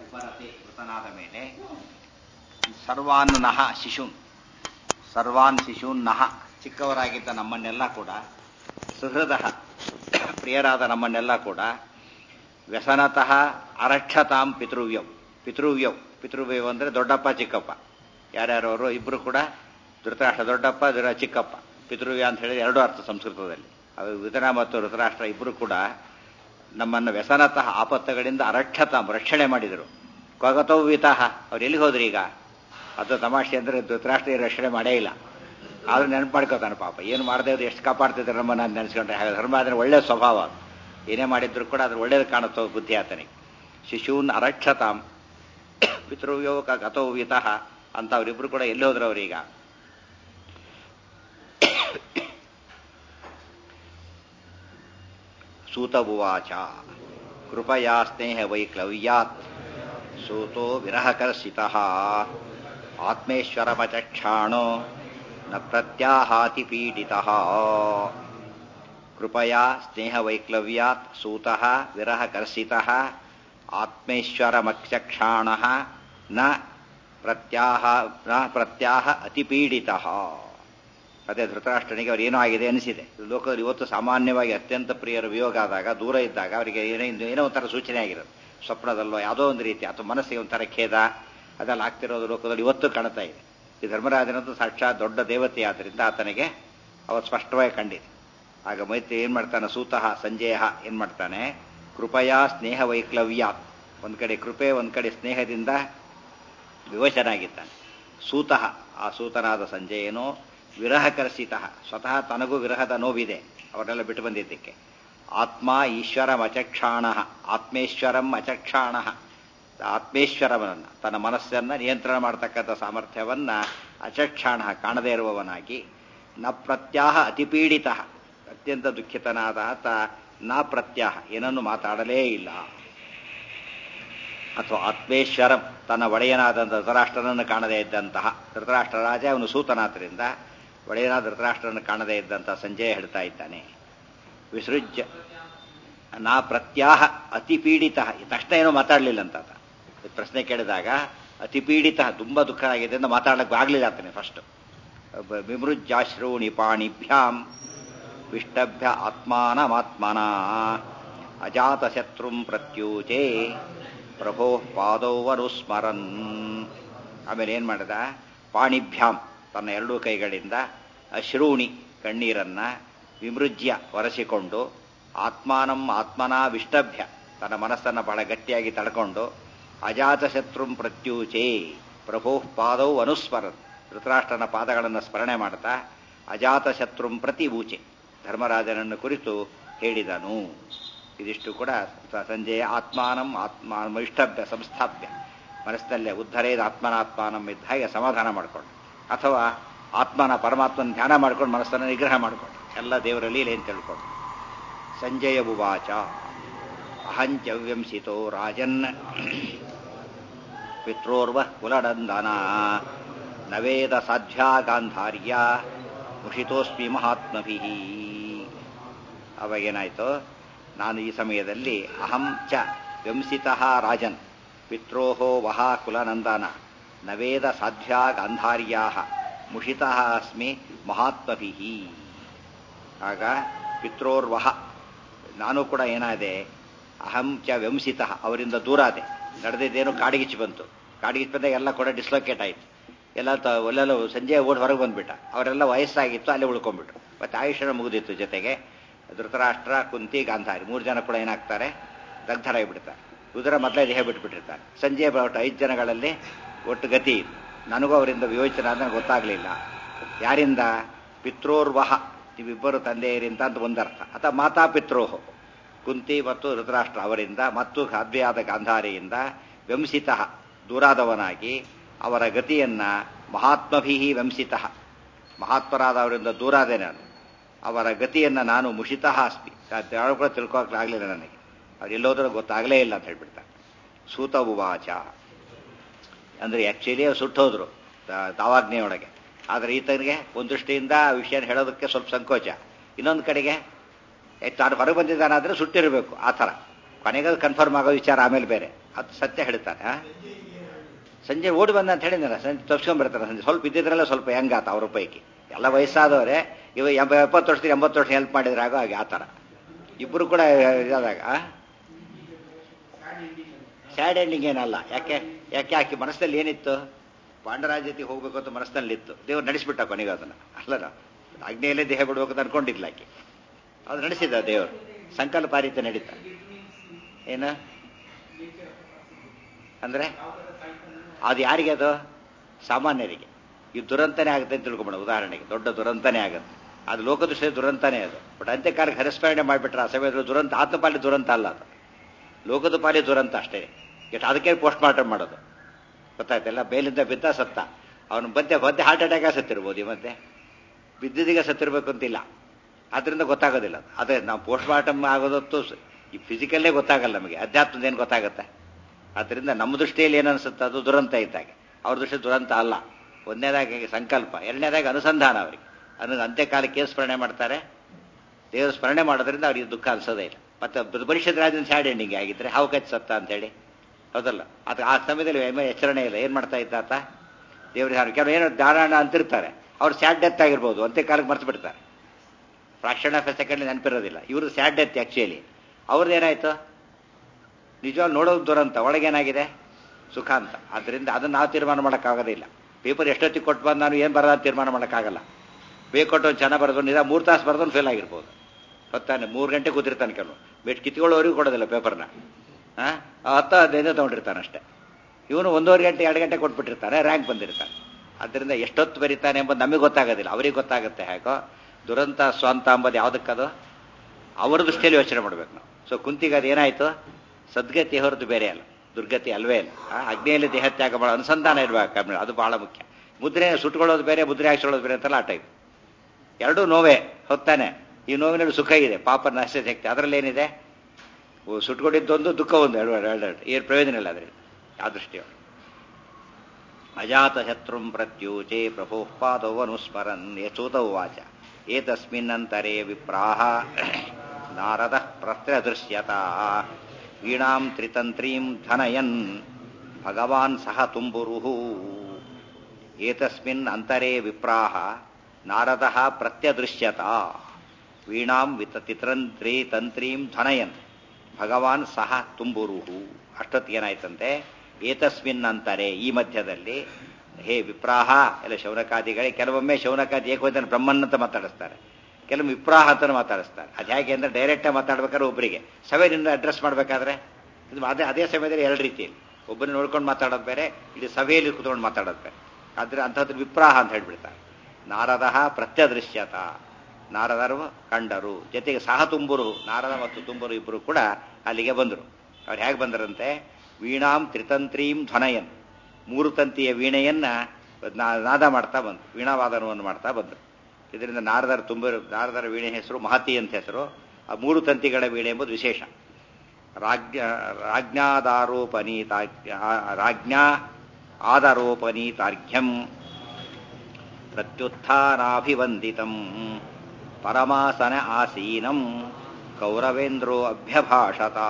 ಉಪರತೆ ಮೃತನಾದ ಮೇಲೆ ಸರ್ವಾನ್ ನಹ ಶಿಶುನ್ ಸರ್ವಾನ್ ಶಿಶೂನ್ ನಹ ಚಿಕ್ಕವರಾಗಿದ್ದ ನಮ್ಮನ್ನೆಲ್ಲ ಕೂಡ ಸುಹೃದ ಪ್ರಿಯರಾದ ನಮ್ಮನ್ನೆಲ್ಲ ಕೂಡ ವ್ಯಸನತಃ ಅರಕ್ಷತಾಂ ಪಿತೃವ್ಯವ್ ಪಿತೃವ್ಯವ್ ಪಿತೃವ್ಯವ್ ಅಂದರೆ ದೊಡ್ಡಪ್ಪ ಚಿಕ್ಕಪ್ಪ ಯಾರ್ಯಾರವರು ಇಬ್ಬರು ಕೂಡ ಧೃತರಾಷ್ಟ್ರ ದೊಡ್ಡಪ್ಪ ಧೃತ ಚಿಕ್ಕಪ್ಪ ಪಿತೃವ್ಯ ಅಂತ ಹೇಳಿದ್ರೆ ಎರಡು ಅರ್ಥ ಸಂಸ್ಕೃತದಲ್ಲಿ ಅದು ವಿತನ ಮತ್ತು ಧೃತರಾಷ್ಟ್ರ ಇಬ್ಬರು ಕೂಡ ನಮ್ಮನ್ನು ವ್ಯಸನತಃ ಆಪತ್ತುಗಳಿಂದ ಅರಕ್ಷತಾಂ ರಕ್ಷಣೆ ಮಾಡಿದರು ಕೊಗತೋವಿತಃ ಅವ್ರು ಎಲ್ಲಿ ಹೋದ್ರಿ ಈಗ ಅದು ತಮಾಷೆ ಅಂದರೆ ಧೃತರಾಷ್ಟ್ರ ರಕ್ಷಣೆ ಮಾಡೇ ಇಲ್ಲ ಆದ್ರೂ ನೆನಪು ಮಾಡ್ಕೋತಾನೆ ಪಾಪ ಏನು ಮಾಡದೇ ಇದ್ದು ಎಷ್ಟು ಕಾಪಾಡ್ತಿದ್ದಾರೆ ನಮ್ಮನ್ನ ಅಂತ ನೆನೆಸ್ಕೊಂಡ್ರೆ ಹಾಗೆ ಧರ್ಮ ಅದರ ಒಳ್ಳೆಯ ಸ್ವಭಾವ ಏನೇ ಮಾಡಿದ್ರು ಕೂಡ ಅದ್ರ ಒಳ್ಳೇದು ಕಾಣುತ್ತೋ ಬುದ್ಧಿ ಆತನಿಗೆ ಶಿಶೂನ್ ಅರಕ್ಷತಾಂ ಪಿತೃವ್ಯೋ ಗತೋ ವಿತಃ ಅಂತ ಅವರಿಬ್ರು ಕೂಡ ಎಲ್ಲಿ ಹೋದ್ರು ಅವ್ರೀಗ ಸೂತಬುವಾಚ ಕೃಪಯಾ ಸ್ನೇಹ ವೈಕ್ಲವ್ಯಾತ್ ಸೂತೋ ವಿರಹಕರ್ಷಿತಃ ಆತ್ಮೇಶ್ವರಮಚಕ್ಷಾಣೋ ನ ಪ್ರತ್ಯಾಹಾತಿ ಪೀಡಿತಃ ಕೃಪಯಾ ಸ್ನೇಹವೈಕ್ಲವ್ಯಾತ್ ಸೂತಃ ವಿರಹಕರ್ಷಿತಃ ಆತ್ಮೇಶ್ವರಮಚಕ್ಷಾಣಃ ನ ಪ್ರತ್ಯಾಹ ನ ಪ್ರತ್ಯಾಹ ಅತಿಪೀಡಿತಃ ಅದೇ ಧೃತರಾಷ್ಟ್ರನಿಗೆ ಅವ್ರು ಏನೋ ಆಗಿದೆ ಅನಿಸಿದೆ ಲೋಕದಲ್ಲಿ ಇವತ್ತು ಸಾಮಾನ್ಯವಾಗಿ ಅತ್ಯಂತ ಪ್ರಿಯರ ವಿಯೋಗ ಆದಾಗ ದೂರ ಇದ್ದಾಗ ಅವರಿಗೆ ಏನೋ ಏನೋ ಒಂಥರ ಸೂಚನೆ ಆಗಿರುತ್ತೆ ಸ್ವಪ್ನದಲ್ಲೋ ಯಾವುದೋ ಒಂದು ರೀತಿ ಅಥವಾ ಮನಸ್ಸಿಗೆ ಒಂಥರ ಖೇದ ಅದೆಲ್ಲ ಆಗ್ತಿರೋದು ಲೋಕದಲ್ಲಿ ಇವತ್ತು ಕಾಣ್ತಾ ಇದೆ ಈ ಧರ್ಮರಾಜನಂತೂ ಸಾಕ್ಷಾತ್ ದೊಡ್ಡ ದೇವತೆ ಆದ್ದರಿಂದ ಆತನಿಗೆ ಅವತ್ತು ಸ್ಪಷ್ಟವಾಗಿ ಕಂಡಿದೆ ಆಗ ಮೈತ್ರಿ ಏನ್ ಮಾಡ್ತಾನೆ ಸೂತಃ ಸಂಜಯ ಏನ್ ಮಾಡ್ತಾನೆ ಕೃಪಯಾ ಸ್ನೇಹ ವೈಕ್ಲವ್ಯ ಒಂದ್ ಕಡೆ ಕೃಪೆ ಒಂದ್ ಕಡೆ ಸ್ನೇಹದಿಂದ ವಿವಶನಾಗಿದ್ದಾನೆ ಸೂತಃ ಆ ಸೂತನಾದ ಸಂಜಯನು ವಿರಹಕರ್ಷಿತ ಸ್ವತಃ ತನಗೂ ವಿರಹದ ನೋವಿದೆ ಅವರೆಲ್ಲ ಬಿಟ್ಟು ಬಂದಿದ್ದಕ್ಕೆ ಆತ್ಮ ಈಶ್ವರಂ ಅಚಕ್ಷಾಣ ಆತ್ಮೇಶ್ವರಂ ಅಚಕ್ಷಾಣ ಆತ್ಮೇಶ್ವರವನ್ನ ತನ್ನ ಮನಸ್ಸನ್ನ ನಿಯಂತ್ರಣ ಮಾಡತಕ್ಕಂಥ ಸಾಮರ್ಥ್ಯವನ್ನ ಅಚಕ್ಷಾಣ ಕಾಣದೇ ಇರುವವನಾಗಿ ನ ಪ್ರತ್ಯಾಹ ಅತಿಪೀಡಿತ ಅತ್ಯಂತ ದುಃಖಿತನಾದ ಆತ ನ ಪ್ರತ್ಯಾಹ ಏನನ್ನು ಮಾತಾಡಲೇ ಇಲ್ಲ ಅಥವಾ ಆತ್ಮೇಶ್ವರಂ ತನ್ನ ಒಡೆಯನಾದಂಥ ಧೃತರಾಷ್ಟ್ರನನ್ನು ಕಾಣದೇ ಇದ್ದಂತಹ ಧೃತರಾಷ್ಟ್ರ ರಾಜ ಅವನು ಸೂತನಾಥರಿಂದ ಒಡೆಯನಾದ ಧೃತರಾಷ್ಟ್ರನನ್ನು ಕಾಣದೇ ಇದ್ದಂತಹ ಸಂಜಯ ಹೇಳ್ತಾ ಇದ್ದಾನೆ ವಿಸೃಜ್ಯ ನಾ ಪ್ರತ್ಯಾಹ ಅತಿಪೀಡಿತ ತಕ್ಷಣ ಏನೋ ಮಾತಾಡಲಿಲ್ಲ ಅಂತ ಆತ ಪ್ರಶ್ನೆ ಕೇಳಿದಾಗ ಅತಿಪೀಡಿತ ತುಂಬಾ ದುಃಖ ಆಗಿದೆ ಅಂತ ಮಾತಾಡಕ್ಕೆ ಆಗ್ಲಿಲ್ಲ ಆತನೇ ಫಸ್ಟ್ ವಿಮೃಜ್ಯಾಶ್ರೂಣಿ ಪಾಣಿಭ್ಯಾಂ ವಿಷ್ಟಭ್ಯ ಆತ್ಮಾನಮಾತ್ಮನ ಅಜಾತ ಶತ್ರುಂ ಪ್ರತ್ಯೂಚೆ ಪ್ರಭೋ ಪಾದೌವನುಸ್ಮರನ್ ಆಮೇಲೆ ಏನ್ ಮಾಡಿದ ಪಾಣಿಭ್ಯಾಂ ತನ್ನ ಎರಡೂ ಕೈಗಳಿಂದ ಅಶ್ರೂಣಿ ಕಣ್ಣೀರನ್ನ ವಿಮೃಜ್ಯ ಒರೆಸಿಕೊಂಡು ಆತ್ಮಾನಂ ಆತ್ಮನ ವಿಷ್ಟಭ್ಯ ತನ್ನ ಮನಸ್ಸನ್ನು ಬಹಳ ಗಟ್ಟಿಯಾಗಿ ತಡ್ಕೊಂಡು ಅಜಾತಶತ್ರುಂ ಪ್ರತ್ಯೂಚೆ ಪ್ರಭೋ ಪಾದೌ ಅನುಸ್ಮರನ್ ಧೃತರಾಷ್ಟ್ರನ ಪಾದಗಳನ್ನು ಸ್ಮರಣೆ ಮಾಡ್ತಾ ಅಜಾತಶತ್ರುಂ ಪ್ರತಿ ಊಚೆ ಧರ್ಮರಾಜನನ್ನು ಕುರಿತು ಹೇಳಿದನು ಇದಿಷ್ಟು ಕೂಡ ಸಂಜೆಯ ಆತ್ಮಾನಂ ಆತ್ಮ ಇಷ್ಟಭ್ಯ ಸಂಸ್ಥಾಪ್ಯ ಮನಸ್ಸಿನಲ್ಲೇ ಉದ್ಧರೇದ ಆತ್ಮನಾತ್ಮಾನಂ ಇದ್ದ ಹಾಗೆ ಸಮಾಧಾನ ಮಾಡಿಕೊಂಡು ಅಥವಾ ಆತ್ಮನ ಪರಮಾತ್ಮನ ಧ್ಯಾನ ಮಾಡ್ಕೊಂಡು ಮನಸ್ಸನ್ನು ನಿಗ್ರಹ ಮಾಡಿಕೊಂಡು ಎಲ್ಲ ದೇವರ ಲೀಲೆ ಅಂತ ತಿಳ್ಕೊಂಡು ಸಂಜಯ ಉವಾಚ ಅಹಂಚವ್ಯಂಸಿತೋ ರಾಜನ್ ಪಿತ್ರೋರ್ವ ಕುಲಡಂದನ ನವೇದ ಸಾಧ್ಯ ಗಾಂಧಾರ್ಯ ಮುಷಿತೋಸ್ಮಿ ಮಹಾತ್ಮಭಿ ಅವಾಗೇನಾಯ್ತು ನಾನು ಈ ಸಮಯದಲ್ಲಿ ಅಹಂ ಚ ವ್ಯಂಸಿತ ರಾಜನ್ ಪಿತ್ರೋ ವಹ ಕುಲನಂದನ ನವೇದ ಸಾಧ್ಯ ಗಾಂಧಾರ್ಯಾ ಮುಷಿತ ಅಸ್ಮಿ ಮಹಾತ್ಮಭಿ ಆಗ ಪಿತ್ರೋರ್ವಹ ನಾನು ಕೂಡ ಏನಾದೆ ಅಹಂ ಚ ವ್ಯಂಸಿತ ಅವರಿಂದ ದೂರ ಆದೆ ನಡೆದಿದ್ದೇನು ಕಾಡಿಗಿಚ್ಚಿ ಬಂತು ಕಾಡಿಗಿಚ್ಚಿ ಬಂದಾಗ ಎಲ್ಲ ಕೂಡ ಡಿಸ್ಲೊಕೇಟ್ ಆಯ್ತು ಎಲ್ಲ ಒಲ್ಲೆಲ್ಲ ಸಂಜೆ ಓಡಿ ಹೊರಗೆ ಬಂದ್ಬಿಟ್ಟ ಅವರೆಲ್ಲ ವಯಸ್ಸಾಗಿತ್ತು ಅಲ್ಲೇ ಉಳ್ಕೊಂಡ್ಬಿಟ್ರು ಮತ್ತೆ ಆಯುಷ್ಯನ ಮುಗಿದಿತ್ತು ಜೊತೆಗೆ ಧೃತರಾಷ್ಟ್ರ ಕುಂತಿ ಗಾಂಧಾರಿ ಮೂರು ಜನ ಕೂಡ ಏನಾಗ್ತಾರೆ ದಗ್ಧರಾಗಿಬಿಡ್ತಾರೆ ಕುದುರೆ ಮೊದಲೇ ದೇಹ ಬಿಟ್ಬಿಟ್ಟಿರ್ತಾರೆ ಸಂಜೆ ಒಟ್ಟು ಐದು ಜನಗಳಲ್ಲಿ ಒಟ್ಟು ಗತಿ ನನಗೂ ಅವರಿಂದ ವಿವೇಚನೆ ಆದ ಗೊತ್ತಾಗಲಿಲ್ಲ ಯಾರಿಂದ ಪಿತ್ರೋರ್ವಹ ನೀವಿಬ್ಬರು ತಂದೆಯರಿಂದ ಅಂತ ಒಂದರ್ಥ ಅಥವಾ ಮಾತಾ ಪಿತ್ರೋಹು ಕುಂತಿ ಮತ್ತು ಧೃತರಾಷ್ಟ್ರ ಅವರಿಂದ ಮತ್ತು ಸಾಧ್ವಿಯಾದ ಗಾಂಧಾರಿಯಿಂದ ವ್ಯಂಸಿತ ದೂರಾದವನಾಗಿ ಅವರ ಗತಿಯನ್ನ ಮಹಾತ್ಮಭಿ ವಂಸಿತ ಮಹಾತ್ಮರಾದವರಿಂದ ದೂರಾದೆ ನಾನು ಅವರ ಗತಿಯನ್ನ ನಾನು ಮುಷಿತಃ ಅಸ್ಮಿ ಯಾರು ಕೂಡ ತಿಳ್ಕೊಕ್ಲಾಗಲಿಲ್ಲ ನನಗೆ ಅವ್ರು ಎಲ್ಲೋದ್ರೂ ಗೊತ್ತಾಗಲೇ ಇಲ್ಲ ಅಂತ ಹೇಳ್ಬಿಡ್ತಾರೆ ಸೂತ ಉವಾಚ ಅಂದ್ರೆ ಆಕ್ಚುಲಿ ಅವ್ರು ಸುಟ್ಟೋದ್ರು ದಾವಾಗ್ನೆಯೊಳಗೆ ಆದರೆ ಈತನಿಗೆ ಒಂದು ದೃಷ್ಟಿಯಿಂದ ಆ ವಿಷಯ ಹೇಳೋದಕ್ಕೆ ಸ್ವಲ್ಪ ಸಂಕೋಚ ಇನ್ನೊಂದು ಕಡೆಗೆ ತಾನು ಹೊರಗೆ ಬಂದಿದ್ದಾನಾದ್ರೆ ಸುಟ್ಟಿರಬೇಕು ಆ ಥರ ಕೊನೆಗೆ ಕನ್ಫರ್ಮ್ ಆಗೋ ವಿಚಾರ ಆಮೇಲೆ ಬೇರೆ ಅದು ಸತ್ಯ ಹೇಳ್ತಾರೆ ಆ? ಸಂಜೆ ಓಡಿ ಬಂದ ಅಂತ ಹೇಳಿದ್ನಲ್ಲ ಸಂಜೆ ತಪ್ಸ್ಕೊಂಡ್ಬಿಡ್ತಾರೆ ಸಂಜೆ ಸ್ವಲ್ಪ ಇದ್ದಿದ್ರಲ್ಲ ಸ್ವಲ್ಪ ಹೆಂಗಾತ ಅವ್ರ ಪೈಕಿ ಎಲ್ಲ ವಯಸ್ಸಾದವರೇ ಇವ ಎಂಬ ಎಪ್ಪತ್ತು ವರ್ಷದ ಎಂಬತ್ತು ವರ್ಷ ಹೆಲ್ಪ್ ಮಾಡಿದ್ರೆ ಆಗೋ ಹಾಗೆ ಆ ಥರ ಇಬ್ಬರು ಕೂಡ ಇದಾದಾಗ ಸ್ಯಾಡ್ ಎಂಡಿಂಗ್ ಏನಲ್ಲ ಯಾಕೆ ಯಾಕೆ ಆಕೆ ಮನಸ್ಸಲ್ಲಿ ಏನಿತ್ತು ಪಾಂಡರಾಜ ಜೊತೆಗೆ ಹೋಗ್ಬೇಕು ಅಂತ ಮನಸ್ಸಿನಲ್ಲಿತ್ತು ದೇವ್ರು ನಡೆಸ್ಬಿಟ್ಟ ಕೊನೆಗೆ ಅದನ್ನ ಅಲ್ಲನ ಅಗ್ನಿಯಲ್ಲೇ ದೇಹ ಬಿಡ್ಬೇಕು ಅಂತ ಅನ್ಕೊಂಡಿಲ್ಲ ಆಕೆ ಅದು ನಡೆಸಿದ ದೇವರು ಸಂಕಲ್ಪ ಆ ರೀತಿ ನಡೀತ ಏನ ಅಂದ್ರೆ ಅದು ಯಾರಿಗೆ ಅದು ಸಾಮಾನ್ಯರಿಗೆ ಈ ದುರಂತನೇ ಆಗುತ್ತೆ ಅಂತ ತಿಳ್ಕೊಂಬೇಡ ಉದಾಹರಣೆಗೆ ದೊಡ್ಡ ದುರಂತನೇ ಆಗುತ್ತೆ ಅದು ಲೋಕದೃಷ್ಟಿಯ ದುರಂತನೇ ಅದು ಬಟ್ ಅಂತ್ಯಕಾಲಕ್ಕೆ ಹರಿಸ್ಮರಣೆ ಮಾಡಿಬಿಟ್ರೆ ಆ ಸಮಯದಲ್ಲಿ ದುರಂತ ಆತ್ಮಪಾಲಿ ದುರಂತ ಅಲ್ಲ ಅದು ಲೋಕದ ಪಾಲಿ ದುರಂತ ಅಷ್ಟೇ ಎಷ್ಟು ಅದಕ್ಕೆ ಪೋಸ್ಟ್ ಮಾರ್ಟಮ್ ಮಾಡೋದು ಗೊತ್ತಾಯ್ತಲ್ಲ ಬೇಲಿಂದ ಬಿದ್ದ ಸತ್ತ ಅವನು ಮಧ್ಯೆ ಮಧ್ಯೆ ಹಾರ್ಟ್ ಅಟ್ಯಾಕ್ ಸತ್ತಿರ್ಬೋದು ಈ ಮಧ್ಯೆ ಬಿದ್ದಿದ್ದೀಗ ಸತ್ತಿರ್ಬೇಕು ಅಂತಿಲ್ಲ ಅದರಿಂದ ಗೊತ್ತಾಗೋದಿಲ್ಲ ಅದು. ಅದೇ ನಾವು ಪೋಸ್ಟ್ ಮಾರ್ಟಮ್ ಆಗೋದತ್ತು ಸ- ಈ ಫಿಸಿಕಲ್ಲೇ ಗೊತ್ತಾಗಲ್ಲ ನಮಗೆ ಅಧ್ಯಾತ್ಮದ ಏನು ಗೊತ್ತಾಗುತ್ತೆ ಅದರಿಂದ ನಮ್ಮ ದೃಷ್ಟಿಯಲ್ಲಿ ಏನು ಅನಿಸುತ್ತೆ ಅದು ದುರಂತ ಇದ್ದಾಗೆ ಅವ್ರ ದೃಷ್ಟಿ ದುರಂತ ಅಲ್ಲ ಒಂದನೇದಾಗಿ ಸಂಕಲ್ಪ ಎರಡನೇದಾಗಿ ಅನುಸಂಧಾನ ಅವರಿಗೆ ಅನು ಅಂತ್ಯಕಾಲಕ್ಕೆ ಏನು ಸ್ಮರಣೆ ಮಾಡ್ತಾರೆ ದೇವರು ಸ್ಮರಣೆ ಮಾಡೋದ್ರಿಂದ ಅವರಿಗೆ ದುಃಖ ಅನ್ಸೋದೇ ಇಲ್ಲ ಮತ್ತೆ ಪರಿಷತ್ ರಾಜನ ಸ್ಯಾಡ್ ಎಂಡಿಂಗ್ ಆಗಿದ್ರೆ ಹಾವು ಕಚ್ಚಿ ಸತ್ತ ಅಂತೇಳಿ ಹೌದಲ್ಲ ಅದು ಆ ಸಮಯದಲ್ಲಿ ಎಮ್ಮೆ ಎಚ್ಚರಣೆ ಇಲ್ಲ ಏನು ಮಾಡ್ತಾ ಇದ್ದ ಆತ ದೇವ್ರಿಗೆ ಹಾರು ಕೆಲವು ಏನೋ ಧಾರಾಣ ಅಂತಿರ್ತಾರೆ ಅವ್ರು ಸ್ಯಾಡ್ ಡೆತ್ ಆಗಿರ್ಬೋದು ಅಂತ್ಯಕಾಲಕ್ಕೆ ಮರ್ತು ಬಿಡ್ತಾರೆ ಫ್ರಾಕ್ಷನ್ ಆಫ್ ಎ ಸೆಕೆಂಡ್ ನೆನಪಿರೋದಿಲ್ಲ ಇವ್ರದ್ದು ಸ್ಯಾಡ್ ಡೆತ್ ಆ್ಯಕ್ಚುಲಿ ಅವ್ರದ್ದು ಏನಾಯ್ತು ನಿಜವಾಗಿ ನೋಡೋದು ದುರಂತ ಒಳಗೇನಾಗಿದೆ ಸುಖ ಅಂತ ಆದ್ದರಿಂದ ಅದನ್ನು ನಾವು ತೀರ್ಮಾನ ಮಾಡೋಕ್ಕಾಗೋದಿಲ್ಲ ಪೇಪರ್ ಎಷ್ಟೊತ್ತಿಗೆ ಕೊಟ್ಟು ಬಂದು ನಾನು ಏನು ಬರೋದು ತೀರ್ಮಾನ ಮಾಡೋಕ್ಕಾಗಲ್ಲ ಬೇಕು ಕೊಟ್ಟು ಒಂದು ಚೆನ್ನಾಗಿ ಬರೆದು ನಿಜ ಮೂರು ತಾಸು ಬರೆದು ಫೇಲ್ ಆಗಿರ್ಬೋದು ಗೊತ್ತಾನೆ ಮೂರು ಗಂಟೆ ಕೂತಿರ್ತಾನೆ ಕೆಲವು ಬೆಟ್ ಕಿತ್ಕೊಳ್ಳೋರಿಗೂ ಕೊಡೋದಿಲ್ಲ ಪೇಪರ್ನ ಹಾಂ ಹತ್ತು ಹದಿನೈದು ತೊಗೊಂಡಿರ್ತಾನೆ ಅಷ್ಟೇ ಇವನು ಒಂದೂವರೆ ಗಂಟೆ ಎರಡು ಗಂಟೆ ಕೊಟ್ಬಿಟ್ಟಿರ್ತಾನೆ ರ್ಯಾಂಕ್ ಬಂದಿರ್ತಾನೆ ಅದರಿಂದ ಎಷ್ಟೊತ್ತು ಬರೀತಾನೆ ಎಂಬುದು ನಮಗೆ ಗೊತ್ತಾಗೋದಿಲ್ಲ ಅವರಿಗೆ ಗೊತ್ತಾಗುತ್ತೆ ಹೇಗೋ ದುರಂತ ಸ್ವಂತ ಅಂಬದು ಯಾವುದಕ್ಕದು ಅವರ ದೃಷ್ಟಿಯಲ್ಲಿ ಯೋಚನೆ ಮಾಡಬೇಕು ನಾವು ಸೊ ಕುಂತಿಗೆ ಅದು ಏನಾಯಿತು ಸದ್ಗತಿ ಹೊರತು ಬೇರೆ ಅಲ್ಲ ದುರ್ಗತಿ ಅಲ್ವೇ ಅಲ್ಲ ಆ, ಅಗ್ನಿಯಲ್ಲಿ ದೇಹತ್ಯಾಗ ಮಾಡೋ ಅನುಸಂಧಾನ ಇರಬೇಕು ಆಮೇಲೆ ಅದು ಬಹಳ ಮುಖ್ಯ ಮುದ್ರೆ ಸುಟ್ಕೊಳ್ಳೋದು ಬೇರೆ ಮುದ್ರೆ ಹಾಕ್ಸ್ಕೊಳ್ಳೋದು ಬೇರೆ ಅಂತಲ್ಲ ಆ ಟೈಪ್ ಎರಡೂ ನೋವೇ ಹೊತ್ತಾನೆ ಈ ನೋವಿನಲ್ಲಿ ಸುಖ ಇದೆ ಪಾಪ ನಾಶ ಶಕ್ತಿ ಅದರಲ್ಲಿ ಏನಿದೆ ಓ, ಸುಟ್ಕೊಂಡಿದ್ದೊಂದು ದುಃಖ ಒಂದು ಎರಡು ಎರಡು ಎರಡು ಏನು ಪ್ರಯೋಜನ ಇಲ್ಲ ಅದರಲ್ಲಿ ಆ ದೃಷ್ಟಿಯೊಳಗೆ ಅಜಾತ ಶತ್ರುಂ ಪ್ರತ್ಯೂಚೆ ಪ್ರಭೋ ಪಾದವನುಸ್ಮರನ್ ಯಚೂತ ಉವಾಚ ಏತಸ್ಮಿನ್ನಂತರೆ ವಿಪ್ರಾಹ ನಾರದ ಪ್ರತ್ಯದೃಶ್ಯತ ವೀಣಾಂ ತ್ರಿತಂತ್ರೀಂ ಧನಯನ್ ಭಗವಾನ್ ಸಹ ತುಂಬುರುಹು ಏತಸ್ಮಿನ್ ಅಂತರೆ ವಿಪ್ರಾಹ ನಾರದ ಪ್ರತ್ಯದೃಶ್ಯತ ವೀಣಾಂ ವಿತ ತಿತಂತ್ರಿ ತಂತ್ರೀಂ ಧ್ವನಯನ್ ಭಗವಾನ್ ಸಹ ತುಂಬುರುಹು ಅಷ್ಟೊತ್ತಿಗೆ ಏನಾಯ್ತಂತೆ ಏತಸ್ಮಿನ್ ಅಂತಾರೆ ಈ ಮಧ್ಯದಲ್ಲಿ ಹೇ ವಿಪ್ರಾಹ ಎಲ್ಲ ಶೌನಕಾದಿಗಳೇ ಕೆಲವೊಮ್ಮೆ ಶೌನಕಾದಿ ಏಕೋದನ ಬ್ರಹ್ಮನ್ ಅಂತ ಮಾತಾಡಿಸ್ತಾರೆ ಕೆಲವೊಮ್ಮೆ ವಿಪ್ರಾಹ ಅಂತ ಮಾತಾಡಿಸ್ತಾರೆ ಅದು ಹೇಗೆ ಅಂದ್ರೆ ಡೈರೆಕ್ಟಾಗಿ ಮಾತಾಡ್ಬೇಕಾದ್ರೆ ಒಬ್ಬರಿಗೆ ಸಭೆಯಿಂದ ಅಡ್ರೆಸ್ ಮಾಡಬೇಕಾದ್ರೆ ಇದು ಅದೇ ಅದೇ ಸಮಯದಲ್ಲಿ ಎರಡು ರೀತಿಯಲ್ಲಿ ಒಬ್ಬರನ್ನ ನೋಡ್ಕೊಂಡು ಮಾತಾಡೋದು ಬೇರೆ ಇಡೀ ಸಭೆಯಲ್ಲಿ ಕೂತ್ಕೊಂಡು ಮಾತಾಡೋದು ಬೇರೆ ಆದ್ರೆ ಅಂಥದ್ದು ವಿಪ್ರಾಹ ಅಂತ ಹೇಳ್ಬಿಡ್ತಾರೆ ನಾರದ ಪ್ರತ್ಯದೃಶ್ಯತ ನಾರದರು ಕಂಡರು ಜೊತೆಗೆ ಸಹ ತುಂಬರು ನಾರದ ಮತ್ತು ತುಂಬರು ಇಬ್ಬರು ಕೂಡ ಅಲ್ಲಿಗೆ ಬಂದರು ಅವ್ರು ಹೇಗೆ ಬಂದರಂತೆ ವೀಣಾಂ ತ್ರಿತಂತ್ರೀಂ ಧ್ವನಯನ್ ಮೂರು ತಂತಿಯ ವೀಣೆಯನ್ನ ನಾ- ನಾದ ಮಾಡ್ತಾ ಬಂದು ವೀಣಾವಾದನವನ್ನು ಮಾಡ್ತಾ ಬಂದರು ಇದರಿಂದ ನಾರದರ ತುಂಬ ನಾರದರ ವೀಣೆ ಹೆಸರು ಮಹತಿ ಅಂತ ಹೆಸರು ಆ ಮೂರು ತಂತಿಗಳ ವೀಣೆ ಎಂಬುದು ವಿಶೇಷ ರಾಜ್ಞ ರಾಜ್ಞಾದಾರೋಪನೀತ ರಾಜ್ಞಾ ಆದಾರೋಪನೀತಾರ್ಘ್ಯಂ ಪ್ರತ್ಯುತ್ಥಾನಾಭಿವಂದಿತಂ ಪರಮಾಸನ ಆಸೀನಂ ಕೌರವೇಂದ್ರೋ ಅಭ್ಯಭಾಷತ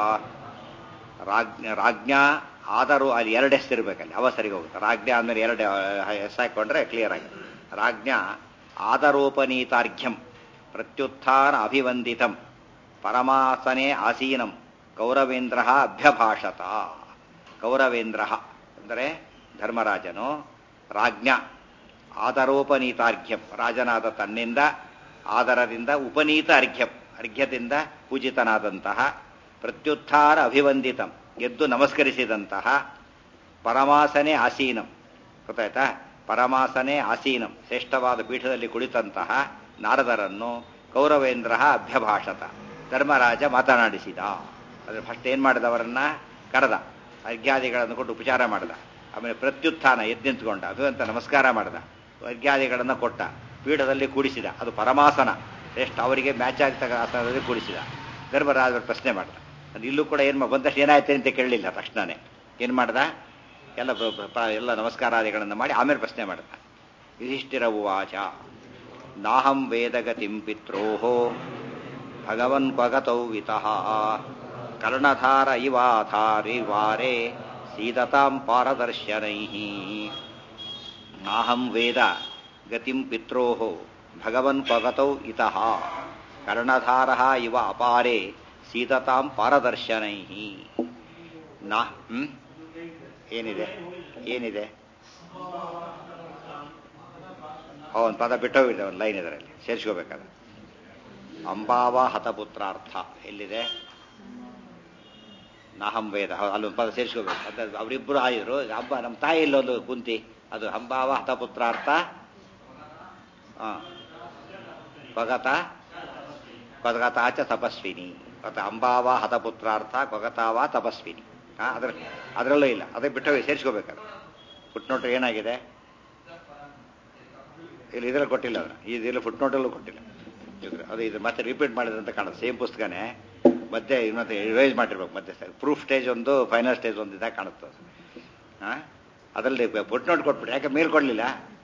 ರಾಜ್ಞ ರಾಜ್ಞಾ ಆದರೂ ಅಲ್ಲಿ ಎರಡು ಹೆಸರಿರ್ಬೇಕಲ್ಲಿ ಅವ ಸರಿಗೆ ಹೋಗುತ್ತೆ ರಾಜ್ಞಾ ಅಂದ್ಮೇಲೆ ಎರಡು ಹೆಸರು ಹಾಕೊಂಡ್ರೆ ಕ್ಲಿಯರ್ ಆಗಿದೆ ರಾಜ್ಞಾ ಆದರೋಪನೀತಾರ್ಘ್ಯಂ ಪ್ರತ್ಯುತ್ಥಾನ ಅಭಿವಂದಿತಂ ಪರಮಾಸನೆ ಆಸೀನಂ ಕೌರವೇಂದ್ರ ಅಭ್ಯಭಾಷತ ಕೌರವೇಂದ್ರ ಅಂದರೆ ಧರ್ಮರಾಜನು ರಾಜ್ಞ ಆದರೋಪನೀತಾರ್ಘ್ಯಂ ರಾಜನಾದ ತನ್ನಿಂದ ಆದರದಿಂದ ಉಪನೀತ ಅರ್ಘ್ಯಂ ಅರ್ಘ್ಯದಿಂದ ಪೂಜಿತನಾದಂತಹ ಪ್ರತ್ಯುತ್ಥಾನ ಅಭಿವಂದಿತಂ ಎದ್ದು ನಮಸ್ಕರಿಸಿದಂತಹ ಪರಮಾಸನೆ ಆಸೀನಂ ಗೊತ್ತಾಯ್ತಾ ಪರಮಾಸನೆ ಆಸೀನಂ ಶ್ರೇಷ್ಠವಾದ ಪೀಠದಲ್ಲಿ ಕುಳಿತಂತಹ ನಾರದರನ್ನು ಕೌರವೇಂದ್ರ ಅಭ್ಯಭಾಷತ ಧರ್ಮರಾಜ ಮಾತನಾಡಿಸಿದ ಅದ್ರ ಫಸ್ಟ್ ಏನ್ ಮಾಡಿದ ಅವರನ್ನ ಕರೆದ ಅರ್ಘ್ಯಾದಿಗಳನ್ನು ಕೊಟ್ಟು ಉಪಚಾರ ಮಾಡಿದ ಆಮೇಲೆ ಪ್ರತ್ಯುತ್ಥಾನ ಎದ್ದು ನಿಂತ್ಕೊಂಡ ಅಭಿವಂತ ನಮಸ್ಕಾರ ಮಾಡಿದ ಅರ್ಘ್ಯಾದಿಗಳನ್ನು ಕೊಟ್ಟ ಪೀಠದಲ್ಲಿ ಕೂಡಿಸಿದ ಅದು ಪರಮಾಸನ ಶ್ರೇಷ್ಠ ಅವರಿಗೆ ಮ್ಯಾಚ್ ಆಗ್ತಕ್ಕ ಆಸನದಲ್ಲಿ ಕೂಡಿಸಿದ ಧರ್ಮರಾಜರು ಪ್ರಶ್ನೆ ಮಾಡಿದ ಅದು ಇಲ್ಲೂ ಕೂಡ ಏನು ಬಂದಷ್ಟು ಏನಾಯ್ತು ಅಂತ ಕೇಳಲಿಲ್ಲ ತಕ್ಷಣನೇ ಏನು ಮಾಡ್ದ ಎಲ್ಲ ಬ- ಬ- ಪ- ಎಲ್ಲ ನಮಸ್ಕಾರಾದಿಗಳನ್ನು ಮಾಡಿ ಆಮೇಲೆ ಪ್ರಶ್ನೆ ಮಾಡಿದ ಯುಧಿಷ್ಠಿರ ಉವಾಚ ನಾಹಂ ವೇದಗತಿಂ ಪಿತ್ರೋ ಭಗವನ್ ಕ್ವಗತೌ ವಿತಃ ಕರ್ಣಧಾರ ಇವಾಧಾರಿವಾರೆ ಸೀದತಾಂ ಪಾರದರ್ಶನೈ ನಾಹಂ ವೇದ ಗತಿಂ ಪಿತ್ರೋ ಭಗವನ್ ಪಗತೌ ಇತಃ ಕರ್ಣಧಾರ ಇವ ಅಪಾರೆ ಸೀದತಾಂ ಪಾರದರ್ಶನೈ ನಾ ಹ್ಮ್? ಏನಿದೆ ಏನಿದೆ ಒಂದು ಪದ ಬಿಟ್ಟೋಗಿದೆ ಒಂದು ಲೈನ್ ಇದರಲ್ಲಿ ಸೇರಿಸ್ಕೋಬೇಕಾದ್ರೆ ಅಂಬಾವ ಹತಪುತ್ರಾರ್ಥ ಎಲ್ಲಿದೆ ನಾಹಂ ವೇದ ಹೌದು, ಅಲ್ಲೊಂದು ಪದ ಸೇರಿಸ್ಕೋಬೇಕು ಅಂತ ಅವರಿಬ್ಬರು ಆಯಿದ್ರು ಹಬ್ಬ ನಮ್ಮ ತಾಯಿ ಇಲ್ಲೊಂದು ಕುಂತಿ ಅದು ಹಂಬಾವ ಹತಪುತ್ರಾರ್ಥ ಆ, ಕೊಗತ ಕೊಗತಾಚ ತಪಸ್ವಿನಿ ಮತ್ತು ಅಂಬಾವ ಹತಪುತ್ರಾರ್ಥ ಕೊಗತಾವ ತಪಸ್ವಿನಿ ಹಾ ಅದ್ರ ಅದರಲ್ಲೂ ಇಲ್ಲ ಅದೇ ಬಿಟ್ಟು ಸೇರಿಸ್ಕೋಬೇಕಾದ್ರೆ ಫುಟ್ನೋಟ್ ಏನಾಗಿದೆ ಇಲ್ಲಿ ಇದರಲ್ಲಿ ಕೊಟ್ಟಿಲ್ಲ ಅದನ್ನ ಇದೆಲ್ಲ ಫುಟ್ನೋಟಲ್ಲೂ ಕೊಟ್ಟಿಲ್ಲ ಇದ್ರ ಅದು ಇದು ಮತ್ತೆ ರಿಪೀಟ್ ಮಾಡಿದ್ರೆ ಅಂತ ಕಾಣುತ್ತೆ ಸೇಮ್ ಪುಸ್ತಕನೇ ಮತ್ತೆ ಇನ್ನೊಂದು ರಿವೈಸ್ ಮಾಡಿರ್ಬೇಕು ಮತ್ತೆ ಪ್ರೂಫ್ ಸ್ಟೇಜ್ ಒಂದು ಫೈನಲ್ ಸ್ಟೇಜ್ ಒಂದು ಇದಾಗ ಕಾಣುತ್ತೆ ಅದು ಹಾಂ ಅದರಲ್ಲಿ ಫುಟ್ನೋಟ್ ಕೊಟ್ಬಿಟ್ಟು ಯಾಕೆ ಮೇಲ್ ಕೊಡಲಿಲ್ಲ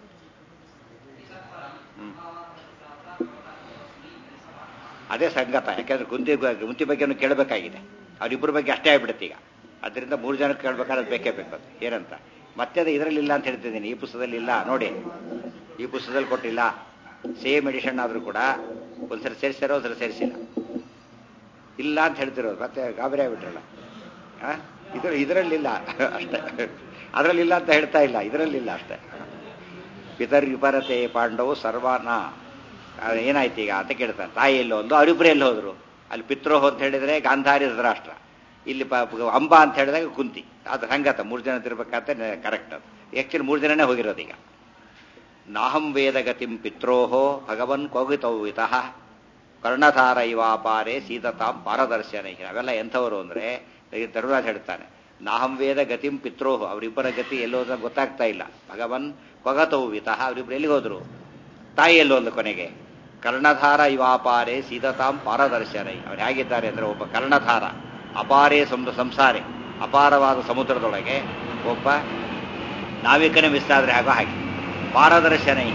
ಅದೇ ಸಂಗತ ಯಾಕಂದ್ರೆ ಕುಂತಿ ಕುಂತಿ ಬಗ್ಗೆನೂ ಕೇಳಬೇಕಾಗಿದೆ ಅವರಿಬ್ಬರ ಬಗ್ಗೆ ಅಷ್ಟೇ ಆಗ್ಬಿಡುತ್ತೆ ಈಗ ಅದರಿಂದ ಮೂರು ಜನಕ್ಕೆ ಕೇಳಬೇಕಾದ್ರೆ ಬೇಕೇ ಬೇಕು ಅದು ಏನಂತ ಮತ್ತೆ ಅದು ಇದರಲ್ಲಿ ಇಲ್ಲ ಅಂತ ಹೇಳ್ತಿದ್ದೀನಿ ಈ ಪುಸ್ತಕದಲ್ಲಿ ಇಲ್ಲ ನೋಡಿ ಈ ಪುಸ್ತಕದಲ್ಲಿ ಕೊಟ್ಟಿಲ್ಲ ಸೇಮ್ ಎಡಿಷನ್ ಆದರೂ ಕೂಡ ಒಂದ್ಸರಿ ಸೇರಿಸ್ತಾರೋ ಒಂದ್ಸರಿ ಸೇರಿಸಿಲ್ಲ ಇಲ್ಲ ಅಂತ ಹೇಳ್ತಿರೋದು ಮತ್ತೆ ಗಾಬರಿ ಆಗ್ಬಿಟ್ರಲ್ಲ ಆ? ಇದ್ರ ಇದರಲ್ಲಿಲ್ಲ ಅಷ್ಟೇ ಅದರಲ್ಲಿಲ್ಲ ಅಂತ ಹೇಳ್ತಾ ಇಲ್ಲ ಇದರಲ್ಲಿಲ್ಲ ಅಷ್ಟೇ ಪಿತರ್ ವಿಪರತೆ ಪಾಂಡವು ಸರ್ವಾನ ಅದು ಏನಾಯ್ತು ಈಗ ಅಂತ ಕೇಳ್ತಾನೆ ತಾಯಿ ಎಲ್ಲೋ ಒಂದು ಅವರಿಬ್ಬರೇ ಎಲ್ಲಿ ಹೋದ್ರು ಅಲ್ಲಿ ಪಿತ್ರೋಹ ಅಂತ ಹೇಳಿದ್ರೆ ಗಾಂಧಾರಿ ಧೃತರಾಷ್ಟ್ರ ಇಲ್ಲಿ ಪ ಪ- ಅಂಬ ಅಂತ ಹೇಳಿದಾಗ ಕುಂತಿ ಅದು ಹಂಗತ ಮೂರು ಜನ ತಿರ್ಬೇಕಂತ ಕರೆಕ್ಟ್ ಅದು ಆ್ಯಕ್ಚುಲಿ ಮೂರು ಜನನೇ ಹೋಗಿರೋದು ಈಗ ನಾಹಂ ವೇದ ಗತಿಂ ಪಿತ್ರೋಹೋ ಭಗವನ್ ಕೋಗಿತೌವಿತಃ ಕರ್ಣಧಾರ ಇವಾಪಾರೆ ಸೀತತಾಂ ಪಾರದರ್ಶನ ಅವೆಲ್ಲ ಎಂಥವರು ಅಂದ್ರೆ ಈ ಧರ್ಮರಾಜ್ ಹೇಳ್ತಾನೆ ನಾಹಂ ವೇದ ಗತಿಂ ಪಿತ್ರೋಹೋ ಅವರಿಬ್ಬರ ಗತಿ ಎಲ್ಲೋದ ಗೊತ್ತಾಗ್ತಾ ಇಲ್ಲ ಭಗವನ್ ಕೊಗತೌವಿತಃ ಅವರಿಬ್ಬರು ಎಲ್ಲಿಗೆ ಹೋದ್ರು ತಾಯಿ ಎಲ್ಲೋ ಒಂದು ಕೊನೆಗೆ ಕರ್ಣಧಾರ ಇವಾಪಾರೆ ಸೀದತಾಂ ಪಾರದರ್ಶನೈ ಅವ್ರು ಹೇಗಿದ್ದಾರೆ ಅಂದ್ರೆ ಒಬ್ಬ ಕರ್ಣಧಾರ ಅಪಾರೇ ಸಂ- ಸಂಸಾರೆ ಅಪಾರವಾದ ಸಮುದ್ರದೊಳಗೆ ಒಬ್ಬ ನಾವಿಕನೇ ಮಿಸ್ ಆದ್ರೆ ಆಗೋ ಹಾಗೆ ಪಾರದರ್ಶನೈ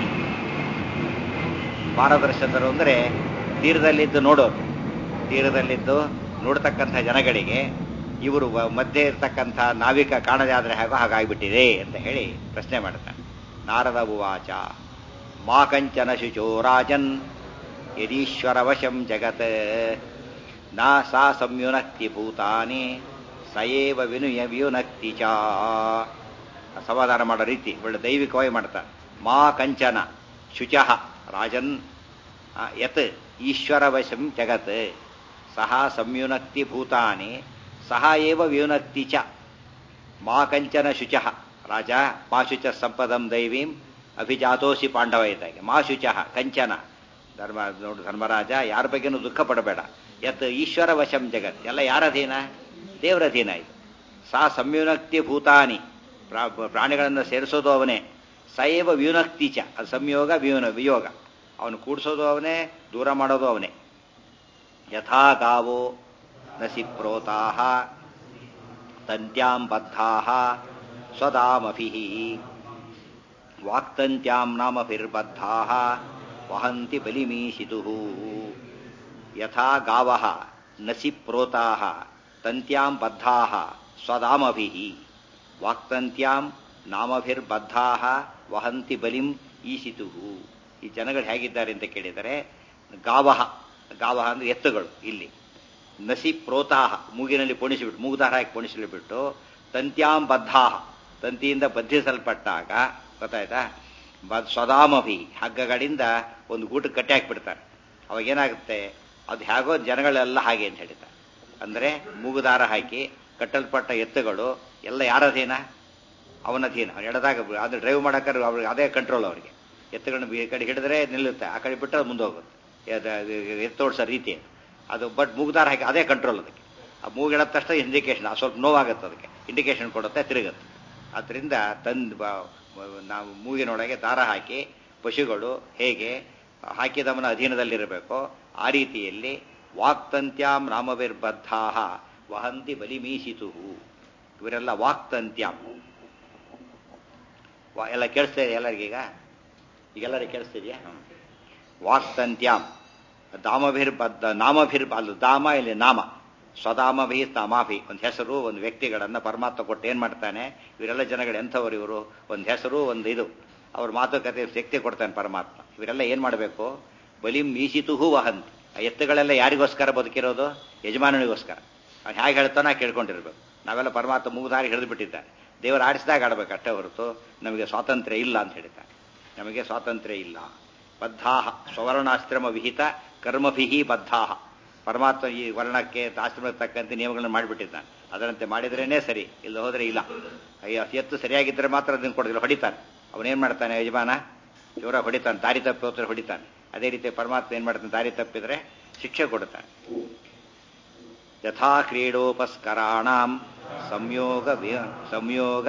ಪಾರದರ್ಶಕರು ಅಂದರೆ ತೀರದಲ್ಲಿದ್ದು ನೋಡೋರು ತೀರದಲ್ಲಿದ್ದು ನೋಡ್ತಕ್ಕಂಥ ಜನಗಳಿಗೆ ಇವರು ವ- ಮಧ್ಯೆ ಇರ್ತಕ್ಕಂಥ ನಾವಿಕ ಕಾಣದೆ ಆದರೆ ಹಾಗೋ ಹಾಗಾಗ್ಬಿಟ್ಟಿದೆ ಅಂತ ಹೇಳಿ ಪ್ರಶ್ನೆ ಮಾಡ್ತಾನೆ ನಾರದ ಉವಾಚ ಮಾ ಕಂಚನ ಶುಚೋ ರಾಜನ್ ಯದೀಶ್ವರ ವಶಂ ಜಗತ್ ನಾ ಸಾ ಸಂಯುನಕ್ತಿ ಭೂತಾನಿ ಸಯೇವ ವಿನುಯ ವ್ಯುನಕ್ತಿ ಚ ಸಮಾಧಾನ ಮಾಡೋ ರೀತಿ ಒಳ್ಳೆ ದೈವಿಕವಾಗಿ ಮಾಡ್ತಾರೆ ಮಾ ಕಂಚನ ಶುಚಃ ರಾಜನ್ ಆ, ಯತ್ ಈಶ್ವರವಶಂ ಜಗತ್ ಸಹ ಸಂಯುನಕ್ತಿ ಭೂತಾನಿ ಸಹ ಏವ ವ್ಯುನಕ್ತಿ ಚ ಮಾ ಕಂಚನ ಶುಚಃ ರಾಜ ಮಾ ಶುಚ ಸಂಪದಂ ದೈವೀಂ ಅಭಿಜಾತೋಸಿ ಪಾಂಡವ ಇದ್ದಾಗೆ ಮಾ ಶುಚಃ ಕಂಚನ ಧರ್ಮ ನೋಡು ಧರ್ಮರಾಜ ಯಾರ ಬಗ್ಗೆನೂ ದುಃಖ ಪಡಬೇಡ ಯತ್ ಈಶ್ವರ ವಶಂ ಜಗತ್ ಎಲ್ಲ ಯಾರ ಅಧೀನ ದೇವರ ಅಧೀನ ಇದು ಸಾ ಸಂಯುನಕ್ತಿ ಭೂತಾನಿ ಪ್ರಾ- ಪ್ರಾಣಿಗಳನ್ನು ಸೇರಿಸೋದು ಅವನೇ ಸಯೇವ ವ್ಯುನಕ್ತಿ ಚ ಅದು ಸಂಯೋಗ ವ್ಯೂನ ವಿಯೋಗ ಅವನು ಕೂಡಿಸೋದು ಅವನೇ ದೂರ ಮಾಡೋದು ಅವನೇ ಯಥಾ ಗಾವೋ ನಸಿ ಪ್ರೋತಾಹ ತಂತ್ಯಾಂ ಬದ್ಧಾಹ ಸ್ವದಾಮಭಿಃ ವಾಕ್ತಂತ್ಯಾಂ ನಾಮಭಿರ್ಬದ್ಧಾಹ ವಹಂತಿ ಬಲಿಮೀಶಿತುಃ ಯಥಾ ಗಾವಃ ನಸಿ ಪ್ರೋತಾಹ ತಂತ್ಯಾಂ ಬದ್ಧಾಹ ಸ್ವದಾಮಭಿಃ ವಾಕ್ತಂತ್ಯಾಂ ನಾಮಭಿರ್ಬದ್ಧಾಹ ವಹಂತಿ ಬಲಿಂ ಈಶಿತುಃ ಈ ಜನಗಳು ಹೇಗಿದ್ದಾರೆ ಅಂತ ಕೇಳಿದರೆ ಗಾವಹ ಗಾವಹ ಅಂದ್ರೆ ಎತ್ತುಗಳು ಇಲ್ಲಿ ನಸಿ ಪ್ರೋತಾಹ ಮೂಗಿನಲ್ಲಿ ಪೋಣಿಸಿಬಿಟ್ಟು ಮೂಗುದಾರ ಹಾಕಿ ಪೋಣಿಸಲಿಬಿಟ್ಟು ತಂತ್ಯಾಂ ಬದ್ಧಾಹ ತಂತಿಯಿಂದ ಬದ್ಧಿಸಲ್ಪಟ್ಟಾಗ ಗೊತ್ತಾಯ್ತಾ ಬ ಸ್ವದಾಮಭಿ ಹಗ್ಗಗಳಿಂದ ಒಂದು ಗೂಟಕ್ಕೆ ಕಟ್ಟಿ ಹಾಕಿಬಿಡ್ತಾರೆ ಅವಾಗ ಏನಾಗುತ್ತೆ ಅದು ಹೇಗೋ ಜನಗಳೆಲ್ಲ ಹಾಗೆ ಅಂತ ಹೇಳಿದ್ದಾರೆ ಅಂದರೆ ಮೂಗುದಾರ ಹಾಕಿ ಕಟ್ಟಲ್ಪಟ್ಟ ಎತ್ತುಗಳು ಎಲ್ಲ ಯಾರ ಅಧೀನ ಅವನ ಅಧೀನ ಅವ್ನು ಎಡದಾಗ ಅದು ಡ್ರೈವ್ ಮಾಡೋಕ್ಕಾದ್ರೆ ಅವ್ರಿಗೆ ಅದೇ ಕಂಟ್ರೋಲ್ ಅವರಿಗೆ ಎತ್ತುಗಳನ್ನ ಈ ಕಡೆ ಹಿಡಿದ್ರೆ ನಿಲ್ಲುತ್ತೆ ಆ ಕಡೆ ಬಿಟ್ಟರೆ ಮುಂದೆ ಹೋಗುತ್ತೆ ಎತ್ತೋಡ್ಸೋ ರೀತಿ ಅದು. ಅದು ಬಟ್ ಮೂಗುದಾರ ಹಾಕಿ ಅದೇ ಕಂಟ್ರೋಲ್ ಅದಕ್ಕೆ ಆ ಮೂಗಿಡ ತಕ್ಷಣ ಇಂಡಿಕೇಶನ್ ಸ್ವಲ್ಪ ನೋವಾಗುತ್ತೆ ಅದಕ್ಕೆ ಇಂಡಿಕೇಶನ್ ಕೊಡುತ್ತೆ ತಿರುಗುತ್ತೆ ಅದರಿಂದ ತಂದು ನಾವು ಮೂಗಿನೊಳಗೆ ದಾರ ಹಾಕಿ ಪಶುಗಳು ಹೇಗೆ ಹಾಕಿದವನ ಅಧೀನದಲ್ಲಿರಬೇಕೋ ಆ ರೀತಿಯಲ್ಲಿ ವಾಕ್ತಂತ್ಯಾಂ ರಾಮವಿರ್ಬದ್ಧಾ ವಹಂತಿ ಬಲಿಮೀಸಿತು ಇವರೆಲ್ಲ ವಾಕ್ತಂತ್ಯಾಂ ವಾ- ಎಲ್ಲ ಕೇಳಿಸ್ತಾ ಇದೆ ಎಲ್ಲರಿಗೀಗ ಈಗೆಲ್ಲರಿಗೆ ಕೇಳಿಸ್ತಿದ್ಯಾ ವಾಕ್ತಂತ್ಯಾಂ ದಾಮಭಿರ್ಬದ್ಧ ನಾಮಭಿರ್ ಅಲ್ಲ ದಾಮ ಇಲ್ಲಿ ನಾಮ ಸ್ವಧಾಮಭಿ ತಮಾಭಿ ಒಂದು ಹೆಸರು ಒಂದು ವ್ಯಕ್ತಿಗಳನ್ನು ಪರಮಾತ್ಮ ಕೊಟ್ಟು ಏನು ಮಾಡ್ತಾನೆ ಇವರೆಲ್ಲ ಜನಗಳು ಎಂಥವ್ರು ಇವರು ಒಂದು ಹೆಸರು ಒಂದು ಇದು ಅವ್ರ ಮಾತುಕತೆ ಶಕ್ತಿ ಕೊಡ್ತಾನೆ ಪರಮಾತ್ಮ ಇವರೆಲ್ಲ ಏನು ಮಾಡಬೇಕು ಬಲಿಂ ಮೀಸಿತುಹು ವಹಂತ್ ಆ ಎತ್ತುಗಳೆಲ್ಲ ಯಾರಿಗೋಸ್ಕರ ಬದುಕಿರೋದು ಯಜಮಾನನಿಗೋಸ್ಕರ ಅವ್ನು ಹೇಗೆ ಹೇಳ್ತಾನೋ ಕೇಳ್ಕೊಂಡಿರ್ಬೇಕು ನಾವೆಲ್ಲ ಪರಮಾತ್ಮ ಮೂಗುದಾರಿ ಹಿಡಿದು ಬಿಟ್ಟಿದ್ದಾನೆ ದೇವರು ಆಡಿಸಿದಾಗ ಆಡ್ಬೇಕು ಅಷ್ಟೇ ಹೊರತು ನಮಗೆ ಸ್ವಾತಂತ್ರ್ಯ ಇಲ್ಲ ಅಂತ ಹೇಳ್ತಾನೆ ನಮಗೆ ಸ್ವಾತಂತ್ರ್ಯ ಇಲ್ಲ ಬದ್ಧಾಹ ಸ್ವರ್ಣಾಶ್ರಮ ವಿಹಿತ ಕರ್ಮಭಿಹಿ ಬದ್ಧಾಹ ಪರಮಾತ್ಮ ಈ ವರ್ಣಕ್ಕೆ ಆಶ್ರಮಕ್ಕೆ ತಕ್ಕಂತೆ ನಿಯಮಗಳನ್ನು ಮಾಡಿಬಿಟ್ಟಿದ್ದಾನೆ ಅದರಂತೆ ಮಾಡಿದ್ರೇನೆ ಸರಿ ಇಲ್ಲ ಹೋದ್ರೆ ಇಲ್ಲ ಅಯ್ಯೋ ಎತ್ತು ಸರಿಯಾಗಿದ್ದರೆ ಮಾತ್ರ ಅದನ್ನು ಕೊಡೋದಿಲ್ಲ ಹೊಡಿತಾನೆ ಅವನೇನು ಮಾಡ್ತಾನೆ ಯಜಮಾನ ಇವರ ಹೊಡಿತಾನೆ ದಾರಿ ತಪ್ಪಿ ಹೋದ್ರೆ ಹೊಡಿತಾನೆ ಅದೇ ರೀತಿ ಪರಮಾತ್ಮ ಏನು ಮಾಡ್ತಾನೆ ದಾರಿ ತಪ್ಪಿದ್ರೆ ಶಿಕ್ಷೆ ಕೊಡ್ತಾನೆ ಯಥಾ ಕ್ರೀಡೋಪಸ್ಕರಾಣಾಂ ಸಂಯೋಗ ವಿ- ಸಂಯೋಗ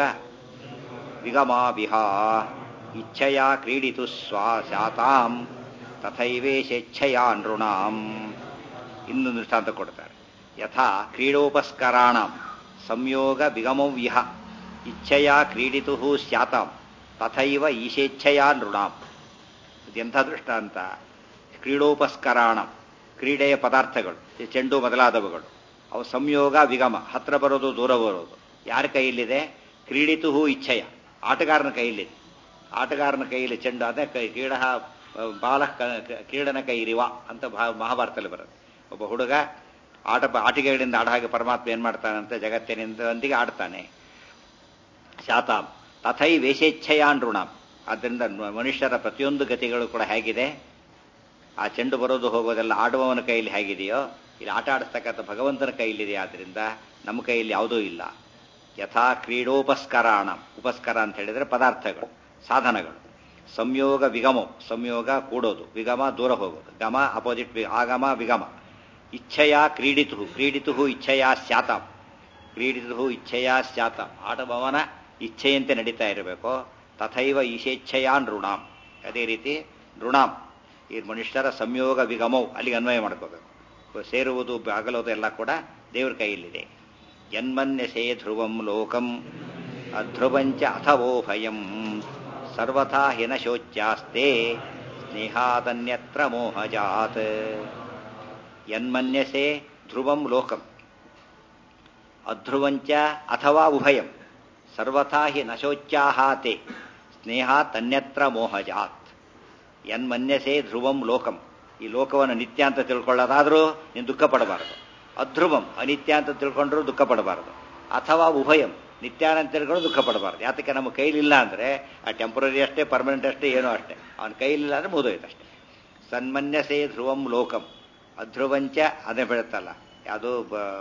ವಿಗಮಾಭಿಹ ಇಚ್ಛೆಯ ಕ್ರೀಡಿತು ಸ್ವಾ ಸ್ಯಾತಾಂ ತಥೈವೇಶೇಚ್ಛೆಯ ನೃಣಾಂ ಇನ್ನೊಂದು ದೃಷ್ಟಾಂತ ಕೊಡ್ತಾರೆ ಯಥಾ ಕ್ರೀಡೋಪಸ್ಕರಾಣ ಸಂಯೋಗ ವಿಗಮವ್ಯಹ ಇಚ್ಛೆಯ ಕ್ರೀಡಿತು ಸ್ಯಾತಾಂ ತಥೈವ ಈಶೇಚ್ಛೆಯ ನೃಣಾಂ ಇದೆಂಥ ದೃಷ್ಟಾಂತ ಕ್ರೀಡೋಪಸ್ಕರಾಣ ಕ್ರೀಡೆಯ ಪದಾರ್ಥಗಳು ಈ ಚೆಂಡು ಮೊದಲಾದವುಗಳು ಅವು ಸಂಯೋಗ ವಿಗಮ ಹತ್ರ ಬರೋದು ದೂರ ಬರೋದು ಯಾರ ಕೈಯಲ್ಲಿದೆ ಕ್ರೀಡಿತು ಇಚ್ಛೆಯ ಆಟಗಾರನ ಕೈಯಲ್ಲಿದೆ ಆಟಗಾರನ ಕೈಯಲ್ಲಿ ಚೆಂಡು ಅದೇ ಕೈ ಕ್ರೀಡ ಬಾಲ ಕ- ಕ್ರೀಡನ ಕೈರಿವ ಅಂತ ಭಾ- ಮಹಾಭಾರತದಲ್ಲಿ ಬರುತ್ತೆ ಒಬ್ಬ ಹುಡುಗ ಆಟ ಆಟಿಕೆಗಳಿಂದ ಆಡ ಹಾಗೆ ಪರಮಾತ್ಮ ಏನ್ ಮಾಡ್ತಾನಂತೆ ಜಗತ್ತಿನಿಂದೊಂದಿಗೆ ಆಡ್ತಾನೆ ಶಾತಾಂ ತಥೈ ವೇಷೇಚ್ಛೆಯ ನೃಣಾಂ ಆದ್ದರಿಂದ ಮ- ಮನುಷ್ಯರ ಪ್ರತಿಯೊಂದು ಗತಿಗಳು ಕೂಡ ಹೇಗಿದೆ ಆ ಚೆಂಡು ಬರೋದು ಹೋಗೋದೆಲ್ಲ ಆಡುವವನ ಕೈಯಲ್ಲಿ ಹೇಗಿದೆಯೋ ಇಲ್ಲಿ ಆಟ ಆಡಿಸ್ತಕ್ಕಂಥ ಭಗವಂತನ ಕೈಯಲ್ಲಿದೆ ಆದ್ರಿಂದ ನಮ್ಮ ಕೈಯಲ್ಲಿ ಯಾವುದೂ ಇಲ್ಲ ಯಥಾ ಕ್ರೀಡೋಪಸ್ಕರಾಣ ಉಪಸ್ಕರ ಅಂತ ಹೇಳಿದ್ರೆ ಪದಾರ್ಥಗಳು ಸಾಧನಗಳು ಸಂಯೋಗ ವಿಗಮ ಸಂಯೋಗ ಕೂಡೋದು ವಿಗಮ ದೂರ ಹೋಗೋದು ಗಮ ಅಪೋಸಿಟ್ ಆಗಮ ವಿಗಮ ಇಚ್ಛೆಯ ಕ್ರೀಡಿತು ಕ್ರೀಡಿತು ಇಚ್ಛೆಯ ಸ್ಯಾತಾಂ ಕ್ರೀಡಿತು ಇಚ್ಛೆಯ ಸ್ಯಾತಾಂ ಆಟಭವನ ಇಚ್ಛೆಯಂತೆ ನಡೀತಾ ಇರಬೇಕು ತಥೈವ ಈಶೇಚ್ಛೆಯ ನೃಣಾಂ ಅದೇ ರೀತಿ ನೃಣಾಂ ಈ ಮನುಷ್ಯರ ಸಂಯೋಗ ವಿಗಮವು ಅಲ್ಲಿಗೆ ಅನ್ವಯ ಮಾಡ್ಕೋಬೇಕು ಸೇರುವುದು ಅಗಲೋದು ಎಲ್ಲ ಕೂಡ ದೇವ್ರ ಕೈಯಲ್ಲಿದೆ ಯನ್ಮನ್ಯಸೇ ಧ್ರುವಂ ಲೋಕಂ ಅಧ್ರುವಂಚ ಅಥವೋ ಭಯಂ ಸರ್ವಥಾ ಹಿನ ಶೋಚ್ಯಾಸ್ತೆ ಸ್ನೇಹಾದನ್ಯತ್ರ ಮೋಹಜಾತ್ ಯನ್ಮನ್ಯಸೆ ಧ್ರುವಂ ಲೋಕಂ ಅಧ್ರುವಂಚ ಅಥವಾ ಉಭಯಂ ಸರ್ವಥಾ ಹಿ ನಶೋಚ್ಯಾಹಾತೆ ಸ್ನೇಹಾತ್ ಅನ್ಯತ್ರ ಮೋಹಜಾತ್ ಯನ್ಮನ್ಯಸೆ ಧ್ರುವಂ ಲೋಕಂ ಈ ಲೋಕವನ್ನು ನಿತ್ಯ ಅಂತ ತಿಳ್ಕೊಳ್ಳೋದಾದ್ರೂ ನೀನು ದುಃಖ ಪಡಬಾರದು ಅಧ್ರುವಂ ಅನಿತ್ಯ ಅಂತ ತಿಳ್ಕೊಂಡ್ರೂ ದುಃಖ ಪಡಬಾರದು ಅಥವಾ ಉಭಯಂ ನಿತ್ಯ ಅಂತ ತಿಳ್ಕೊಂಡು ದುಃಖ ಪಡಬಾರದು ಯಾತಕ್ಕೆ ನಮ್ಮ ಕೈಲಿಲ್ಲ ಅಂದ್ರೆ ಆ ಟೆಂಪರರಿ ಅಷ್ಟೇ ಪರ್ಮನೆಂಟ್ ಅಷ್ಟೇ ಏನೋ ಅಷ್ಟೇ ಅವನ ಕೈಲಿಲ್ಲ ಅಂದ್ರೆ ಮುಗಿದೋಯ್ತು ಅಷ್ಟೇ ಸನ್ಮನ್ಯಸೆ ಧ್ರುವಂ ಲೋಕಂ ಅಧ್ರುವಂಚ ಅದೇ ಬೆಳುತ್ತಲ್ಲ ಯಾವುದು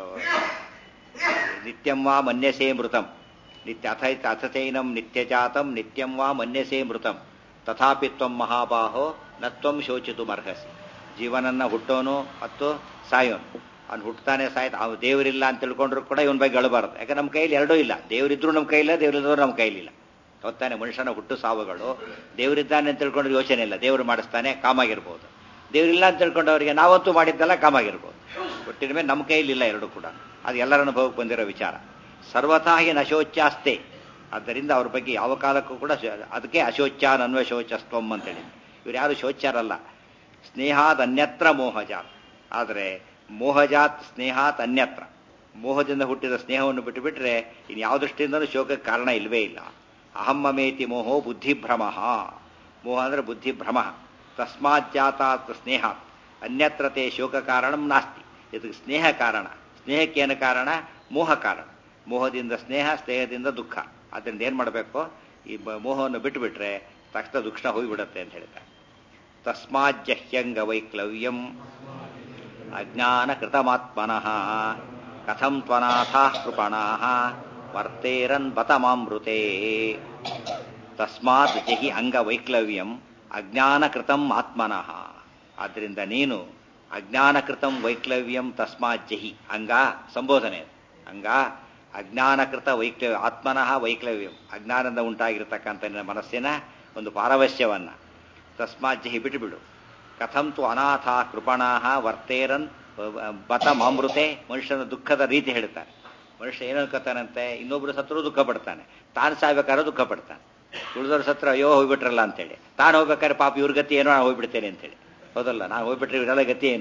ನಿತ್ಯಂ ವಾ ಮನ್ಯಸೇ ಮೃತಂ ನಿತ್ಯ ಅಥ ಅಥಚೈನಂ ನಿತ್ಯಜಾತಂ ನಿತ್ಯಂ ವಾ ಮನ್ಯಸೇ ಮೃತಂ ತಥಾಪಿ ತ್ವಂ ಮಹಾಬಾಹೋ ನತ್ವಂ ಶೋಚಿತು ಮರ್ಹಸಿ ಜೀವನನ್ನ ಹುಟ್ಟೋನು ಮತ್ತು ಸಾಯೋನು ಅವ್ನು ಹುಟ್ಟತಾನೆ ಸಾಯ್ತು ಅವ್ನು ದೇವರಿಲ್ಲ ಅಂತ ತಿಳ್ಕೊಂಡ್ರು ಕೂಡ ಇವನ್ ಬಗ್ಗೆ ಅಳಬಾರದು ಯಾಕೆ ನಮ್ಮ ಕೈಯಲ್ಲಿ ಎರಡೂ ಇಲ್ಲ ದೇವರಿದ್ರು ನಮ್ಮ ಕೈಯಿಲ್ಲ ದೇವರಿದ್ರು ನಮ್ಮ ಕೈಲಿಲ್ಲ ಗೊತ್ತಾನೆ ಮನುಷ್ಯನ ಹುಟ್ಟು ಸಾವುಗಳು ದೇವರಿದ್ದಾನೆ ಅಂತ ತಿಳ್ಕೊಂಡ್ರೆ ಯೋಚನೆ ಇಲ್ಲ ದೇವರು ಮಾಡಿಸ್ತಾನೆ ಕಾಮಾಗಿರ್ಬೋದು ದೇವರಿಲ್ಲ ಅಂತ ತಿಳ್ಕೊಂಡವರಿಗೆ ನಾವಂತೂ ಮಾಡಿದ್ದಲ್ಲ ಕಾಮಾಗಿರ್ಬೋದು ಒಟ್ಟಿನ ಮೇಲೆ ನಮ್ಮ ಕೈಲಿಲ್ಲ ಎರಡು ಕೂಡ ಅದು ಎಲ್ಲರ ಅನುಭವಕ್ಕೆ ಬಂದಿರೋ ವಿಚಾರ ಸರ್ವಥಾಹಿ ನಶೋಚ್ಯಾಸ್ತೆ ಆದ್ದರಿಂದ ಅವ್ರ ಬಗ್ಗೆ ಯಾವ ಕಾಲಕ್ಕೂ ಕೂಡ ಶೋ- ಅದಕ್ಕೆ ಅಶೋಚ್ಯಾನ್ ಅನ್ವ ಶೋಚಸ್ತ್ವಂ ಅಂತೇಳಿ ಇವ್ರು ಯಾರು ಶೋಚ್ಯಾರಲ್ಲ ಸ್ನೇಹಾತ್ ಅನ್ಯತ್ರ ಮೋಹಜಾತ್ ಆದರೆ ಮೋಹಜಾತ್ ಸ್ನೇಹಾತ್ ಅನ್ಯತ್ರ ಮೋಹದಿಂದ ಹುಟ್ಟಿದ ಸ್ನೇಹವನ್ನು ಬಿಟ್ಟು ಬಿಟ್ರೆ ಇನ್ನು ಯಾವ ದೃಷ್ಟಿಯಿಂದಲೂ ಶೋಕಕ್ಕೆ ಕಾರಣ ಇಲ್ವೇ ಇಲ್ಲ ಅಹಮ್ಮಮೇತಿ ಮೋಹೋ ಬುದ್ಧಿಭ್ರಮ ಮೋಹ ಅಂದ್ರೆ ಬುದ್ಧಿಭ್ರಮ ತಸ್ಮಾಜ್ಜಾತಾತ್ ಸ್ನೇಹಾತ್ ಅನ್ಯತ್ರತೆ ಶೋಕ ಕಾರಣಂ ನಾಸ್ತಿ ಇದಕ್ಕೆ ಸ್ನೇಹ ಕಾರಣ ಸ್ನೇಹಕ್ಕೇನು ಕಾರಣ ಮೋಹ ಕಾರಣ ಮೋಹದಿಂದ ಸ್ನೇಹ ಸ್ನೇಹದಿಂದ ದುಃಖ ಅದರಿಂದ ಏನ್ ಮಾಡಬೇಕು ಈ ಬ- ಮೋಹವನ್ನು ಬಿಟ್ಟು ಬಿಟ್ರೆ ತಕ್ಷಣ ದುಃಖ ಹೋಗಿಬಿಡತ್ತೆ ಅಂತ ಹೇಳ್ತಾರೆ ತಸ್ಮಾಜ್ಜಹ್ಯಂಗ ವೈಕ್ಲವ್ಯಂ ಅಜ್ಞಾನ ಕೃತಮಾತ್ಮನಃ ಕಥಂ ತ್ವನಾಥಾ ಕೃಪಣಾ ವರ್ತೇರನ್ ಬತಮಾಮೃತೆ ತಸ್ಮಾತ್ ಜಹಿ ಅಂಗವೈಕ್ಲವ್ಯಂ ಅಜ್ಞಾನಕೃತಂ ಆತ್ಮನಃ ಆದ್ದರಿಂದ ನೀನು ಅಜ್ಞಾನಕೃತಂ ವೈಕ್ಲವ್ಯಂ ತಸ್ಮಾತ್ ಜಹಿ ಅಂಗ ಸಂಬೋಧನೆ ಅದು. ಅಂಗ ಅಜ್ಞಾನಕೃತ ವೈಕ್ಲವ್ಯ ಆತ್ಮನಃ ವೈಕ್ಲವ್ಯಂ ಅಜ್ಞಾನದಿಂದ ಉಂಟಾಗಿರತಕ್ಕಂಥ ನಿನ್ನ ಮನಸ್ಸಿನ ಒಂದು ಪಾರವಶ್ಯವನ್ನ ತಸ್ಮಾತ್ ಜಹಿ ಬಿಟ್ಟುಬಿಡು ಕಥಂ ತು ಅನಾಥ ಕೃಪಣಾ ವರ್ತೇರನ್ ಬತ ಮಾಮೃತೆ ಮನುಷ್ಯನ ದುಃಖದ ರೀತಿ ಹೇಳ್ತಾರೆ ಮನುಷ್ಯ ಏನು ಅನ್ಕೋತಾನಂತೆ ಇನ್ನೊಬ್ರು ಸತ್ರು ದುಃಖ ಪಡ್ತಾನೆ ತಾನು ಸಾಯ್ಬೇಕಾದ್ರೆ ದುಃಖ ಪಡ್ತಾನೆ ಉಳಿದವ್ರ ಸತ್ರ ಅಯ್ಯೋ ಹೋಗ್ಬಿಟ್ರಲ್ಲ ಅಂತೇಳಿ ತಾನು ಹೋಗ್ಬೇಕಾದ್ರೆ ಪಾಪ ಇವ್ರ ಗತಿ ಏನೋ ನಾನು ಹೋಗ್ಬಿಡ್ತೇನೆ ಅಂತೇಳಿ ಹೌದಲ್ಲ ನಾನು ಹೋಗ್ಬಿಟ್ರೆ ಇವರೆಲ್ಲ ಗತಿ ಏನು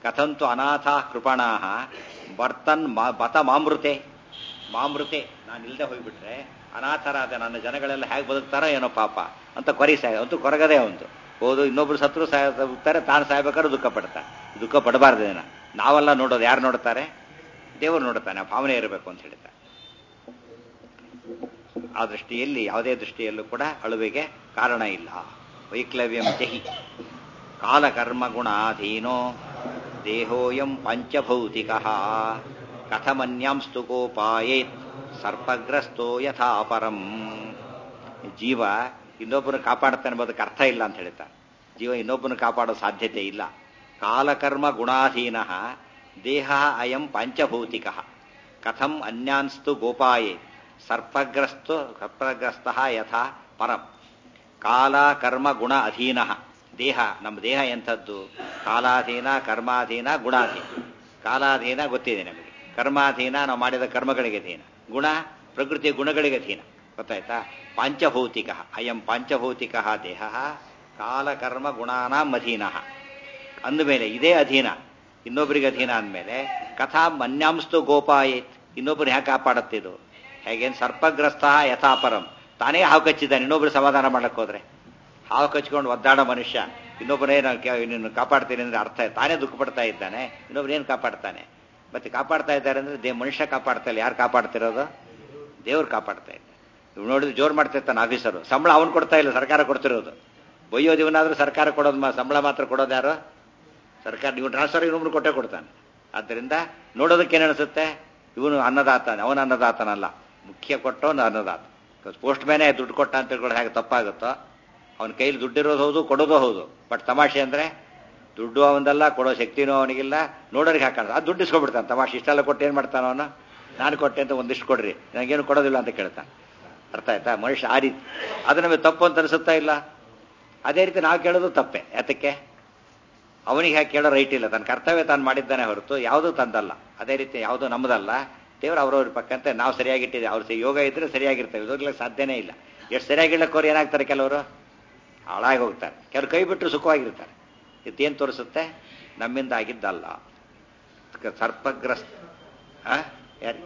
ಕಥಂತು ಅನಾಥ ಕೃಪಣಾ ಬರ್ತನ್ ಮಾ ಬತ ಮಾಮೃತೆ ಮಾಮೃತೆ ನಾನು ಇಲ್ಲದೆ ಹೋಗ್ಬಿಟ್ರೆ ಅನಾಥರಾದ ನನ್ನ ಜನಗಳೆಲ್ಲ ಹೇಗೆ ಬದುಕ್ತಾರೋ ಏನೋ ಪಾಪ ಅಂತ ಕೊರಿ ಸಾಯ ಅಂತೂ ಕೊರಗದೆ ಒಂದು ಹೌದು ಇನ್ನೊಬ್ರು ಸತ್ರು ಸಾಯ್ತಾರೆ ತಾನು ಸಾಯ್ಬೇಕಾದ್ರೆ ದುಃಖ ಪಡ್ತಾರೆ ದುಃಖ ಪಡಬಾರ್ದೇನ ನಾವೆಲ್ಲ ನೋಡೋದು ಯಾರು ನೋಡ್ತಾರೆ ದೇವರು ನೋಡ್ತಾನೆ ಆ ಭಾವನೆ ಇರಬೇಕು ಅಂತ ಹೇಳ್ತಾರೆ ಆ ದೃಷ್ಟಿಯಲ್ಲಿ ಯಾವುದೇ ದೃಷ್ಟಿಯಲ್ಲೂ ಕೂಡ ಅಳುವಿಗೆ ಕಾರಣ ಇಲ್ಲ ವೈಕ್ಲವ್ಯಂ ಜಹಿ ಕಾಲಕರ್ಮ ಗುಣಾಧೀನೋ ದೇಹೋಯಂ ಪಂಚಭೌತಿಕ ಕಥಮನ್ಯಾಂಸ್ತು ಕೋಪಾಯೇತ್ ಸರ್ಪಗ್ರಸ್ತೋ ಯಥಾ ಪರಂ ಜೀವ ಇನ್ನೊಬ್ಬನ ಕಾಪಾಡ್ತಾನೆ ಎಂಬುದಕ್ಕೆ ಅರ್ಥ ಇಲ್ಲ ಅಂತ ಹೇಳ್ತಾರೆ ಜೀವ ಇನ್ನೊಬ್ಬನ ಕಾಪಾಡೋ ಸಾಧ್ಯತೆ ಇಲ್ಲ ಕಾಲಕರ್ಮ ಗುಣಾಧೀನ ದೇಹ ಅಯಂ ಪಂಚಭೌತಿಕ ಕಥಂ ಅನ್ಯಾನ್ಸ್ತು ಗೋಪಾಯೇ ಸರ್ಪಗ್ರಸ್ತು ಸರ್ಪಗ್ರಸ್ತ ಯಥಾ ಪರಂ ಕಾಲ ಕರ್ಮ ಗುಣ ಅಧೀನ ದೇಹ ನಮ್ಮ ದೇಹ ಎಂಥದ್ದು ಕಾಲಾಧೀನ ಕರ್ಮಾಧೀನ ಗುಣಾಧೀನ ಕಾಲಾಧೀನ ಗೊತ್ತಿದೆ ನಮಗೆ ಕರ್ಮಾಧೀನ ನಾವು ಮಾಡಿದ ಕರ್ಮಗಳಿಗೆ ಅಧೀನ ಗುಣ ಪ್ರಕೃತಿಯ ಗುಣಗಳಿಗೆ ಅಧೀನ ಗೊತ್ತಾಯ್ತಾ ಪಾಂಚಭೌತಿಕ ಅಯಂ ಪಾಂಚಭೌತಿಕ ದೇಹ ಕಾಲಕರ್ಮ ಗುಣಾನಾಂ ಅಧೀನ ಅಂದಮೇಲೆ ಇದೇ ಅಧೀನ ಇನ್ನೊಬ್ಬರಿಗೆ ಅಧೀನ ಅಂದಮೇಲೆ ಕಥಾ ಮನ್ಯಾಂಸ್ತು ಗೋಪಾಯೇತ್ ಇನ್ನೊಬ್ಬರು ಹೇಗೆ ಕಾಪಾಡುತ್ತೆ ಇದು ಹೇಗೇನು ಸರ್ಪಗ್ರಸ್ತ ಯಥಾಪರಂ ತಾನೇ ಹಾವು ಕಚ್ಚಿದ್ದಾನೆ ಇನ್ನೊಬ್ರು ಸಮಾಧಾನ ಮಾಡಕ್ಕೆ ಹೋದ್ರೆ ಹಾವು ಕಚ್ಕೊಂಡು ಒದ್ದಾಡೋ ಮನುಷ್ಯ ಇನ್ನೊಬ್ಬರೇ ನಿನ್ನ ಕಾಪಾಡ್ತೀನಿ ಅಂದ್ರೆ ಅರ್ಥ ತಾನೇ ದುಃಖ ಪಡ್ತಾ ಇದ್ದಾನೆ ಇನ್ನೊಬ್ರು ಏನು ಕಾಪಾಡ್ತಾನೆ ಮತ್ತೆ ಕಾಪಾಡ್ತಾ ಇದ್ದಾರೆ ಅಂದ್ರೆ ದೇ ಮನುಷ್ಯ ಕಾಪಾಡ್ತಾ ಇಲ್ಲ ಯಾರು ಕಾಪಾಡ್ತಿರೋದು ದೇವ್ರು ಕಾಪಾಡ್ತಾ ಇದ್ದಾರೆ ಇವ್ ನೋಡಿದ್ರೆ ಜೋರು ಮಾಡ್ತಿರ್ತಾನೆ ಆಫೀಸರು ಸಂಬಳ ಅವನು ಕೊಡ್ತಾ ಇಲ್ಲ ಸರ್ಕಾರ ಕೊಡ್ತಿರೋದು ಒಯ್ಯೋದು ಇವನಾದ್ರೂ ಸರ್ಕಾರ ಕೊಡೋದು ಮಾ- ಸಂಬಳ ಮಾತ್ರ ಕೊಡೋದು ಯಾರು ಸರ್ಕಾರ ನೀವು ಟ್ರಾನ್ಸ್ಫರ್ ಇನ್ನೊಬ್ರು ಕೊಟ್ಟೇ ಕೊಡ್ತಾನೆ ಆದ್ದರಿಂದ ನೋಡೋದಕ್ಕೆ ಏನು ಅನಿಸುತ್ತೆ ಇವನು ಅನ್ನದಾತನೆ ಅವನ ಅನ್ನದಾತನಲ್ಲ ಮುಖ್ಯ ಕೊಟ್ಟವನು ಅನ್ನದಾತ ಪೋಸ್ಟ್ ಮ್ಯಾನೇ ದುಡ್ಡು ಕೊಟ್ಟ ಅಂತ ತಿಳ್ಕೊಳ್ಳೋ ಹೇಗೆ ತಪ್ಪಾಗುತ್ತೋ ಅವನ ಕೈಲಿ ದುಡ್ಡಿರೋದು ಹೌದು ಕೊಡೋದು ಹೌದು ಬಟ್ ತಮಾಷೆ ಅಂದ್ರೆ ದುಡ್ಡು ಅವನದಲ್ಲ ಕೊಡೋ ಶಕ್ತಿನೂ ಅವನಿಗಿಲ್ಲ ನೋಡೋರಿಗೆ ಹಾಕೋಣ ಅದು ದುಡ್ಡು ಇಸ್ಕೊಬಿಡ್ತಾನೆ ತಮಾಷೆ ಇಷ್ಟೆಲ್ಲ ಕೊಟ್ಟು ಏನು ಮಾಡ್ತಾನ ಅವನು ನಾನು ಕೊಟ್ಟೆ ಅಂತ ಒಂದಿಷ್ಟು ಕೊಡ್ರಿ ನನಗೇನು ಕೊಡೋದಿಲ್ಲ ಅಂತ ಕೇಳ್ತಾನೆ ಅರ್ಥ ಆಯ್ತಾ ಮನುಷ್ಯ ಆ ರೀತಿ ಅದು ನಮಗೆ ತಪ್ಪು ಅಂತ ಅನಿಸುತ್ತಾ ಇಲ್ಲ ಅದೇ ರೀತಿ ನಾವು ಕೇಳೋದು ತಪ್ಪೆ ಯಾತಕ್ಕೆ ಅವನಿಗೆ ಯಾಕೆ ಕೇಳೋ ರೈಟ್ ಇಲ್ಲ ತನ್ನ ಕರ್ತವ್ಯ ತಾನು ಮಾಡಿದ್ದಾನೆ ಹೊರತು ಯಾವುದೂ ತಂದಲ್ಲ ಅದೇ ರೀತಿ ಯಾವುದೂ ನಮ್ಮದಲ್ಲ ದೇವರು ಅವ್ರವ್ರ ಪಕ್ಕಂತೆ ನಾವು ಸರಿಯಾಗಿಟ್ಟಿದೆ ಅವ್ರ ಸ- ಯೋಗ ಇದ್ರೆ ಸರಿಯಾಗಿರ್ತೇವೆ ಇದ್ರಲ್ಲಿ ಸಾಧ್ಯನೇ ಇಲ್ಲ ಎಷ್ಟು ಸರಿಯಾಗಿಳ್ಳಕ್ಕವ್ರು ಏನಾಗ್ತಾರೆ ಕೆಲವರು ಹಾಳಾಗಿ ಹೋಗ್ತಾರೆ ಕೆಲವರು ಕೈ ಬಿಟ್ಟರು ಸುಖವಾಗಿರ್ತಾರೆ ಇದೇನು ತೋರಿಸುತ್ತೆ ನಮ್ಮಿಂದ ಆಗಿದ್ದಲ್ಲ ಕ- ಸರ್ಪಗ್ರಸ್ತ ಆ? ಯಾರು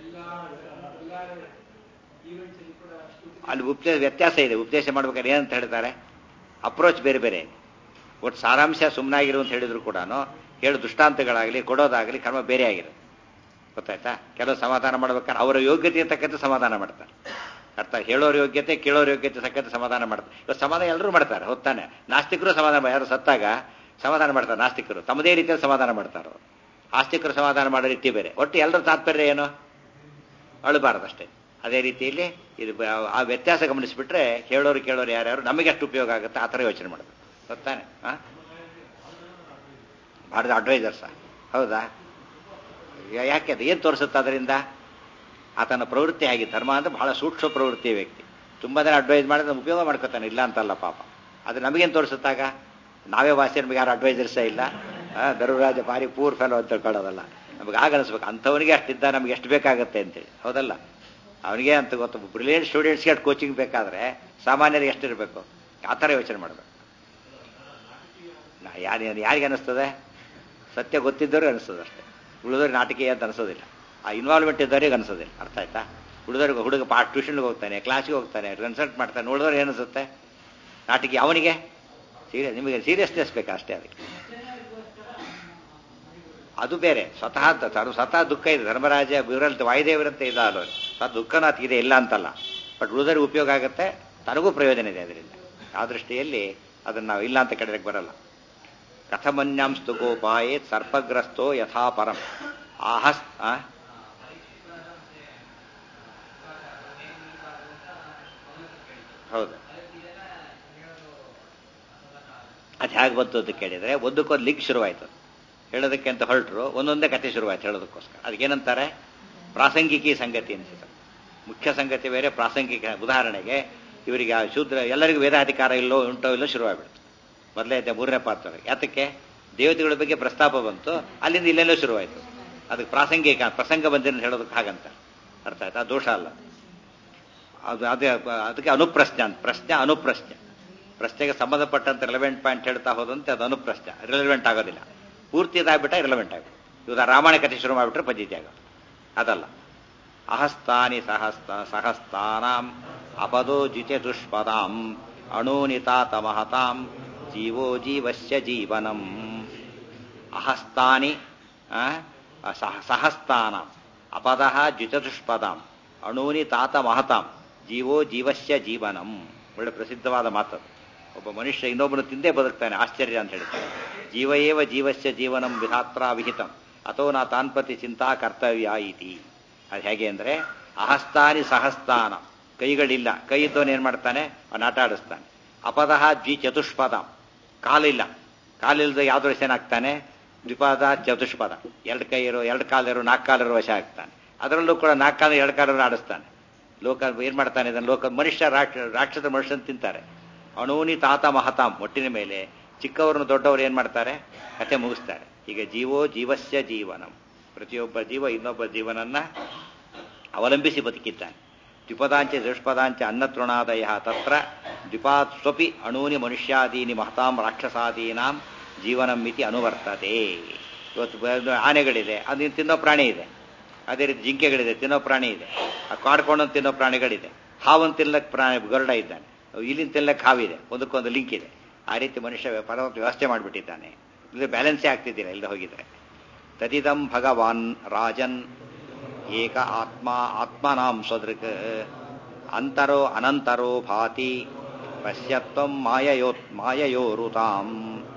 ಅಲ್ಲಿ ಉಪದೇಶ ವ್ಯತ್ಯಾಸ ಇದೆ ಉಪದೇಶ ಮಾಡ್ಬೇಕಾದ್ರೆ ಏನಂತ ಹೇಳ್ತಾರೆ ಅಪ್ರೋಚ್ ಬೇರೆ ಬೇರೆ ಒಟ್ಟು ಸಾರಾಂಶ ಸುಮ್ಮನಾಗಿರು ಅಂತ ಹೇಳಿದ್ರು ಕೂಡ ಹೇಳು ದೃಷ್ಟಾಂತಗಳಾಗಲಿ ಕೊಡೋದಾಗಲಿ ಕರ್ಮ ಬೇರೆ ಆಗಿರುತ್ತೆ ಗೊತ್ತಾಯ್ತಾ ಕೆಲವು ಸಮಾಧಾನ ಮಾಡ್ಬೇಕಾದ್ರೆ ಅವರ ಯೋಗ್ಯತೆ ತಕ್ಕಂತೆ ಸಮಾಧಾನ ಮಾಡ್ತಾರೆ ಅರ್ಥ ಹೇಳೋರ ಯೋಗ್ಯತೆ ಕೇಳೋರ ಯೋಗ್ಯತೆ ತಕ್ಕಂತೆ ಸಮಾಧಾನ ಮಾಡ್ತಾರೆ ಇವತ್ತು ಸಮಾಧಾನ ಎಲ್ಲರೂ ಮಾಡ್ತಾರೆ ಹೊತ್ತಾನೆ ನಾಸ್ತಿಕರು ಸಮಾಧಾನ ಮಾಡ್- ಯಾರು ಸತ್ತಾಗ ಸಮಾಧಾನ ಮಾಡ್ತಾರೆ ನಾಸ್ತಿಕರು ತಮ್ಮದೇ ರೀತಿಯಲ್ಲಿ ಸಮಾಧಾನ ಮಾಡ್ತಾರೆ ಅವರು ಆಸ್ತಿಕರು ಸಮಾಧಾನ ಮಾಡೋ ರೀತಿ ಬೇರೆ ಒಟ್ಟು ಎಲ್ಲರ ತಾತ್ಪರ್ಯ ಏನು ಅಳಬಾರ್ದಷ್ಟೇ ಅದೇ ರೀತಿಯಲ್ಲಿ ಇದು ಬ- ಆ ವ್ಯತ್ಯಾಸ ಗಮನಿಸಿಬಿಟ್ರೆ ಹೇಳೋರು ಕೇಳೋರು ಯಾರ್ಯಾರು ನಮಗೆ ಎಷ್ಟು ಉಪಯೋಗ ಆಗುತ್ತೆ ಆ ಥರ ಯೋಚನೆ ಮಾಡಬೇಕು ಗೊತ್ತಾನೆ ಹಾಂ ಭಾರತ ಅಡ್ವೈಸರ್ಸ ಹೌದಾ ಯಾ- ಯಾಕೆ ಅದು ಏನು ತೋರಿಸುತ್ತೆ ಅದರಿಂದ ಆತನ ಪ್ರವೃತ್ತಿ ಆಗಿ ಧರ್ಮ ಅಂದ್ರೆ ಬಹಳ ಸೂಕ್ಷ್ಮ ಪ್ರವೃತ್ತಿಯ ವ್ಯಕ್ತಿ ತುಂಬ ಜನ ಅಡ್ವೈಸ್ ಮಾಡಿದ್ರೆ ಉಪಯೋಗ ಮಾಡ್ಕೋತಾನೆ ಇಲ್ಲ ಅಂತಲ್ಲ ಪಾಪ ಅದು ನಮಗೇನು ತೋರಿಸುತ್ತಾಗ ನಾವೇ ವಾಸಿ ನಮಗೆ ಯಾರು ಅಡ್ವೈಸರ್ಸೇ ಇಲ್ಲ ಆ, ಧರ್ಮರಾಜ ಭಾರಿ ಪೂರ್ ಫೆಲೋ ಅಂತ ತಿಳ್ಕೊಳ್ಳೋದಲ್ಲ ನಮಗೆ ಆಗ ಅನಿಸ್ಬೇಕು ಅಂಥವನಿಗೆ ಅಷ್ಟಿದ್ದ ನಮ್ಗೆ ಎಷ್ಟು ಬೇಕಾಗತ್ತೆ ಅಂತೇಳಿ ಹೌದಲ್ಲ ಅವನಿಗೆ ಅಂತ ಗೊತ್ತು ಬ್ರಿಲಿಯಂಟ್ ಸ್ಟೂಡೆಂಟ್ಸ್ಗೆ ಅಷ್ಟು ಕೋಚಿಂಗ್ ಬೇಕಾದ್ರೆ ಸಾಮಾನ್ಯರಿಗೆ ಎಷ್ಟಿರಬೇಕು ಆ ಥರ ಯೋಚನೆ ಮಾಡಬೇಕು ನಾ ಯಾರು ಯಾರಿಗೆ ಅನಿಸ್ತದೆ ಸತ್ಯ ಗೊತ್ತಿದ್ದವ್ರಿಗೆ ಅನಿಸ್ತದೆ ಅಷ್ಟೇ ಉಳಿದವ್ರಿಗೆ ನಾಟಕೀಯ ಅಂತ ಅನಿಸೋದಿಲ್ಲ ಆ ಇನ್ವಾಲ್ವ್ಮೆಂಟ್ ಇದ್ದವ್ರಿಗೆ ಅನಿಸೋದಿಲ್ಲ ಅರ್ಥ ಆಯ್ತಾ ಉಳಿದವ್ರಿಗೆ ಹುಡುಗ ಪಾ ಟ್ಯೂಷನ್ಗೆ ಹೋಗ್ತಾನೆ ಕ್ಲಾಸಿಗೆ ಹೋಗ್ತಾನೆ ಕನ್ಸಲ್ಟ್ ಮಾಡ್ತಾನೆ ನೋಡಿದವ್ರಿಗೆ ಏನಿಸುತ್ತೆ ನಾಟಕೀಯ ಅವನಿಗೆ ಸೀರಿಯಸ್ ನಿಮಗೆ ಸೀರಿಯಸ್ನೆಸ್ ಬೇಕಾ ಅಷ್ಟೇ ಅದಕ್ಕೆ ಅದು ಬೇರೆ ಸ್ವತಃ ತ- ತ- ಸ್ವತಃ ದುಃಖ ಇದೆ ಧರ್ಮರಾಜ ಇವರಂತೆ ವಾಯುದೇವರಂತೆ ಇಲ್ಲ ಅಲ್ಲೋ ಸ್ವತಃ ದುಃಖನೂ ಇದೆ ಇಲ್ಲ ಅಂತಲ್ಲ ಬಟ್ ಉಳಿದವ್ರಿಗೆ ಉಪಯೋಗ ಆಗುತ್ತೆ ತನಗೂ ಪ್ರಯೋಜನ ಇದೆ ಅದರಿಂದ ಆ ದೃಷ್ಟಿಯಲ್ಲಿ ಅದನ್ನು ನಾವು ಇಲ್ಲ ಅಂತ ಕಡೆಯಕ್ಕೆ ಬರಲ್ಲ ಕಥಮನ್ಯಾಂಸ್ತು ಗೋಪಾಯೇ ಸರ್ಪಗ್ರಸ್ತೋ ಯಥಾ ಪರಂ ಆಹಸ್ ಆ? ಹೌದು ಅದು ಹೇಗೆ ಬಂತು ಅಂತ ಕೇಳಿದರೆ ಒಂದಕ್ಕೊಂದು ಲಿಂಕ್ ಶುರುವಾಯಿತು ಹೇಳೋದಕ್ಕೆ ಅಂತ ಹೊರಟರು ಒಂದೊಂದೇ ಕತೆ ಶುರುವಾಯ್ತು ಹೇಳೋದಕ್ಕೋಸ್ಕರ ಅದಕ್ಕೇನಂತಾರೆ ಪ್ರಾಸಂಗಿಕಿ ಸಂಗತಿ ಅನಿಸುತ್ತೆ ಮುಖ್ಯ ಸಂಗತಿ ಬೇರೆ ಪ್ರಾಸಂಗಿಕ ಉದಾಹರಣೆಗೆ ಇವರಿಗೆ ಆ ಶೂದ್ರ ಎಲ್ಲರಿಗೂ ವೇದಾಧಿಕಾರ ಇಲ್ಲೋ ಉಂಟೋ ಇಲ್ಲೋ ಶುರುವಾಗ್ಬಿಡ್ತು ಮೊದಲೇ ಐತೆ ಮೂರನೇ ಪಾತ್ರ ಯಾತಕ್ಕೆ ದೇವತೆಗಳ ಬಗ್ಗೆ ಪ್ರಸ್ತಾಪ ಬಂತು ಅಲ್ಲಿಂದ ಇಲ್ಲೆಲ್ಲೋ ಶುರುವಾಯಿತು ಅದಕ್ಕೆ ಪ್ರಾಸಂಗಿಕ ಪ್ರಸಂಗ ಬಂದಿರೋ ಹೇಳೋದಕ್ಕೆ ಹಾಗಂತ ಅರ್ಥ ಆಯ್ತಾ ದೋಷ ಅಲ್ಲ ಅದು ಅದೇ ಅದಕ್ಕೆ ಅನುಪ್ರಶ್ನೆ ಅಂತ ಪ್ರಶ್ನೆ ಅನುಪ್ರಶ್ನೆ ಪ್ರಶ್ನೆಗೆ ಸಂಬಂಧಪಟ್ಟಂತೆ ರಿಲೆವೆಂಟ್ ಪಾಯಿಂಟ್ ಹೇಳ್ತಾ ಹೋದಂತೆ ಅದು ಅನುಪ್ರಶ್ನೆ ರಿಲೆವೆಂಟ್ ಆಗೋದಿಲ್ಲ ಪೂರ್ತಿ ಇದಾಗ್ಬಿಟ್ಟ ಇರಲವೆಂಟ್ ಆಗ್ಬಿಟ್ಟು ಇವಾಗ ರಾಮಾಯಣ ಕಥೆ ಶುರು ಮಾಡಿಬಿಟ್ರೆ ಪದ್ಧತಿ ಆಗೋದು ಅದಲ್ಲ ಅಹಸ್ತಾನಿ ಸಹಸ್ತ ಸಹಸ್ತಾನಾಂ ಅಪದೋ ಜಿತೆ ದುಷ್ಪದಾಂ ಅಣೂನಿತಾತ ಮಹತಾಂ ಜೀವೋ ಜೀವಸ್ಯ ಜೀವನಂ ಅಹಸ್ತಾನಿ ಆ, ಸಹ ಸಹಸ್ತಾನಾಂ ಅಪದಃ ದ್ವಿಚತುಷ್ಪದಾಂ ಅಣೂನಿ ತಾತ ಮಹತಾಂ ಜೀವೋ ಜೀವಸ್ಯ ಜೀವನಂ ಒಳ್ಳೆ ಪ್ರಸಿದ್ಧವಾದ ಮಾತು ಒಬ್ಬ ಮನುಷ್ಯ ಇನ್ನೊಬ್ಬನು ತಿಂದೇ ಬದುಕ್ತಾನೆ ಆಶ್ಚರ್ಯ ಅಂತ ಹೇಳ್ತಾರೆ ಜೀವ ಏವ ಜೀವಸ್ಯ ಜೀವನಂ ವಿಧಾತ್ರ ವಿಹಿತಂ ಅಥೋ ನಾ ತಾನ್ಪತಿ ಚಿಂತಾ ಕರ್ತವ್ಯ ಇತಿ ಅದು ಹೇಗೆ ಅಂದರೆ ಅಹಸ್ತಾನಿ ಸಹಸ್ತಾನ ಕೈಗಳಿಲ್ಲ ಕೈ ಇದ್ದವನು ಏನು ಮಾಡ್ತಾನೆ ಅವನು ಆಟ ಆಡಿಸ್ತಾನೆ ಅಪದಃ ದ್ವಿ ಚತುಷ್ಪದಾಂ ಕಾಲಿಲ್ಲ ಕಾಲಿಲ್ಲದ ಯಾವ್ದು ವಶ ಆಗ್ತಾನೆ ದ್ವಿಪದ ಚತುಷ್ಪದ ಎರಡು ಕೈ ಇರೋ ಎರಡು ಕಾಲಿರೋ ನಾಲ್ಕು ಕಾಲಿರೋ ವಶ ಆಗ್ತಾನೆ ಅದರಲ್ಲೂ ಕೂಡ ನಾಲ್ಕು ಕಾಲ ಎರಡು ಕಾಲರು ಆಡಿಸ್ತಾನೆ ಲೋಕ ಏನ್ ಮಾಡ್ತಾನೆ ಇದನ್ನು ಲೋಕ ಮನುಷ್ಯ ರಾಕ್ಷ ರಾಕ್ಷಸ ಮನುಷ್ಯನ್ ತಿಂತಾರೆ ಅಣೂನಿ ತಾತ ಮಹತಾಂ ಒಟ್ಟಿನ ಮೇಲೆ ಚಿಕ್ಕವ್ರನ್ನ ದೊಡ್ಡವರು ಏನ್ ಮಾಡ್ತಾರೆ ಕಥೆ ಮುಗಿಸ್ತಾರೆ ಈಗ ಜೀವೋ ಜೀವಸ್ಯ ಜೀವನಂ ಪ್ರತಿಯೊಬ್ಬ ಜೀವ ಇನ್ನೊಬ್ಬ ಜೀವನನ್ನ ಅವಲಂಬಿಸಿ ಬದುಕಿದ್ದಾನೆ ದ್ವಿಪದಾಂಚ ದುಷ್ಪದಾಂಚ ಅನ್ನತೃಣಾದಯ ತತ್ರ ದ್ವಿಪಾತ್ ಸ್ವಪಿ ಅಣೂನಿ ಮನುಷ್ಯಾದೀನಿ ಮಹತಾಂ ರಾಕ್ಷಸಾದೀನಾಂ ಜೀವನಂ ಮಿತಿ ಅನುವರ್ತತೆ ಇವತ್ತು ಬ- ಆನೆಗಳಿದೆ ಅದು ತಿನ್ನೋ ಪ್ರಾಣಿ ಇದೆ ಅದೇ ರೀತಿ ಜಿಂಕೆಗಳಿದೆ ತಿನ್ನೋ ಪ್ರಾಣಿ ಇದೆ ಆ ಕಾಡ್ಕೊಂಡು ತಿನ್ನೋ ಪ್ರಾಣಿಗಳಿದೆ ಹಾವನ್ನು ತಿನ್ನಕ್ಕೆ ಪ್ರಾಣಿ ಗರುಡ ಇದ್ದಾನೆ ಇಲ್ಲಿನ ತಿನ್ನಕ್ಕೆ ಹಾವಿದೆ ಒಂದಕ್ಕೊಂದು ಲಿಂಕ್ ಇದೆ ಆ ರೀತಿ ಮನುಷ್ಯ ಪರಮಾತ್ಮ ವ್ಯವಸ್ಥೆ ಮಾಡಿಬಿಟ್ಟಿದ್ದಾನೆ ಇದು ಬ್ಯಾಲೆನ್ಸೇ ಆಗ್ತಿದ್ದಿಲ್ಲ ಇಲ್ಲದೆ ಹೋಗಿದ್ರೆ ತದಿದಂ ಭಗವಾನ್ ರಾಜನ್ ಏಕ ಆತ್ಮ ಆತ್ಮನಾಂ ಸ್ವದೃಕ್ ಅಂತರೋ ಅನಂತರೋ ಭಾತಿ ಪಶ್ಯತ್ವಂ ಮಾಯಯೋ ಮಾಯಯೋರುತಾಂ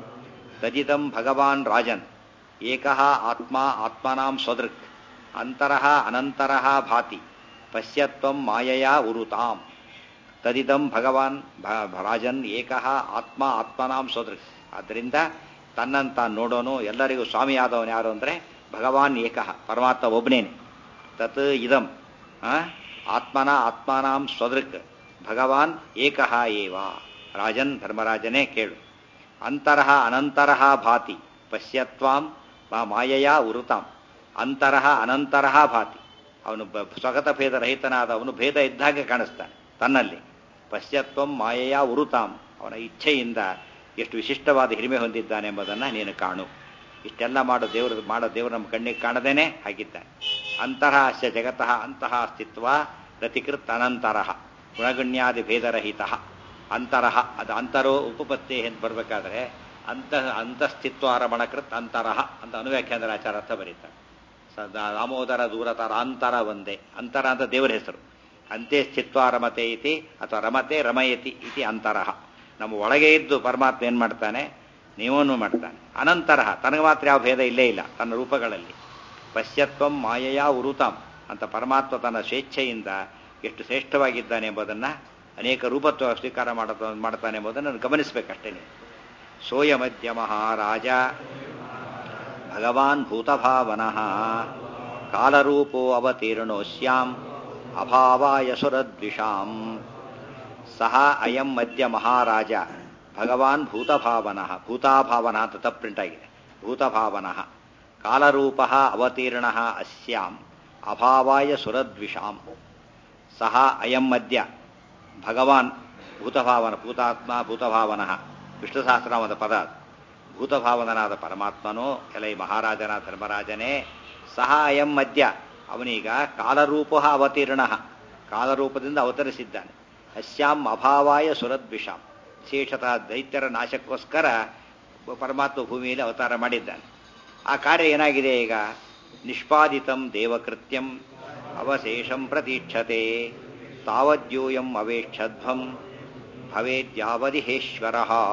ತದಿದಂ ಭಗವಾನ್ ರಾಜನ್ ಏಕಃ ಆತ್ಮ ಆತ್ಮನಾಂ ಸ್ವದೃಕ್ ಅಂತರಃ ಅನಂತರಃ ಭಾತಿ ಪಶ್ಯತ್ವಂ ಮಾಯಯಾ ಉರುತಾಂ ತದಿದಂ ಭಗವಾನ್ ಭ- ರಾಜನ್ ಏಕಃ ಆತ್ಮ ಆತ್ಮನಾಂ ಸ್ವದೃಕ್ ಆದ್ದರಿಂದ ತನ್ನನ್ನು ತಾನು ನೋಡೋನು ಎಲ್ಲರಿಗೂ ಸ್ವಾಮಿಯಾದವನು ಯಾರು ಅಂದರೆ ಭಗವಾನ್ ಏಕಃ ಪರಮಾತ್ಮ ಒಬ್ಬನೇನೆ ತತ್ ಇದಂ ಆ, ಆತ್ಮನ ಆತ್ಮನಾಂ ಸ್ವದೃಕ್ ಭಗವಾನ್ ಏಕಃ ಏವ ರಾಜನ್ ಧರ್ಮರಾಜನೇ ಕೇಳು ಅಂತರಃ ಅನಂತರಃ ಭಾತಿ ಪಶ್ಯತ್ವಾಂ ಮಾ ಮಾಯಯಾ ಉರುತಾಂ ಅಂತರಃ ಅನಂತರಃ ಭಾತಿ ಅವನು ಬ- ಸ್ವಗತ ಭೇದ ರಹಿತನಾದ ಅವನು ಭೇದ ಇದ್ದಾಗೆ ಕಾಣಿಸ್ತಾನೆ ತನ್ನಲ್ಲಿ ಪಶ್ಯತ್ವಂ ಮಾಯಯಾ ಉರುತಾಂ ಅವನ ಇಚ್ಛೆಯಿಂದ ಎಷ್ಟು ವಿಶಿಷ್ಟವಾದ ಹಿರಿಮೆ ಹೊಂದಿದ್ದಾನೆ ಎಂಬುದನ್ನು ನೀನು ಕಾಣು ಇಷ್ಟೆಲ್ಲ ಮಾಡೋ ದೇವರು ಮಾಡೋ ದೇವರು ನಮ್ಮ ಕಣ್ಣಿಗೆ ಕಾಣದೇನೆ ಹಾಗಿದ್ದಾನೆ ಅಂತಹ ಅಸ್ಯ ಜಗತಃ ಅಂತಹ ಅಸ್ತಿತ್ವ ರತಿಕೃತ್ ಅನಂತರಃ ಗುಣಗಣ್ಯಾದಿ ಭೇದರಹಿತ ಅಂತರಃ ಅದು ಅಂತರೋ ಉಪಪತ್ತಿ ಅಂತ ಬರಬೇಕಾದ್ರೆ ಅಂತ ಅಂತಸ್ಥಿತ್ವಾರಮಣಕೃತ್ ಅಂತರಃ ಅಂತ ಅನುವ್ಯಾಖ್ಯಾನದ ಆಚಾರ ಅರ್ಥ ಬರೀತಾರೆ ಸ- ದಾಮೋದರ ದೂರತರ ಅಂತರ ಒಂದೇ ಅಂತರ ಅಂತ ದೇವರ ಹೆಸರು ಅಂತೆ ಸ್ಥಿತ್ವ ರಮತೆ ಇತಿ ಅಥವಾ ರಮತೆ ರಮಯತಿ ಇತಿ ಅಂತರಃ ನಮ್ಮ ಒಳಗೆ ಇದ್ದು ಪರಮಾತ್ಮ ಏನ್ ಮಾಡ್ತಾನೆ ನೀವನು ಮಾಡ್ತಾನೆ ಅನಂತರಃ ತನಗೆ ಮಾತ್ರ ಯಾವ ಭೇದ ಇಲ್ಲೇ ಇಲ್ಲ ತನ್ನ ರೂಪಗಳಲ್ಲಿ ಪಶ್ಯತ್ವಂ ಮಾಯಯಾ ಉರುತಾಂ ಅಂತ ಪರಮಾತ್ಮ ತನ್ನ ಸ್ವೇಚ್ಛೆಯಿಂದ ಎಷ್ಟು ಶ್ರೇಷ್ಠವಾಗಿದ್ದಾನೆ ಎಂಬುದನ್ನ ಅನೇಕ ರೂಪತ್ವ ಸ್ವೀಕಾರ ಮಾಡತ ಮಾಡ್ತಾನೆ ಎಂಬುದನ್ನು ಗಮನಿಸಬೇಕಷ್ಟೇ ಸೋಯ ಮಧ್ಯ ಮಹಾರಾಜ ಭಗವಾನ್ ಭೂತಭಾವನಃ ಕಾಲರೂಪೋ ಅವತೀರ್ಣೋಸ್ಯಾಂ ಅಭಾವಾಯ ಸುರದ್ವಿಷಾಂ ಸಹ ಅಯಂ ಮಧ್ಯ ಮಹಾರಾಜ ಭಗವಾನ್ ಭೂತಭಾವನಃ ಭೂತಾಭಾವನ ಅಂತ ತಪ್ಪು ಪ್ರಿಂಟ್ ಆಗಿದೆ ಭೂತಭಾವನಃ ಕಾಲರೂಪ ಅವತೀರ್ಣ ಅಸ್ಯಾಂ ಅಭಾವಾಯ ಸುರದ್ವಿಷಾಂ ಸಹ ಅಯಂ ಮಧ್ಯ ಭಗವಾನ್ ಭೂತಭಾವನ ಭೂತಾತ್ಮ ಭೂತಭಾವನ ವಿಷ್ಣು ಸಹಸ್ರನಾಮದ ಪದ ಅದು. ಭೂತಭಾವನನಾದ ಪರಮಾತ್ಮನು ಎಲೈ ಮಹಾರಾಜನ ಧರ್ಮರಾಜನೇ ಸಹ ಅಯಂ ಮಧ್ಯ ಅವನೀಗ ಕಾಲರೂಪ ಅವತೀರ್ಣ ಕಾಲರೂಪದಿಂದ ಅವತರಿಸಿದ್ದಾನೆ ಅಸ್ಯಾಂ ಅಭಾವಾಯ ಸುರದ್ವಿಷಾಂ ವಿಶೇಷತಃ ದೈತ್ಯರ ನಾಶಕ್ಕೋಸ್ಕರ ಪರಮಾತ್ಮ ಭೂಮಿಯಲ್ಲಿ ಅವತಾರ ಮಾಡಿದ್ದಾನೆ ಆ ಕಾರ್ಯ ಏನಾಗಿದೆ ಈಗ ನಿಷ್ಪಾದಿತಂ ದೇವಕೃತ್ಯಂ ಅವಶೇಷಂ ಪ್ರತೀಕ್ಷತೆ ತಾವದ್ಯೂಯಂ ಅವೇಕ್ಷಧ್ವಂ ಭವೇದ್ಯಾವದಿಹೇಶ್ವರ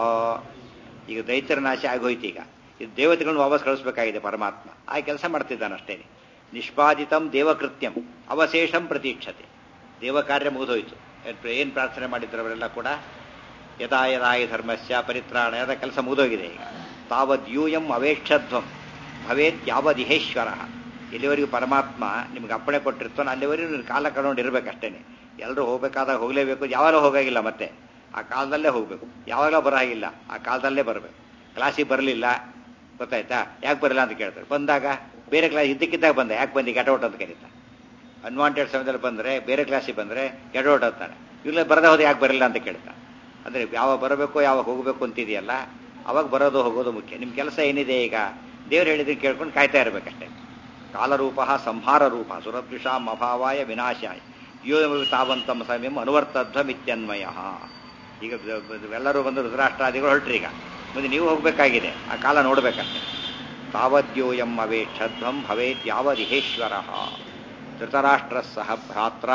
ಈಗ ದೈತ್ಯರ ನಾಶ ಆಗೋಯ್ತು ಈಗ ಇದು ದೇವತೆಗಳನ್ನು ವಾಪಸ್ ಕಳಿಸ್ಬೇಕಾಗಿದೆ ಪರಮಾತ್ಮ ಆ ಕೆಲಸ ಮಾಡ್ತಿದ್ದಾನೆ ಅಷ್ಟೇ ನಿಷ್ಪಾದಿತಂ ದೇವಕೃತ್ಯಂ ಅವಶೇಷಂ ಪ್ರತೀಕ್ಷತೆ ದೇವ ಕಾರ್ಯ ಮುಗಿದೋಯ್ತು ಏನು ಪ್ರಾರ್ಥನೆ ಮಾಡಿದ್ರು ಅವರೆಲ್ಲ ಕೂಡ ಯದಾ ಯದಾಯ ಧರ್ಮಸ್ಯ ಪರಿತ್ರಾಣ ಅದ ಕೆಲಸ ಮುಗಿದೋಗಿದೆ ಈಗ ತಾವದ್ ಯೂಯಂ ಅವೇಕ್ಷಧ್ವಂ ಭವೇತ್ ಯಾವದಿಹೇಶ್ವರ ಎಲ್ಲಿವರೆಗೂ ಪರಮಾತ್ಮ ನಿಮ್ಗೆ ಅಪ್ಪಣೆ ಕೊಟ್ಟಿರ್ತಾನೆ ಅಲ್ಲಿವರೆಗೂ ನೀವು ಕಾಲ ಕಳ್ಕೊಂಡು ಇರಬೇಕಷ್ಟೇನೆ ಎಲ್ಲರೂ ಹೋಗ್ಬೇಕಾದಾಗ ಹೋಗಲೇಬೇಕು ಯಾವಾಗಲೂ ಹೋಗಾಗಿಲ್ಲ ಮತ್ತೆ ಆ ಕಾಲದಲ್ಲೇ ಹೋಗಬೇಕು ಯಾವಾಗಲೂ ಬರೋ ಹಾಗಿಲ್ಲ ಆ ಕಾಲದಲ್ಲೇ ಬರಬೇಕು ಕ್ಲಾಸಿಗೆ ಬರಲಿಲ್ಲ ಗೊತ್ತಾಯ್ತಾ ಯಾಕೆ ಬರಲಿಲ್ಲ ಅಂತ ಕೇಳ್ತಾರೆ ಬಂದಾಗ ಬೇರೆ ಕ್ಲಾಸ್ ಇದ್ದಕ್ಕಿದ್ದಾಗ ಬಂದೆ ಯಾಕೆ ಬಂದು ಗೆಟೌಟ್ ಅಂತ ಕರೀತಾ ಅನ್ವಾಂಟೆಡ್ ಸಮಯದಲ್ಲಿ ಬಂದರೆ ಬೇರೆ ಕ್ಲಾಸಿಗೆ ಬಂದರೆ ಗೆಟೌಟ್ ಅಂತಾನೆ ಇಲ್ಲ ಬರದೇ ಹೋದ ಯಾಕೆ ಬರಲಿಲ್ಲ ಅಂತ ಕೇಳ್ತಾನೆ ಅಂದರೆ ಯಾವಾಗ ಬರಬೇಕು ಯಾವಾಗ ಹೋಗಬೇಕು ಅಂತಿದೆಯಲ್ಲ ಅವಾಗ ಬರೋದು ಹೋಗೋದು ಮುಖ್ಯ ನಿಮ್ಮ ಕೆಲಸ ಏನಿದೆ ಈಗ ದೇವ್ರು ಹೇಳಿದ್ರೆ ಕೇಳ್ಕೊಂಡು ಕಾಯ್ತಾ ಇರಬೇಕಷ್ಟೇ ಕಾಲರೂಪ ಸಂಹಾರ ರೂಪ ಸುರದ್ವಿಷಾಂ ಅಭಾವಾಯ ವಿನಾಶಾಯ ಯೋ ತಾವಂತಂ ಸಮಯಂ ಅನುವರ್ತಧ್ವಮಿತ್ಯನ್ವಯ ಈಗ ಎಲ್ಲರೂ ಬಂದು ರುದ್ರಾಷ್ಟ್ರಾದಿಗಳು ಹೊರಟ್ರಿ ಈಗ ಮುಂದೆ ನೀವು ಹೋಗಬೇಕಾಗಿದೆ ಆ ಕಾಲ ನೋಡಬೇಕಷ್ಟೆ ತಾವದ್ಯೋಯಂ ಅವೇಕ್ಷಧ್ವಂ ಭವೇತ್ ಯಾವದಿಹೇಶ್ವರ ಧೃತರಾಷ್ಟ್ರ ಸಹ ಭ್ರಾತ್ರ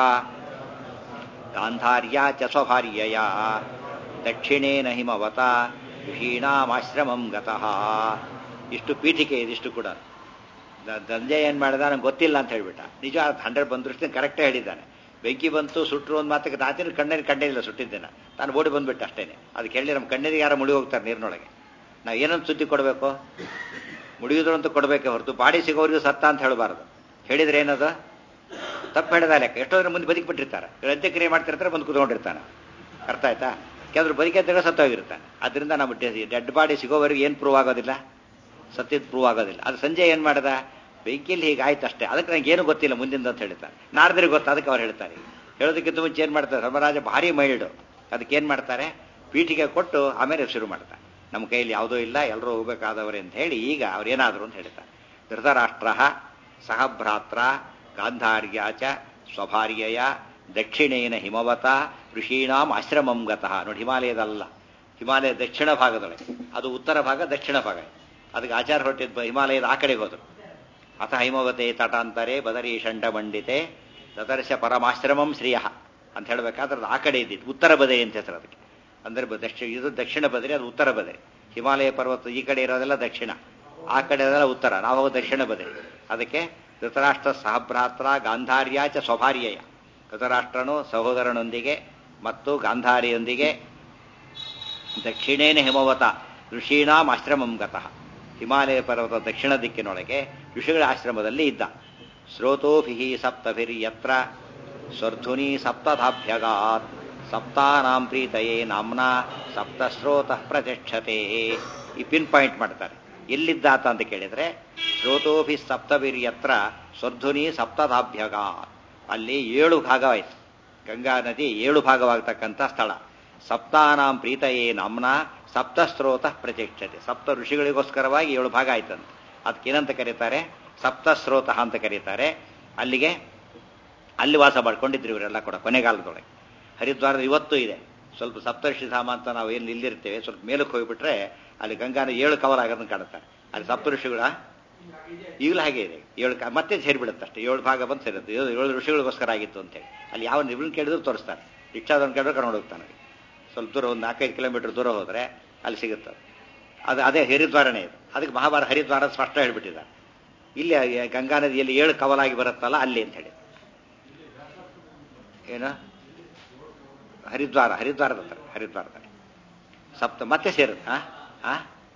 ಗಾಂಧಾರ್ಯ ಚ ಸ್ವಭಾರ್ಯಯ ದಕ್ಷಿಣೇನ ಹಿಮವತ ಋಷೀಣಾಮಾಶ್ರಮಂ ಗತಃ ಇಷ್ಟು ಪೀಠಿಕೆ ಇದಿಷ್ಟು ಕೂಡ ದಂಜಯ ಏನ್ ಮಾಡಿದ ನಂಗೆ ಗೊತ್ತಿಲ್ಲ ಅಂತ ಹೇಳ್ಬಿಟ್ಟ ನಿಜ ಹಂಡ್ರೆಡ್ ಬಂದೃಷ್ಟಿ ಕರೆಕ್ಟೇ ಹೇಳಿದ್ದಾನೆ ಬೆಂಕಿ ಬಂತು ಸುಟ್ಟರು ಒಂದು ಮಾತಿಗೆ ರಾತ್ರಿ ಕಣ್ಣಲ್ಲಿ ಕಂಡಿಲ್ಲ ಸುಟ್ಟಿದ್ದೇನೆ ತಾನು ಓಡಿ ಬಂದ್ಬಿಟ್ಟು ಅಷ್ಟೇನೆ ಅದಕ್ಕೆ ಹೇಳಿ ನಮ್ಮ ಕಣ್ಣಿಗೆ ಯಾರು ಮುಳುಗಿ ಹೋಗ್ತಾರೆ ನೀರಿನೊಳಗೆ ನಾವು ಏನಂತ ಸುದ್ದಿ ಕೊಡಬೇಕು ಮುಳುಗಿದ್ರು ಅಂತ ಕೊಡಬೇಕೆ ಹೊರತು ಬಾಡಿ ಸಿಗೋರಿಗೂ ಸತ್ತ ಅಂತ ಹೇಳಬಾರ್ದು ಹೇಳಿದ್ರೆ ಏನದು ತಪ್ಪು ಹೇಳಿದ ಲೆಕ್ಕ ಎಷ್ಟೋದ್ರ ಮುಂದೆ ಬದುಕಿಬಿಟ್ಟಿರ್ತಾರೆ ಅಂತ್ಯಕ್ರಿಯೆ ಮಾಡ್ತಿರ್ತಾರೆ ಬಂದು ಕುತ್ಕೊಂಡಿರ್ತಾನೆ ಅರ್ಥ ಆಯ್ತಾ ಕೆಲವರು ಬದುಕಿದ್ದಾಗ ಸತ್ತೋಗಿರ್ತಾನೆ ಅದರಿಂದ ನಮ್ಮ ಡೆಡ್ ಬಾಡಿ ಸಿಗೋವರೆಗೂ ಏನು ಪ್ರೂವ್ ಆಗೋದಿಲ್ಲ ಸತ್ಯದ ಪ್ರೂವ್ ಆಗೋದಿಲ್ಲ ಅದು ಸಂಜೆ ಏನು ಮಾಡ್ದ ಬೆಂಕಿಯಲ್ಲಿ ಹೀಗೆ ಆಯ್ತು ಅಷ್ಟೇ ಅದಕ್ಕೆ ನನಗೆ ಏನು ಗೊತ್ತಿಲ್ಲ ಮುಂದಿಂದ ಅಂತ ಹೇಳ್ತಾರೆ ನಾರದ್ರಿಗೆ ಗೊತ್ತು ಅದಕ್ಕೆ ಅವ್ರು ಹೇಳ್ತಾರೆ ಹೇಳೋದಕ್ಕಿಂತ ಮುಂಚೆ ಏನು ಮಾಡ್ತಾರೆ ಧರ್ಮರಾಜ ಭಾರಿ ಮೈಲ್ಡು ಅದಕ್ಕೆ ಏನು ಮಾಡ್ತಾರೆ ಪೀಠಿಗೆ ಕೊಟ್ಟು ಆಮೇಲೆ ಶುರು ಮಾಡ್ತಾರೆ ನಮ್ಮ ಕೈಯಲ್ಲಿ ಯಾವುದೂ ಇಲ್ಲ ಎಲ್ಲರೂ ಹೋಗ್ಬೇಕಾದವರೇ ಅಂತ ಹೇಳಿ ಈಗ ಅವ್ರೇನಾದ್ರು ಅಂತ ಹೇಳ್ತಾರೆ ಧೃತರಾಷ್ಟ್ರ ಸಹಭ್ರಾತ್ರ ಗಾಂಧಾರ್ಯಾಚ ಸ್ವಭಾರ್ಯಯ ದಕ್ಷಿಣೇನ ಹಿಮವತ ಋಷೀಣಾಂ ಆಶ್ರಮಂ ಗತಃ ನೋಡಿ ಹಿಮಾಲಯದಲ್ಲ ಹಿಮಾಲಯ ದಕ್ಷಿಣ ಭಾಗದೊಳಗೆ ಅದು ಉತ್ತರ ಭಾಗ ದಕ್ಷಿಣ ಭಾಗ ಅದಕ್ಕೆ ಆಚಾರ ಹೊರಟಿದ್ದ ಹಿಮಾಲಯದ ಆ ಕಡೆಗೆ ಹೋದರು ಅಥ ಹಿಮವತೆ ತಟಾಂತರೆ ಬದರಿ ಷಂಡ ಮಂಡಿತೆ ತದರ್ಶ ಪರಮಾಶ್ರಮಂ ಶ್ರೀಯ ಅಂತ ಹೇಳ್ಬೇಕಾದ್ರೆ ಆ ಕಡೆ ಇದ್ದಿದ್ದು ಉತ್ತರ ಬದರಿ ಅಂತ ಹೆಸರು ಅದಕ್ಕೆ ಅಂದ್ರೆ ದಕ್ಷಿಣ ಇದು ದಕ್ಷಿಣ ಬದರಿ ಅದು ಉತ್ತರ ಬದರಿ ಹಿಮಾಲಯ ಪರ್ವತ ಈ ಕಡೆ ಇರೋದೆಲ್ಲ ದಕ್ಷಿಣ ಆ ಕಡೆ ಇರೋದೆಲ್ಲ ಉತ್ತರ ನಾವು ಹೋಗೋ ದಕ್ಷಿಣ ಬದರಿ ಅದಕ್ಕೆ ಧೃತರಾಷ್ಟ್ರ ಸಹಭ್ರಾತ್ರ ಗಾಂಧಾರ್ಯಾಚ ಸ್ವಭಾರ್ಯಯ ಧೃತರಾಷ್ಟ್ರನು ಸಹೋದರನೊಂದಿಗೆ ಮತ್ತು ಗಾಂಧಾರಿಯೊಂದಿಗೆ ದಕ್ಷಿಣೇನ ಹಿಮವತ ಋಷೀಣಾಂ ಆಶ್ರಮಂ ಗತಃ ಹಿಮಾಲಯ ಪರ್ವತ ದಕ್ಷಿಣ ದಿಕ್ಕಿನೊಳಗೆ ಋಷಿಗಳ ಆಶ್ರಮದಲ್ಲಿ ಇದ್ದ ಸ್ರೋತೋಭಿ ಸಪ್ತಭಿರ್ಯತ್ರ ಸ್ವರ್ಧುನಿ ಸಪ್ತಧಾಭ್ಯಗಾತ್ ಸಪ್ತಾನಾಂ ಪ್ರೀತಯೇ ನಾಮ್ನ ಸಪ್ತಸ್ರೋತ ಪ್ರತಿಷ್ಠತೆ ಈ ಪಿನ್ ಪಾಯಿಂಟ್ ಮಾಡ್ತಾರೆ ಎಲ್ಲಿದ್ದಾತ ಅಂತ ಕೇಳಿದ್ರೆ ಸ್ರೋತೋಭಿ ಸಪ್ತಭಿರ್ಯತ್ರ ಸ್ವರ್ಧುನಿ ಸಪ್ತಧಾಭ್ಯಗಾತ್ ಅಲ್ಲಿ ಏಳು ಭಾಗವಾಯಿತು ಗಂಗಾ ನದಿ ಏಳು ಭಾಗವಾಗತಕ್ಕಂಥ ಸ್ಥಳ ಸಪ್ತಾನಾಂ ಪ್ರೀತಯೇ ನಾಮ್ನ ಸಪ್ತಸ್ರೋತ ಪ್ರತಿಷ್ಠತೆ ಸಪ್ತ ಋಷಿಗಳಿಗೋಸ್ಕರವಾಗಿ ಏಳು ಭಾಗ ಆಯ್ತಂತೆ ಅದಕ್ಕೇನಂತ ಕರೀತಾರೆ ಸಪ್ತಸ್ರೋತ ಅಂತ ಕರೀತಾರೆ ಅಲ್ಲಿಗೆ ಅಲ್ಲಿ ವಾಸ ಮಾಡ್ಕೊಂಡಿದ್ರು ಇವರೆಲ್ಲ ಕೂಡ ಕೊನೆಗಾಲದೊಳಗೆ ಹರಿದ್ವಾರದ ಇವತ್ತು ಇದೆ ಸ್ವಲ್ಪ ಸಪ್ತಋಷಿಧಾಮ ಅಂತ ನಾವು ಏನು ಇಲ್ಲಿರ್ತೇವೆ ಸ್ವಲ್ಪ ಮೇಲಕ್ಕೆ ಹೋಗಿಬಿಟ್ರೆ ಅಲ್ಲಿ ಗಂಗಾನ ಏಳು ಕವರ್ ಆಗೋದನ್ನ ಕಾಣುತ್ತಾರೆ ಅಲ್ಲಿ ಸಪ್ತಋಷಿಗಳ ಈಗಲೂ ಹಾಗೆ ಇದೆ ಏಳು ಮತ್ತೆ ಸೇರಿಬಿಡುತ್ತೆ ಅಷ್ಟೇ ಏಳು ಭಾಗ ಬಂದು ಸೇರುತ್ತೆ ಏಳು ಋಷಿಗಳಿಗೋಸ್ಕರ ಆಗಿತ್ತು ಅಂತೇಳಿ ಅಲ್ಲಿ ಯಾವ ನಿಬ್ರನ್ನ ಕೇಳಿದ್ರು ತೋರಿಸ್ತಾರೆ ರಿಕ್ಷಾದವ್ರನ್ನ ಕೇಳಿದ್ರೆ ಕರ್ಕೊಂಡು ಹೋಗ್ತಾನೆ ಸ್ವಲ್ಪ ದೂರ ಒಂದು ನಾಲ್ಕೈದು ಕಿಲೋಮೀಟರ್ ದೂರ ಹೋದರೆ ಅಲ್ಲಿ ಸಿಗುತ್ತೆ ಅದು ಅದೇ ಹರಿದ್ವಾರನೇ ಇದು ಅದಕ್ಕೆ ಮಹಾಭಾರತ ಹರಿದ್ವಾರ ಸ್ಪಷ್ಟ ಹೇಳ್ಬಿಟ್ಟಿದ್ದಾರೆ ಇಲ್ಲಿ ಗಂಗಾ ನದಿಯಲ್ಲಿ ಏಳು ಕವಲಾಗಿ ಬರುತ್ತಲ್ಲ ಅಲ್ಲಿ ಅಂತ ಹೇಳಿ ಏನು ಹರಿದ್ವಾರ ಹರಿದ್ವಾರದ ಹತ್ರ ಹರಿದ್ವಾರದಲ್ಲಿ ಸಪ್ತ ಮತ್ತೆ ಸೇರುತ್ತೆ ಆ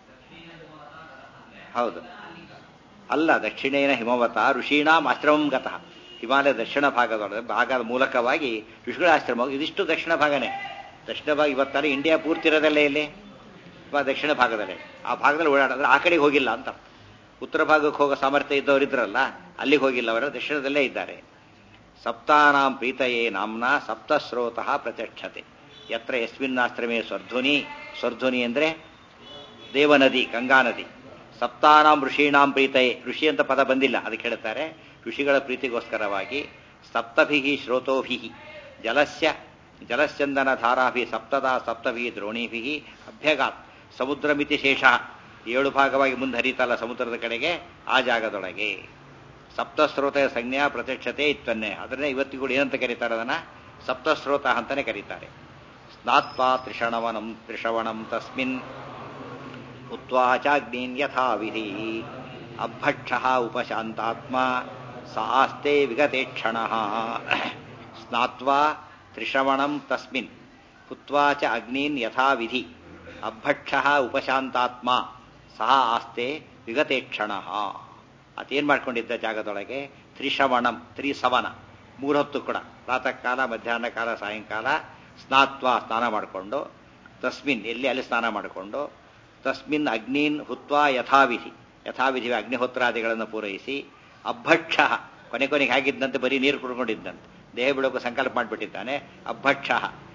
ಹೌದು ಅಲ್ಲ ದಕ್ಷಿಣೇನ ಹಿಮವತ ಋಷೀಣಾಂ ಆಶ್ರಮಂ ಗತಃ ಹಿಮಾಲಯ ದಕ್ಷಿಣ ಭಾಗದೊಳಗೆ ಭಾಗದ ಮೂಲಕವಾಗಿ ಋಷಿಗಳ ಆಶ್ರಮ ಇದಿಷ್ಟು ದಕ್ಷಿಣ ಭಾಗನೇ ದಕ್ಷಿಣ ಭಾಗ ಇವತ್ತಾರೆ ಇಂಡಿಯಾ ಪೂರ್ತಿ ಇರೋದಲ್ಲೇ ಇಲ್ಲಿ ದಕ್ಷಿಣ ಭಾಗದಲ್ಲೇ ಆ ಭಾಗದಲ್ಲಿ ಓಡಾಡಿದ್ರೆ ಆ ಕಡೆಗೆ ಹೋಗಿಲ್ಲ ಅಂತ ಉತ್ತರ ಭಾಗಕ್ಕೆ ಹೋಗೋ ಸಾಮರ್ಥ್ಯ ಇದ್ದವರು ಇದ್ರಲ್ಲ ಅಲ್ಲಿಗೆ ಹೋಗಿಲ್ಲ ಅವರ ದಕ್ಷಿಣದಲ್ಲೇ ಇದ್ದಾರೆ ಸಪ್ತಾನಾಂ ಪ್ರೀತಯೇ ನಾಮ್ನ ಸಪ್ತಸ್ರೋತ ಪ್ರತ್ಯಕ್ಷತೆ ಯತ್ರ ಯಸ್ಮಿನ್ನಾಶ್ರಮೇ ಸ್ವರ್ಧುನಿ ಸ್ವರ್ಧುನಿ ಅಂದರೆ ದೇವನದಿ ಗಂಗಾ ನದಿ ಸಪ್ತಾನಾಂ ಋಷೀಣಾಂ ಪ್ರೀತಯೇ ಋಷಿ ಅಂತ ಪದ ಬಂದಿಲ್ಲ ಅದಕ್ಕೆ ಹೇಳ್ತಾರೆ ಋಷಿಗಳ ಪ್ರೀತಿಗೋಸ್ಕರವಾಗಿ ಸಪ್ತಭಿ ಶ್ರೋತೋಭಿ ಜಲಸ್ಯ ಜಲಸ್ಯಂದನ ಧಾರಾಭಿ ಸಪ್ತದ ಸಪ್ತಭಿ ದ್ರೋಣಿಭಿ ಅಭ್ಯಗಾತ್ ಸಮುದ್ರ ಮಿತಿ ಶೇಷ ಏಳು ಭಾಗವಾಗಿ ಮುಂದೆ ಹರಿತಲ್ಲ ಸಮುದ್ರದ ಕಡೆಗೆ ಆ ಜಾಗದೊಳಗೆ ಸಪ್ತಸ್ರೋತ ಸಂಜ್ಞಾ ಪ್ರತ್ಯಕ್ಷತೆ ಇತ್ವನ್ನೇ ಅದನ್ನೇ ಇವತ್ತಿಗೂ ಏನಂತ ಕರೀತಾರೆ ಅದನ್ನ ಸಪ್ತಸ್ರೋತ ಅಂತಾನೆ ಕರೀತಾರೆ ಸ್ನಾತ್ವಾ ತ್ರಿಷಣವನಂ ತ್ರಿಷವಣಂ ತಸ್ಮಿನ್ ಉತ್ವಾಚಾಗ್ನೀನ್ ಯಥಾ ವಿಧಿ ಅಭಕ್ಷ ಉಪಶಾಂತಾತ್ಮ ಸಾಸ್ತೆ ವಿಗತೇಕ್ಷಣ ಸ್ನಾತ್ವಾ ತ್ರಿಶ್ರವಣಂ ತಸ್ಮಿನ್ ಹುತ್ವಾ ಚ ಅಗ್ನೀನ್ ಯಥಾ ವಿಧಿ ಅಭಕ್ಷ ಉಪಶಾಂತಾತ್ಮ ಸಹ ಆಸ್ತೆ ವಿಗತೇಕ್ಷಣ ಅದೇನ್ ಮಾಡ್ಕೊಂಡಿದ್ದ ಜಾಗದೊಳಗೆ ತ್ರಿಶ್ರವಣಂ ತ್ರಿಸವನ ಮೂರೊತ್ತು ಕೂಡ ಪ್ರಾತಃ ಕಾಲ ಮಧ್ಯಾಹ್ನ ಕಾಲ ಸಾಯಂಕಾಲ ಸ್ನಾತ್ವ ಸ್ನಾನ ಮಾಡಿಕೊಂಡು ತಸ್ಮಿನ್ ಎಲ್ಲಿ ಅಲ್ಲಿ ಸ್ನಾನ ಮಾಡಿಕೊಂಡು ತಸ್ಮಿನ್ ಅಗ್ನೀನ್ ಹುತ್ವಾ ಯಥಾವಿಧಿ ಯಥಾವಿಧಿ ಅಗ್ನಿಹೋತ್ರಾದಿಗಳನ್ನು ಪೂರೈಸಿ ಅಭಕ್ಷ ಕೊನೆ ಕೊನೆಗೆ ಆಗಿದ್ದಂತೆ ಬರೀ ನೀರು ಕುಡ್ಕೊಂಡಿದ್ದಂತೆ ದೇಹ ಬಿಡೋಕೆ ಸಂಕಲ್ಪ ಮಾಡಿಬಿಟ್ಟಿದ್ದಾನೆ ಅಭಕ್ಷ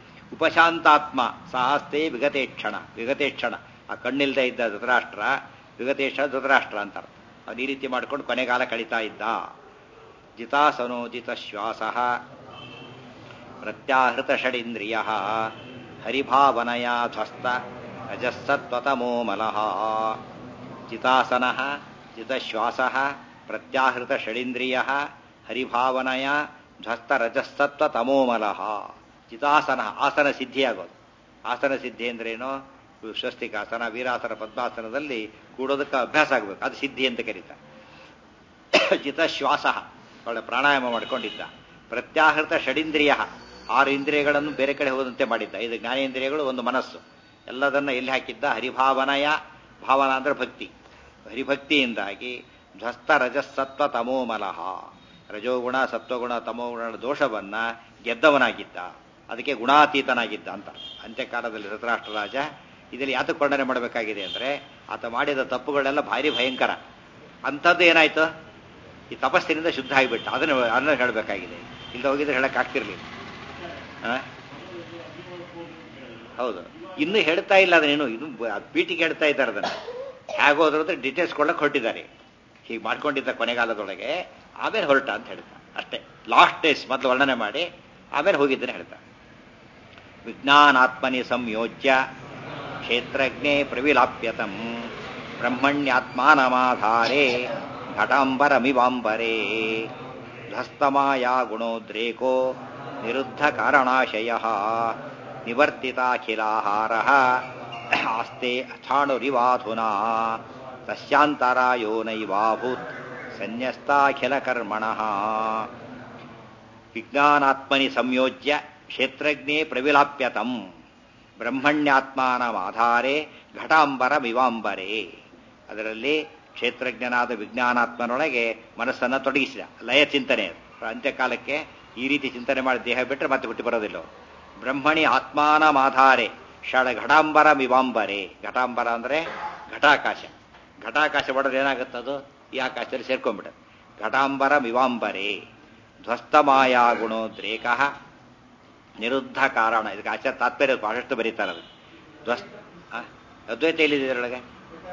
ಉಪಶಾಂತಾತ್ಮ ಸಾಹಸ್ತೆ ವಿಗತೇಕ್ಷಣ ವಿಗತೇಕ್ಷಣ ಆ ಕಣ್ಣಿಲ್ದೇ ಇದ್ದ ಧೃತರಾಷ್ಟ್ರ ವಿಗತೇಶ ಧೃತರಾಷ್ಟ್ರ ಅಂತ ಅವನು ಈ ರೀತಿ ಮಾಡ್ಕೊಂಡು ಕೊನೆಗಾಲ ಕಳೀತಾ ಇದ್ದ ಜಿತಾಸನೋಜಿತ ಶ್ವಾಸ ಪ್ರತ್ಯಾಹೃತ ಷಡಿಂದ್ರಿಯ ಹರಿಭಾವನಯ ಧ್ವಸ್ತ ರಜಸ್ಸತ್ವತಮೋ ಮಲಃ ಜಿತಾಸನ ಜಿತಶ್ವಾಸ ಪ್ರತ್ಯಾಹೃತ ಷಡಿಂದ್ರಿಯ ಹರಿಭಾವನಯ ಧ್ವಸ್ತ ರಜಸ್ಸತ್ವ ತಮೋಮಲಃ ಚಿತಾಸನ ಆಸನ ಸಿದ್ಧಿಯಾಗೋದು ಆಸನ ಸಿದ್ಧಿ ಅಂದ್ರೇನು ಸ್ವಸ್ತಿಕಾಸನ ವೀರಾಸನ ಪದ್ಮಾಸನದಲ್ಲಿ ಕೂಡೋದಕ್ಕೆ ಅಭ್ಯಾಸ ಆಗಬೇಕು ಅದು ಸಿದ್ಧಿ ಅಂತ ಕರೀತಾರೆ ಜಿತಶ್ವಾಸ ಒಳ್ಳೆ ಪ್ರಾಣಾಯಾಮ ಮಾಡ್ಕೊಂಡಿದ್ದ ಪ್ರತ್ಯಾಹೃತ ಷಡಿಂದ್ರಿಯ ಆರು ಇಂದ್ರಿಯಗಳನ್ನು ಬೇರೆ ಕಡೆ ಹೋದಂತೆ ಮಾಡಿದ್ದ ಇದು ಜ್ಞಾನೇಂದ್ರಿಯಗಳು ಒಂದು ಮನಸ್ಸು ಎಲ್ಲದನ್ನ ಎಲ್ಲಿ ಹಾಕಿದ್ದ ಹರಿಭಾವನಯ ಭಾವನ ಅಂದ್ರೆ ಭಕ್ತಿ ಹರಿಭಕ್ತಿಯಿಂದಾಗಿ ಧ್ವಸ್ತ ರಜಸ್ಸತ್ವ ತಮೋಮಲಹ ರಜೋಗುಣ ಸತ್ವಗುಣ ತಮೋಗುಣ ದೋಷವನ್ನ ಗೆದ್ದವನಾಗಿದ್ದ ಅದಕ್ಕೆ ಗುಣಾತೀತನಾಗಿದ್ದ ಅಂತ ಅಂತ್ಯಕಾಲದಲ್ಲಿ ಧೃತರಾಷ್ಟ್ರ ರಾಜ ಇದರಲ್ಲಿ ಯಾತಕ್ಕೆ ಖಂಡನೆ ಮಾಡಬೇಕಾಗಿದೆ ಅಂದ್ರೆ ಆತ ಮಾಡಿದ ತಪ್ಪುಗಳೆಲ್ಲ ಭಾರಿ ಭಯಂಕರ ಅಂಥದ್ದು ಏನಾಯ್ತು ಈ ತಪಸ್ಸಿನಿಂದ ಶುದ್ಧ ಆಗಿಬಿಟ್ಟ ಅದನ್ನು ಅದನ್ನು ಹೇಳಬೇಕಾಗಿದೆ ಇಲ್ಲಿ ಹೋಗಿದ್ರೆ ಹೇಳಕ್ ಆಗ್ತಿರ್ಲಿಲ್ಲ ಆ? ಹೌದು ಇನ್ನು ಹೇಳ್ತಾ ಇಲ್ಲ ಅದನ್ನೇನು ಇನ್ನು ಪೀಟಿಗೆ ಹೇಳ್ತಾ ಇದ್ದಾರೆ ಅದನ್ನ ಹೇಗೋದ್ರು ಅಂದ್ರೆ ಡೀಟೇಲ್ಸ್ ಕೊಡಕ್ಕೆ ಹೊರಟಿದ್ದಾರೆ ಹೀಗೆ ಮಾಡ್ಕೊಂಡಿದ್ದ ಕೊನೆಗಾಲದೊಳಗೆ ಆಮೇಲೆ ಹೊರಟ ಅಂತ ಹೇಳ್ತಾ ಅಷ್ಟೇ ಲಾಸ್ಟ್ ಡೇಸ್ ಮೊದಲು ವರ್ಣನೆ ಮಾಡಿ ಆಮೇಲೆ ಹೋಗಿದ್ದನ್ನು ಹೇಳ್ತಾ ವಿಜ್ಞಾನಾತ್ಮನಿ ಸಂಯೋಜ್ಯ ಕ್ಷೇತ್ರಜ್ಞೆ ಪ್ರವಿಲಾಪ್ಯತಂ ಬ್ರಹ್ಮಣ್ಯಾತ್ಮಾನಮಾಧಾರೆ ಘಟಾಂಬರಮಿವಾಂಬರೇ ಧ್ವಸ್ತಮಾಯಾ ಗುಣೋದ್ರೇಕೋ ನಿರುದ್ಧ ಕಾರಣಾಶಯ ನಿವರ್ತಿತಾಖಿಲಾಹಾರ ಆಸ್ತೆ ಅಥಾಣುರಿವಾಧುನಾ ತಸ್ಯಾಂತರಾಯೋ ನೈವಾಭೂತ್ ಸನ್ಯಸ್ತಾಖಿಲ ಕರ್ಮಣಃ ವಿಜ್ಞಾನಾತ್ಮನಿ ಸಂಯೋಜ್ಯ ಕ್ಷೇತ್ರಜ್ಞೆ ಪ್ರವಿಲಾಪ್ಯತಂ ಬ್ರಹ್ಮಣ್ಯಾತ್ಮಾನಮಾಧಾರೆ ಘಟಾಂಬರ ವಿವಾಂಬರೆ ಅದರಲ್ಲಿ ಕ್ಷೇತ್ರಜ್ಞನಾದ ವಿಜ್ಞಾನಾತ್ಮನೊಳಗೆ ಮನಸ್ಸನ್ನು ತೊಡಗಿಸಿದ ಲಯ ಚಿಂತನೆ ಅದು. ಅಂತ್ಯಕಾಲಕ್ಕೆ ಈ ರೀತಿ ಚಿಂತನೆ ಮಾಡಿ ದೇಹ ಬಿಟ್ಟರೆ ಮತ್ತೆ ಹುಟ್ಟಿ ಬರೋದಿಲ್ಲ ಅವ್ರು. ಬ್ರಹ್ಮಣಿ ಆತ್ಮಾನಮಾಧಾರೆ ಷಡ ಘಟಾಂಬರ ವಿವಾಂಬರೆ ಘಟಾಂಬರ ಅಂದ್ರೆ ಘಟಾಕಾಶ ಘಟಾಕಾಶ ಹೊಡೆದ್ರೆ ಏನಾಗುತ್ತದು ಈ ಆಕಾಶದಲ್ಲಿ ಸೇರ್ಕೊಂಡ್ಬಿಡುತ್ತೆ ಘಟಾಂಬರ ವಿವಾಂಬರೆ ಧ್ವಸ್ತಮಾಯಾ ಗುಣೋದ್ರೇಕ ನಿರುದ್ಧ ಕಾರಣ ಇದಕ್ಕೆ ಆಚಾರ ತಾತ್ಪರ್ಯ ಬಹಳಷ್ಟು ಬರೀತಾರೆ ಅದು ಧ್ವಸ್ ಆ? ಅದ್ವೈತ ಎಲ್ಲಿದೆ ಇದರೊಳಗೆ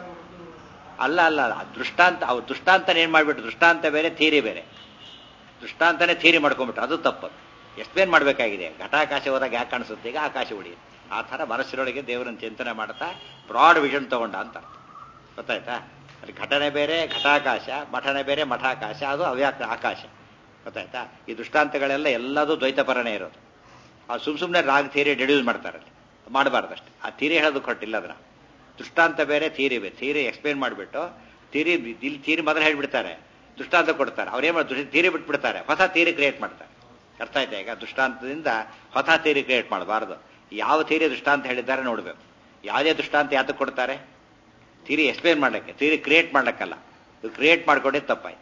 ಅಲ್ಲ ಅಲ್ಲ ಅಲ್ಲ. ದೃಷ್ಟಾಂತ ಅವ್ರು ದೃಷ್ಟಾಂತನ ಏನ್ ಮಾಡ್ಬಿಟ್ಟು ದೃಷ್ಟಾಂತ ಬೇರೆ ಥೀರಿ ಬೇರೆ ದೃಷ್ಟಾಂತನೇ ಥೀರಿ ಮಾಡ್ಕೊಂಡ್ಬಿಟ್ರು ಅದು ತಪ್ಪು ಎಕ್ಸ್ಪ್ಲೇನ್ ಮಾಡಬೇಕಾಗಿದೆ ಘಟಾಕಾಶ ಹೋದಾಗ ಯಾಕೆ ಕಾಣಿಸುತ್ತೆ ಈಗ ಆಕಾಶ ಉಳಿಯುತ್ತೆ ಆ ಥರ ಮನಸ್ಸಿನೊಳಗೆ ದೇವರನ್ನು ಚಿಂತನೆ ಮಾಡ್ತಾ ಬ್ರಾಡ್ ವಿಷನ್ ತಗೊಂಡ ಅಂತ ಅರ್ಥ. ಗೊತ್ತಾಯ್ತಾ ಅಲ್ಲಿ ಘಟನೆ ಬೇರೆ ಘಟಾಕಾಶ ಮಠನೆ ಬೇರೆ ಮಠಾಕಾಶ ಅದು ಅವ್ಯಾಕ ಆಕಾಶ ಗೊತ್ತಾಯ್ತಾ ಈ ದೃಷ್ಟಾಂತಗಳೆಲ್ಲ ಎಲ್ಲದೂ ದ್ವೈತಪರನೇ ಇರೋದು ಆ ಸುಮ್ ಸುಮ್ಮನೆ ರಾಗ್ ಥಿಯರಿ ಡೆಡ್ಯೂಸ್ ಮಾಡ್ತಾರೆ ಅಲ್ಲಿ ಮಾಡಬಾರ್ದಷ್ಟೇ ಆ ಥಿಯರಿ ಹೇಳೋದು ಕೊಟ್ಟಿಲ್ಲ ಅದನ್ನ ದೃಷ್ಟಾಂತ ಬೇರೆ ಥಿಯರಿ ಬೇರೆ ಥಿಯರಿ ಎಕ್ಸ್ಪ್ಲೇನ್ ಮಾಡಿಬಿಟ್ಟು ಥಿಯರಿ ಇಲ್ಲಿ ಥಿಯರಿ ಮೊದಲು ಹೇಳ್ಬಿಡ್ತಾರೆ ದೃಷ್ಟಾಂತ ಕೊಡ್ತಾರೆ ಅವ್ರೇನ್ ಮಾಡಿ ಥಿಯರಿ ಬಿಟ್ಬಿಡ್ತಾರೆ ಹೊಸ ಥಿಯರಿ ಕ್ರಿಯೇಟ್ ಮಾಡ್ತಾರೆ ಅರ್ಥ ಆಯ್ತಾ ಈಗ ದೃಷ್ಟಾಂತದಿಂದ ಹೊಸ ಥಿಯರಿ ಕ್ರಿಯೇಟ್ ಮಾಡಬಾರ್ದು ಯಾವ ಥಿಯರಿ ದೃಷ್ಟಾಂತ ಹೇಳಿದ್ದಾರೆ ನೋಡ್ಬೇಕು ಯಾವುದೇ ದೃಷ್ಟಾಂತ ಯಾತಕ್ಕೆ ಕೊಡ್ತಾರೆ ಥಿಯರಿ ಎಕ್ಸ್ಪ್ಲೇನ್ ಮಾಡಕ್ಕೆ ಥಿಯರಿ ಕ್ರಿಯೇಟ್ ಮಾಡ್ಲಿಕ್ಕಲ್ಲ ಇದು ಕ್ರಿಯೇಟ್ ಮಾಡ್ಕೊಂಡೇ ತಪ್ಪಾಯ್ತು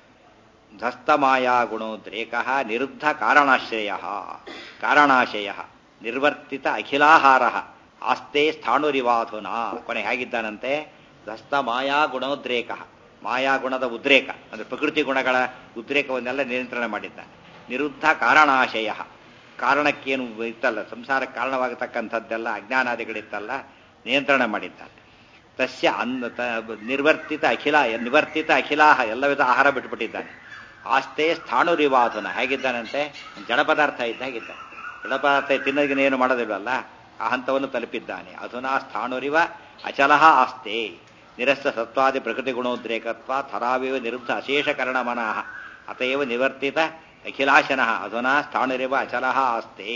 ಧಸ್ತಮಾಯಾ ಗುಣೋದ್ರೇಕ ನಿರುದ್ಧ ಕಾರಣಾಶ್ರಯ ಕಾರಣಾಶಯ ನಿರ್ವರ್ತಿತ ಅಖಿಲಾಹಾರ ಆಸ್ತೆ ಸ್ಥಾಣುರಿವಾಧುನಾ ಕೊನೆ ಹೇಗಿದ್ದಾನಂತೆ ಧಸ್ತ ಮಾಯಾ ಗುಣೋದ್ರೇಕ ಮಾಯಾ ಗುಣದ ಉದ್ರೇಕ ಅಂದ್ರೆ ಪ್ರಕೃತಿ ಗುಣಗಳ ಉದ್ರೇಕವನ್ನೆಲ್ಲ ನಿಯಂತ್ರಣ ಮಾಡಿದ್ದ ನಿರುದ್ಧ ಕಾರಣಾಶಯ ಕಾರಣಕ್ಕೇನು ಇತ್ತಲ್ಲ ಸಂಸಾರಕ್ಕೆ ಕಾರಣವಾಗತಕ್ಕಂಥದ್ದೆಲ್ಲ ಅಜ್ಞಾನಾದಿಗಳಿತ್ತಲ್ಲ ನಿಯಂತ್ರಣ ಮಾಡಿದ್ದಾನೆ ತಸ್ಯ ಅನ್ನ ತ- ನಿರ್ವರ್ತಿತ ಅಖಿಲ ನಿವರ್ತಿತ ಅಖಿಲಾಹ ಎಲ್ಲ ವಿಧ ಆಹಾರ ಬಿಟ್ಬಿಟ್ಟಿದ್ದಾನೆ ಆಸ್ತೆ ಸ್ಥಾಣುರಿವಾಧನ ಹೇಗಿದ್ದಾನಂತೆ ಜಡ ಪದಾರ್ಥ ಇದ್ದ ಹೇಗಿದ್ದ ಜಡ ಪದಾರ್ಥ ತಿನ್ನೋದಕ್ಕೆ ಏನು ಮಾಡೋದಿಲ್ವಲ್ಲ ಆ ಹಂತವನ್ನು ತಲುಪಿದ್ದಾನೆ ಅಧುನಾ ಸ್ಥಾಣುರಿವ ಅಚಲಹ ಆಸ್ತೆ ನಿರಸ್ತ ಸತ್ವಾದಿ ಪ್ರಕೃತಿ ಗುಣೋದ್ರೇಕತ್ವ ಥರಾವಿವ ನಿರುದ್ಧ ಅಶೇಷ ಕರಣ ಮನಃ ಅತಯವ ನಿವರ್ತಿತ ಅಖಿಲಾಶನಃ ಅಧುನಾ ಸ್ಥಾಣುರಿವ ಅಚಲಹ ಆಸ್ತೆ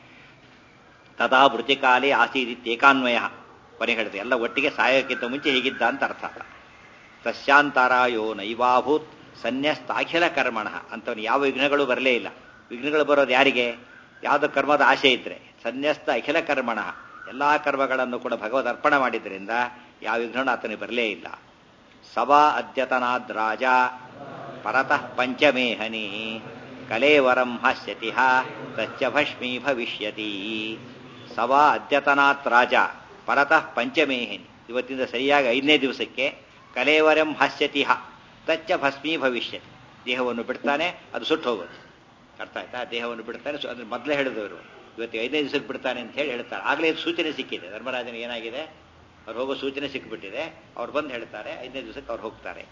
ತದಾ ವೃತ್ತಿಕಾಲೇ ಆಸೀದಿತ್ಯೇಕಾನ್ವಯ ಕೊನೆ ಹೇಳಿದೆ ಎಲ್ಲ ಒಟ್ಟಿಗೆ ಸಾಯೋಕ್ಕಿಂತ ಮುಂಚೆ ಹೀಗಿದ್ದ ಅಂತ ಅರ್ಥ ತಸ್ಯಾಂತರಾಯೋ ನೈವಾಭೂತ್ ಸನ್ಯಸ್ತಾಖಿಲ ಕರ್ಮಣ ಅಂತವನು ಯಾವ ವಿಘ್ನಗಳು ಬರಲೇ ಇಲ್ಲ ವಿಘ್ನಗಳು ಬರೋದು ಯಾರಿಗೆ ಯಾವ್ದು ಕರ್ಮದ ಆಶೆ ಇದ್ರೆ ಸನ್ಯಸ್ತ ಅಖಿಲ ಕರ್ಮಣ ಎಲ್ಲಾ ಕರ್ಮಗಳನ್ನು ಕೂಡ ಭಗವದ್ ಅರ್ಪಣೆ ಮಾಡಿದ್ರಿಂದ ಯಾವ ವಿಘ್ನಗಳು ಆತನಿಗೆ ಬರಲೇ ಇಲ್ಲ ಸಭಾ ಅದ್ಯತನಾದ್ ರಾಜ ಪರತಃ ಪಂಚಮೇಹನಿ ಕಲೇವರಂ ಹಾಸ್ಯತಿ ತಚ್ಚ ಭಸ್ಮೀ ಭವಿಷ್ಯತಿ ಸವಾ ಅದ್ಯತನಾತ್ ರಾಜ ಪರತಃ ಪಂಚಮೇಹಿನಿ ಇವತ್ತಿಂದ ಸರಿಯಾಗಿ ಐದನೇ ದಿವಸಕ್ಕೆ ಕಲೇವರಂ ಹಾಸ್ಯತಿ ತಚ್ಚ ಭಸ್ಮೀ ಭವಿಷ್ಯತಿ ದೇಹವನ್ನು ಬಿಡ್ತಾನೆ ಅದು ಸುಟ್ಟು ಹೋಗುತ್ತೆ ಅರ್ಥ ಆಯ್ತಾ ದೇಹವನ್ನು ಬಿಡ್ತಾನೆ ಸು- ಅಂದ್ರೆ ಮೊದಲೇ ಹೇಳಿದವರು ಇವತ್ತು ಐದನೇ ದಿವಸಕ್ಕೆ ಬಿಡ್ತಾನೆ ಅಂತ ಹೇಳಿ ಹೇಳ್ತಾರೆ ಆಗಲೇ ಇದು ಸೂಚನೆ ಸಿಕ್ಕಿದೆ ಧರ್ಮರಾಜನಿಗೆ ಏನಾಗಿದೆ ಅವ್ರು ಹೋಗೋ ಸೂಚನೆ ಸಿಕ್ಬಿಟ್ಟಿದೆ ಅವ್ರು ಬಂದು ಹೇಳ್ತಾರೆ ಐದನೇ ದಿವಸಕ್ಕೆ ಅವ್ರು ಹೋಗ್ತಾರೆ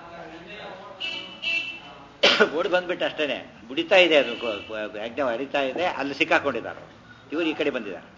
ಓಡಿ ಬಂದ್ಬಿಟ್ಟು ಅಷ್ಟೇನೆ ಬುಡಿತಾ ಇದೆ ಅದು ಯಜ್ಞ ಹರಿತಾ ಇದೆ ಅಲ್ಲಿ ಸಿಕ್ಕಾಕೊಂಡಿದ್ದಾರೆ ಇವರು ಈ ಕಡೆ ಬಂದಿದ್ದಾರೆ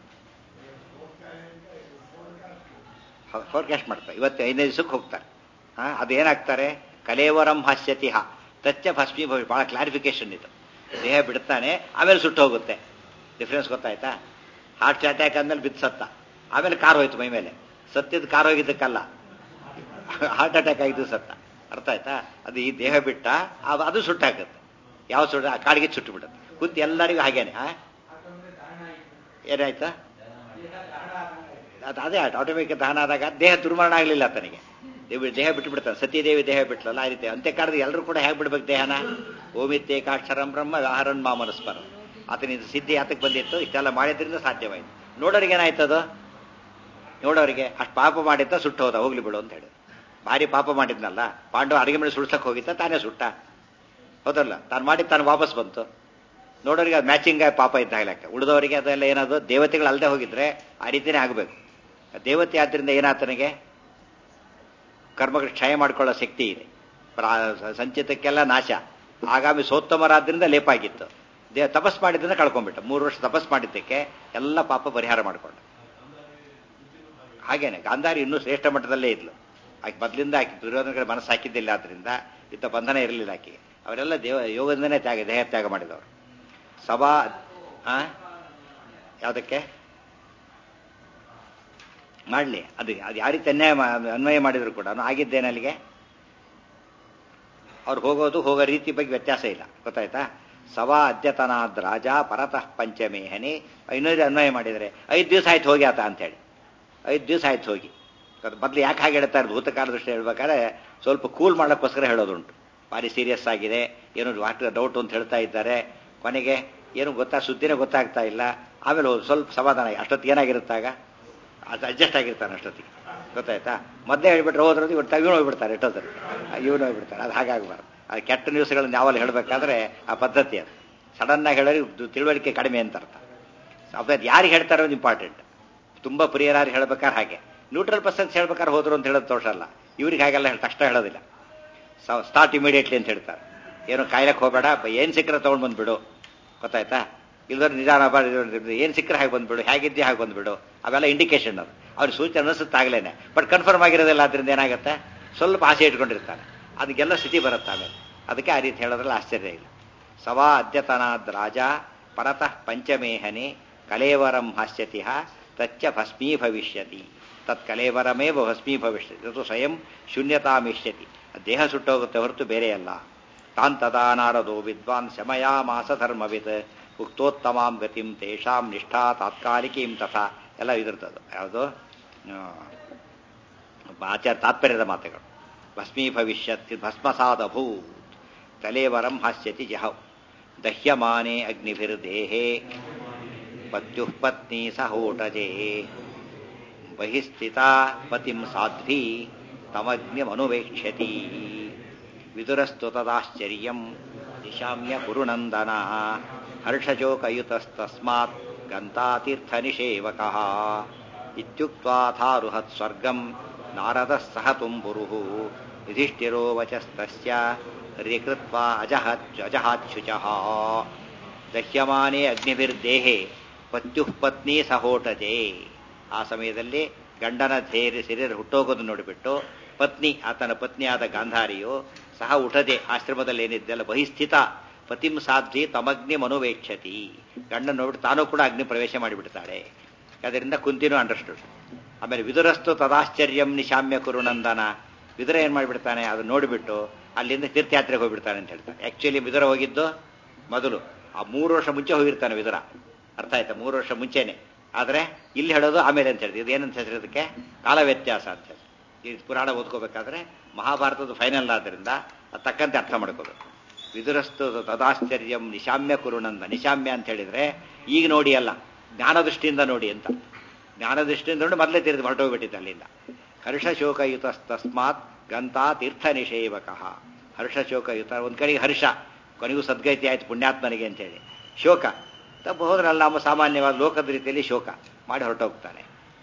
ಫೋರ್ಕಾಸ್ಟ್ ಮಾಡ್ತಾರೆ ಇವತ್ತು ಐದನೇ ದಿವಸಕ್ಕೆ ಹೋಗ್ತಾರೆ ಹಾ ಅದೇನಾಗ್ತಾರೆ ಕಲೇವರಂ ಹಾಸ್ಯತಿಹ ತಚ್ಚ ಭಸ್ಮಿ ಭವಿ ಬಹಳ ಕ್ಲಾರಿಫಿಕೇಶನ್ ಇದು ದೇಹ ಬಿಡ್ತಾನೆ ಆಮೇಲೆ ಸುಟ್ಟು ಹೋಗುತ್ತೆ ಡಿಫ್ರೆನ್ಸ್ ಗೊತ್ತಾಯ್ತಾ ಹಾರ್ಟ್ ಅಟ್ಯಾಕ್ ಆದ್ಮೇಲೆ ಬಿದ್ದು ಸತ್ತ ಆಮೇಲೆ ಕಾರ್ ಹೋಯ್ತು ಮೈ ಮೇಲೆ ಸತ್ತಿದ್ದು ಕಾರ್ ಹೋಗಿದ್ದಕ್ಕಲ್ಲ ಹಾರ್ಟ್ ಅಟ್ಯಾಕ್ ಆಗಿದ್ದು ಸತ್ತ ಅರ್ಥ ಆಯ್ತಾ ಅದು ಈ ದೇಹ ಬಿಟ್ಟ ಅದು- ಅದು ಸುಟ್ಟಾಕತ್ತೆ ಯಾವ ಸುಟ್ಟ ಆ ಕಾಡಿಗೆ ಸುಟ್ಟು ಬಿಡುತ್ತೆ ಕುಂತು ಎಲ್ಲರಿಗೂ ಹಾಗೇನೆ ಆ? ಏನಾಯ್ತಾ ಅದು ಅದೇ ಆಟೋಮೇಟಿಕ್ ದಹನ ಆದಾಗ ದೇಹ ದುರ್ಮರಣ ಆಗಲಿಲ್ಲ ಆತನಿಗೆ ದೇವಿ ದೇಹ ಬಿಟ್ಟು ಬಿಡ್ತಾನೆ ಸತೀದೇವಿ ದೇಹ ಬಿಟ್ಲಲ್ಲ ಆ ರೀತಿ ಅಂತ್ಯ ಕಾಲದ ಎಲ್ಲರೂ ಕೂಡ ಹೇಗೆ ಬಿಡ್ಬೇಕು ದೇಹನ ಓಮಿತ್ತೇಕಾಕ್ಷರಂ ಬ್ರಹ್ಮ ವ್ಯವಹಾರನ್ ಮಾ ಮನಸ್ಪರಂ ಆತನಿಂದ ಸಿದ್ಧಿ ಆತಕ್ಕೆ ಬಂದಿತ್ತು ಇಷ್ಟೆಲ್ಲ ಮಾಡಿದ್ರಿಂದ ಸಾಧ್ಯವಾಯಿತು ನೋಡೋರಿಗೆ ಏನಾಯ್ತದು ನೋಡೋರಿಗೆ ಅಷ್ಟು ಪಾಪ ಮಾಡಿದ್ದ ಸುಟ್ಟು ಹೋದ ಹೋಗ್ಲಿ ಬಿಡು ಅಂತ ಹೇಳಿ ಭಾರಿ ಪಾಪ ಮಾಡಿದ್ನಲ್ಲ ಪಾಂಡವ ಅಡಿಗೆ ಮೇಲೆ ಸುಡ್ಸಕ್ ಹೋಗಿದ್ದ ತಾನೇ ಸುಟ್ಟ ಹೌದಲ್ಲ ತಾನು ಮಾಡಿ ತಾನು ವಾಪಸ್ ಬಂತು ನೋಡೋರಿಗೆ ಅದು ಮ್ಯಾಚಿಂಗ್ ಪಾಪ ಇದ್ದ ಲೆಕ್ಕ ಉಳಿದವರಿಗೆ ಅದೆಲ್ಲ ಏನದು ದೇವತೆಗಳು ಅಲ್ಲದೆ ಹೋಗಿದ್ರೆ ಆ ರೀತಿನೇ ಆಗಬೇಕು ದೇವತೆ ಆದ್ರಿಂದ ಏನಾತನಿಗೆ ಕರ್ಮಗಳು ಕ್ಷಯ ಮಾಡ್ಕೊಳ್ಳೋ ಶಕ್ತಿ ಇದೆ ಪ್ರಾ- ಸಂಚಿತಕ್ಕೆಲ್ಲ ನಾಶ ಆಗಾಮಿ ಸೋತ್ತಮರಾದ್ರಿಂದ ಲೇಪ ಆಗಿತ್ತು ದೇ ತಪಸ್ ಮಾಡಿದ್ರಿಂದ ಕಳ್ಕೊಂಡ್ಬಿಟ್ಟ ಮೂರು ವರ್ಷ ತಪಸ್ ಮಾಡಿದ್ದಕ್ಕೆ ಎಲ್ಲ ಪಾಪ ಪರಿಹಾರ ಮಾಡಿಕೊಂಡ ಹಾಗೇನೆ ಗಾಂಧಾರಿ ಇನ್ನೂ ಶ್ರೇಷ್ಠ ಮಟ್ಟದಲ್ಲೇ ಇದ್ಲು ಆಕೆ ಮೊದಲಿಂದ ಆಕೆ ದುರ್ಯೋಧನ ಕಡೆ ಮನಸ್ಸು ಹಾಕಿದ್ದಿಲ್ಲ ಆದ್ರಿಂದ ಇಂಥ ಬಂಧನ ಇರಲಿಲ್ಲ ಆಕೆಗೆ ಅವರೆಲ್ಲ ದೇವ ಯೋಗದಿಂದನೇ ತ್ಯಾಗ ದೇಹ ತ್ಯಾಗ ಮಾಡಿದವರು ಸಭಾ ಆ ಯಾವುದಕ್ಕೆ ಮಾಡಲಿ ಅದು ಅದು ಯಾವ ರೀತಿ ಅನ್ಯಾಯ ಮಾ- ಅನ್ವಯ ಮಾಡಿದ್ರು ಕೂಡ ಆಗಿದ್ದೇನೆ ಅಲ್ಲಿಗೆ ಅವ್ರು ಹೋಗೋದು ಹೋಗೋ ರೀತಿ ಬಗ್ಗೆ ವ್ಯತ್ಯಾಸ ಇಲ್ಲ ಗೊತ್ತಾಯ್ತಾ ಸವಾ ಅದ್ಯತನಾದ್ ರಾಜ ಪರತಃ ಪಂಚಮೇಹನಿ ಇನ್ನೊಂದು ಅನ್ವಯ ಮಾಡಿದರೆ ಐದು ದಿವಸ ಆಯ್ತು ಹೋಗಿ ಆತ ಅಂತೇಳಿ ಐದು ದಿವಸ ಆಯ್ತು ಹೋಗಿ ಅದು ಮೊದಲು ಯಾಕೆ ಹಾಗೆ ಹೇಳ್ತಾರೆ ಭೂತಕಾಲ ದೃಷ್ಟಿ ಹೇಳ್ಬೇಕಾದ್ರೆ ಸ್ವಲ್ಪ ಕೂಲ್ ಮಾಡೋಕ್ಕೋಸ್ಕರ ಹೇಳೋದುಂಟು ಭಾರಿ ಸೀರಿಯಸ್ ಆಗಿದೆ ಏನೋ ಡಾಕ್ಟರ್ ಡೌಟ್ ಅಂತ ಹೇಳ್ತಾ ಇದ್ದಾರೆ ಕೊನೆಗೆ ಏನು ಗೊತ್ತಾ ಸುದ್ದಿನೇ ಗೊತ್ತಾಗ್ತಾ ಇಲ್ಲ ಆಮೇಲೆ ಒಂದು ಸ್ವಲ್ಪ ಸಮಾಧಾನ ಆಗಿ ಅಷ್ಟೊತ್ತಿಗೆ ಏನಾಗಿರುತ್ತಾಗ ಅದು ಅಡ್ಜಸ್ಟ್ ಆಗಿರ್ತಾನೆ ಅಷ್ಟೊತ್ತಿಗೆ ಗೊತ್ತಾಯ್ತಾ ಮೊದಲೇ ಹೇಳ್ಬಿಟ್ರೆ ಹೋದ್ರದ್ದು ಇವ್ರು ಇವನು ಹೋಗ್ಬಿಡ್ತಾರೆ ಎಷ್ಟೊತ್ತಲ್ಲಿ ಇವನು ಹೋಗ್ಬಿಡ್ತಾರೆ ಅದು ಹಾಗಾಗಬಾರ್ದು ಅದು ಕೆಟ್ಟ ನ್ಯೂಸ್ಗಳನ್ನ ಯಾವಲ್ಲಿ ಹೇಳಬೇಕಾದ್ರೆ ಆ ಪದ್ಧತಿ ಅದು ಸಡನ್ ಆಗಿ ಹೇಳೋದು ಇದು ತಿಳುವಳಿಕೆ ಕಡಿಮೆ ಅಂತ ಅರ್ಥ ಅದು ಯಾರಿಗೆ ಹೇಳ್ತಾರೋ ಅದು ಇಂಪಾರ್ಟೆಂಟ್ ತುಂಬ ಪ್ರಿಯರಾರು ಹೇಳ್ಬೇಕಾದ್ರೆ ಹಾಗೆ ನ್ಯೂಟ್ರಲ್ ಪರ್ಸನ್ಸ್ ಹೇಳ್ಬೇಕಾದ್ರೆ ಹೋದ್ರು ಅಂತ ಹೇಳೋದು ದೋಷ ಅಲ್ಲ ಇವ್ರಿಗೆ ಹಾಗೆಲ್ಲ ಹೇಳಿ ತಕ್ಷಣ ಹೇಳೋದಿಲ್ಲ ಸ್ಟಾರ್ಟ್ ಇಮಿಡಿಯೇಟ್ಲಿ ಅಂತ ಹೇಳ್ತಾರೆ ಏನು ಕಾಯ್ಲಕ್ಕೆ ಹೋಗಬೇಡ ಏನು ಸಿಕ್ಕರೆ ತೊಗೊಂಡು ಬಂದ್ಬಿಡು ಗೊತ್ತಾಯ್ತಾ ಇಲ್ದವ್ರು ನಿಧಾನ ಏನು ಸಿಕ್ಕರೆ ಹಾಗೆ ಬಂದ್ಬಿಡು ಹೇಗಿದ್ದೆ ಹಾಗೆ ಬಂದ್ಬಿಡು ಅವೆಲ್ಲ ಇಂಡಿಕೇಶನ್ ಅದು ಅವ್ರಿಗೆ ಸೂಚನೆ ಅನಿಸುತ್ತಾಗಲೇನೆ ಬಟ್ ಕನ್ಫರ್ಮ್ ಆಗಿರೋದಿಲ್ಲ ಅದರಿಂದ ಏನಾಗುತ್ತೆ ಸ್ವಲ್ಪ ಆಸೆ ಇಟ್ಕೊಂಡಿರ್ತಾರೆ ಅದಕ್ಕೆಲ್ಲ ಸ್ಥಿತಿ ಬರುತ್ತೆ ಆಮೇಲೆ ಅದಕ್ಕೆ ಆ ರೀತಿ ಹೇಳೋದ್ರಲ್ಲಿ ಆಶ್ಚರ್ಯ ಇಲ್ಲ ಸವಾ ಅದ್ಯತನಾದ್ ರಾಜ ಪರತಃ ಪಂಚಮೇಹನೆ ಕಲೇವರಂ ಹಾಸ್ಯತಿ ತಚ್ಚ ಭಸ್ಮೀ ಭವಿಷ್ಯತಿ ತತ್ ಕಲೇವರಮೇವ ಭಸ್ಮೀ ಭವಿಷ್ಯತಿ ಅದು ಸ್ವಯಂ ಶೂನ್ಯತಾಮಿಷ್ಯತಿ ದೇಹ ಸುಟ್ಟೋಗುತ್ತೆ ಹೊರತು ಬೇರೆ ಅಲ್ಲ ತಾನ್ ತದಾ ನಾರದೋ ವಿದ್ವಾನ್ ಶಮಯಾಮಾಸ ಧರ್ಮವಿತ್ ಉಕ್ತೋತ್ತಮಾಂ ಗತಿಂ ತೇಷಾಂ ನಿಷ್ಠಾ ತಾತ್ಕಾಲಿಕೀಂ ತಥಾ ಎಲ್ಲ ಇದಿರ್ತದೆ ಯಾವುದು ಆಚಾರ ತಾತ್ಪರ್ಯದ ಮಾತುಗಳು ಭಸ್ಮೀ ಭವಿಷ್ಯತ್ ಭಸ್ಮಸಾದಭೂತ್ ತಲೇವರಂ ಹಾಸ್ಯತಿ ಜಹೌ ದಹ್ಯಮಾನೆ ಅಗ್ನಿಭಿರ್ದೇಹೇ ಪತ್ಯುಃ ಪತ್ನಿ ಸಹೋಟಜೆ ಬಹಿಸ್ಥಿತಾ ಪತಿಂ ಸಾಧ್ವಿ ತಮಗ್ನಿಮನುವೇಕ್ಷ್ಯತಿ ವಿದುರಸ್ತು ತದಾಶ್ಚರ್ಯಂ ನಿಶಾಮ್ಯ ಕುರುನಂದನ ಹರ್ಷಶೋಕಯುತಸ್ತಸ್ಮಾತ್ ಗಂತಾತೀರ್ಥನಿಷೇವಕಃ ಇತ್ಯುಕ್ತ್ವಾಥಾರುಹತ್ ಸ್ವರ್ಗಂ ನಾರದಃ ಸಹ ತುಂಬುರುಃ ಯುಧಿಷ್ಠಿರೋ ವಚಸ್ತಸ್ಯ ಹರಿಕೃತ್ವಾ ಅಜಹತ್ ಅಜಹಾಚ್ಯುಚಃ ದಹ್ಯಮಾನೇ ಅಗ್ನಿಭಿರ್ದೇಹೆ ಪತ್ಯುಃ ಪತ್ನಿ ಸಹೋಟಜೆ ಆ ಸಮಯದಲ್ಲಿ ಗಂಡನ ಧೈರ್ಯ ಶರೀರ ಹುಟ್ಟೋಗೋದು ನೋಡಿಬಿಟ್ಟು ಪತ್ನಿ ಆತನ ಪತ್ನಿಯಾದ ಗಾಂಧಾರಿಯು ಸಹ ಉಠದೆ ಆಶ್ರಮದಲ್ಲಿ ಏನಿದ್ದೆಲ್ಲ ಬಹಿಸ್ಥಿತ ಪತಿಂ ಸಾಧ್ವಿ ತಮಗ್ನಿ ಮನೋವೇಕ್ಷತಿ ಗಂಡನ ನೋಡ್ಬಿಟ್ಟು ತಾನೂ ಕೂಡ ಅಗ್ನಿ ಪ್ರವೇಶ ಮಾಡಿಬಿಡ್ತಾಳೆ ಅದರಿಂದ ಕುಂತಿನೂ ಅಂಡರ್ಸ್ಟುಡ್ ಆಮೇಲೆ ವಿದುರಸ್ತು ತದಾಶ್ಚರ್ಯಂ ನಿಶಾಮ್ಯ ಕುರುನಂದನ ವಿದುರ ಏನ್ ಮಾಡಿಬಿಡ್ತಾನೆ ಅದು ನೋಡಿಬಿಟ್ಟು ಅಲ್ಲಿಂದ ತೀರ್ಥಯಾತ್ರೆಗೆ ಹೋಗ್ಬಿಡ್ತಾನೆ ಅಂತ ಹೇಳ್ತಾನೆ ಆಕ್ಚುಲಿ ವಿದುರ ಹೋಗಿದ್ದು ಮೊದಲು ಆ ಮೂರು ವರ್ಷ ಮುಂಚೆ ಹೋಗಿರ್ತಾನೆ ವಿದುರ ಅರ್ಥ ಆಯ್ತಾ ಮೂರು ವರ್ಷ ಮುಂಚೆನೆ ಆದ್ರೆ ಇಲ್ಲಿ ಹೇಳೋದು ಆಮೇಲೆ ಅಂತ ಹೇಳ್ತೀವಿ ಇದು ಏನಂತ ಹೆಸರಿದಕ್ಕೆ ಕಾಲ ವ್ಯತ್ಯಾಸ ಅಂತ ಹೇಳಿ ಈ ಪುರಾಣ ಓದ್ಕೋಬೇಕಾದ್ರೆ ಮಹಾಭಾರತದ ಫೈನಲ್ ಆದ್ರಿಂದ ಅದು ತಕ್ಕಂತೆ ಅರ್ಥ ಮಾಡ್ಕೋಬೇಕು ವಿದುರಸ್ತು ತದಾಶ್ಚರ್ಯಂ ನಿಶಾಮ್ಯ ಕುರುನಂದ ನಿಶಾಮ್ಯ ಅಂತ ಹೇಳಿದ್ರೆ ಈಗ ನೋಡಿ ಅಲ್ಲ ಜ್ಞಾನದೃಷ್ಟಿಯಿಂದ ನೋಡಿ ಅಂತ ಜ್ಞಾನದೃಷ್ಟಿಯಿಂದ ನೋಡಿ ಮೊದಲೇ ತಿರುಗಿ ಹೊರಟೋಗ್ಬಿಟ್ಟಿದ್ದೆ ಅಲ್ಲಿಂದ ಹರ್ಷಶೋಕಯುತ ತಸ್ಮಾತ್ ಗಂತಾ ತೀರ್ಥ ನಿಷೇವಕಃ ಹರ್ಷಶೋಕಯುತ ಒಂದ್ ಕಡೆಗೆ ಹರ್ಷ ಕೊನೆಗೂ ಸದ್ಗತಿ ಆಯ್ತು ಪುಣ್ಯಾತ್ಮನಿಗೆ ಅಂತೇಳಿ ಶೋಕ ತಪ್ಪು ಹೋದ್ರಲ್ಲ ನಮ್ಮ ಸಾಮಾನ್ಯವಾದ ಲೋಕದ ರೀತಿಯಲ್ಲಿ ಶೋಕ ಮಾಡಿ ಹೊರಟೋಗ್ತಾನೆ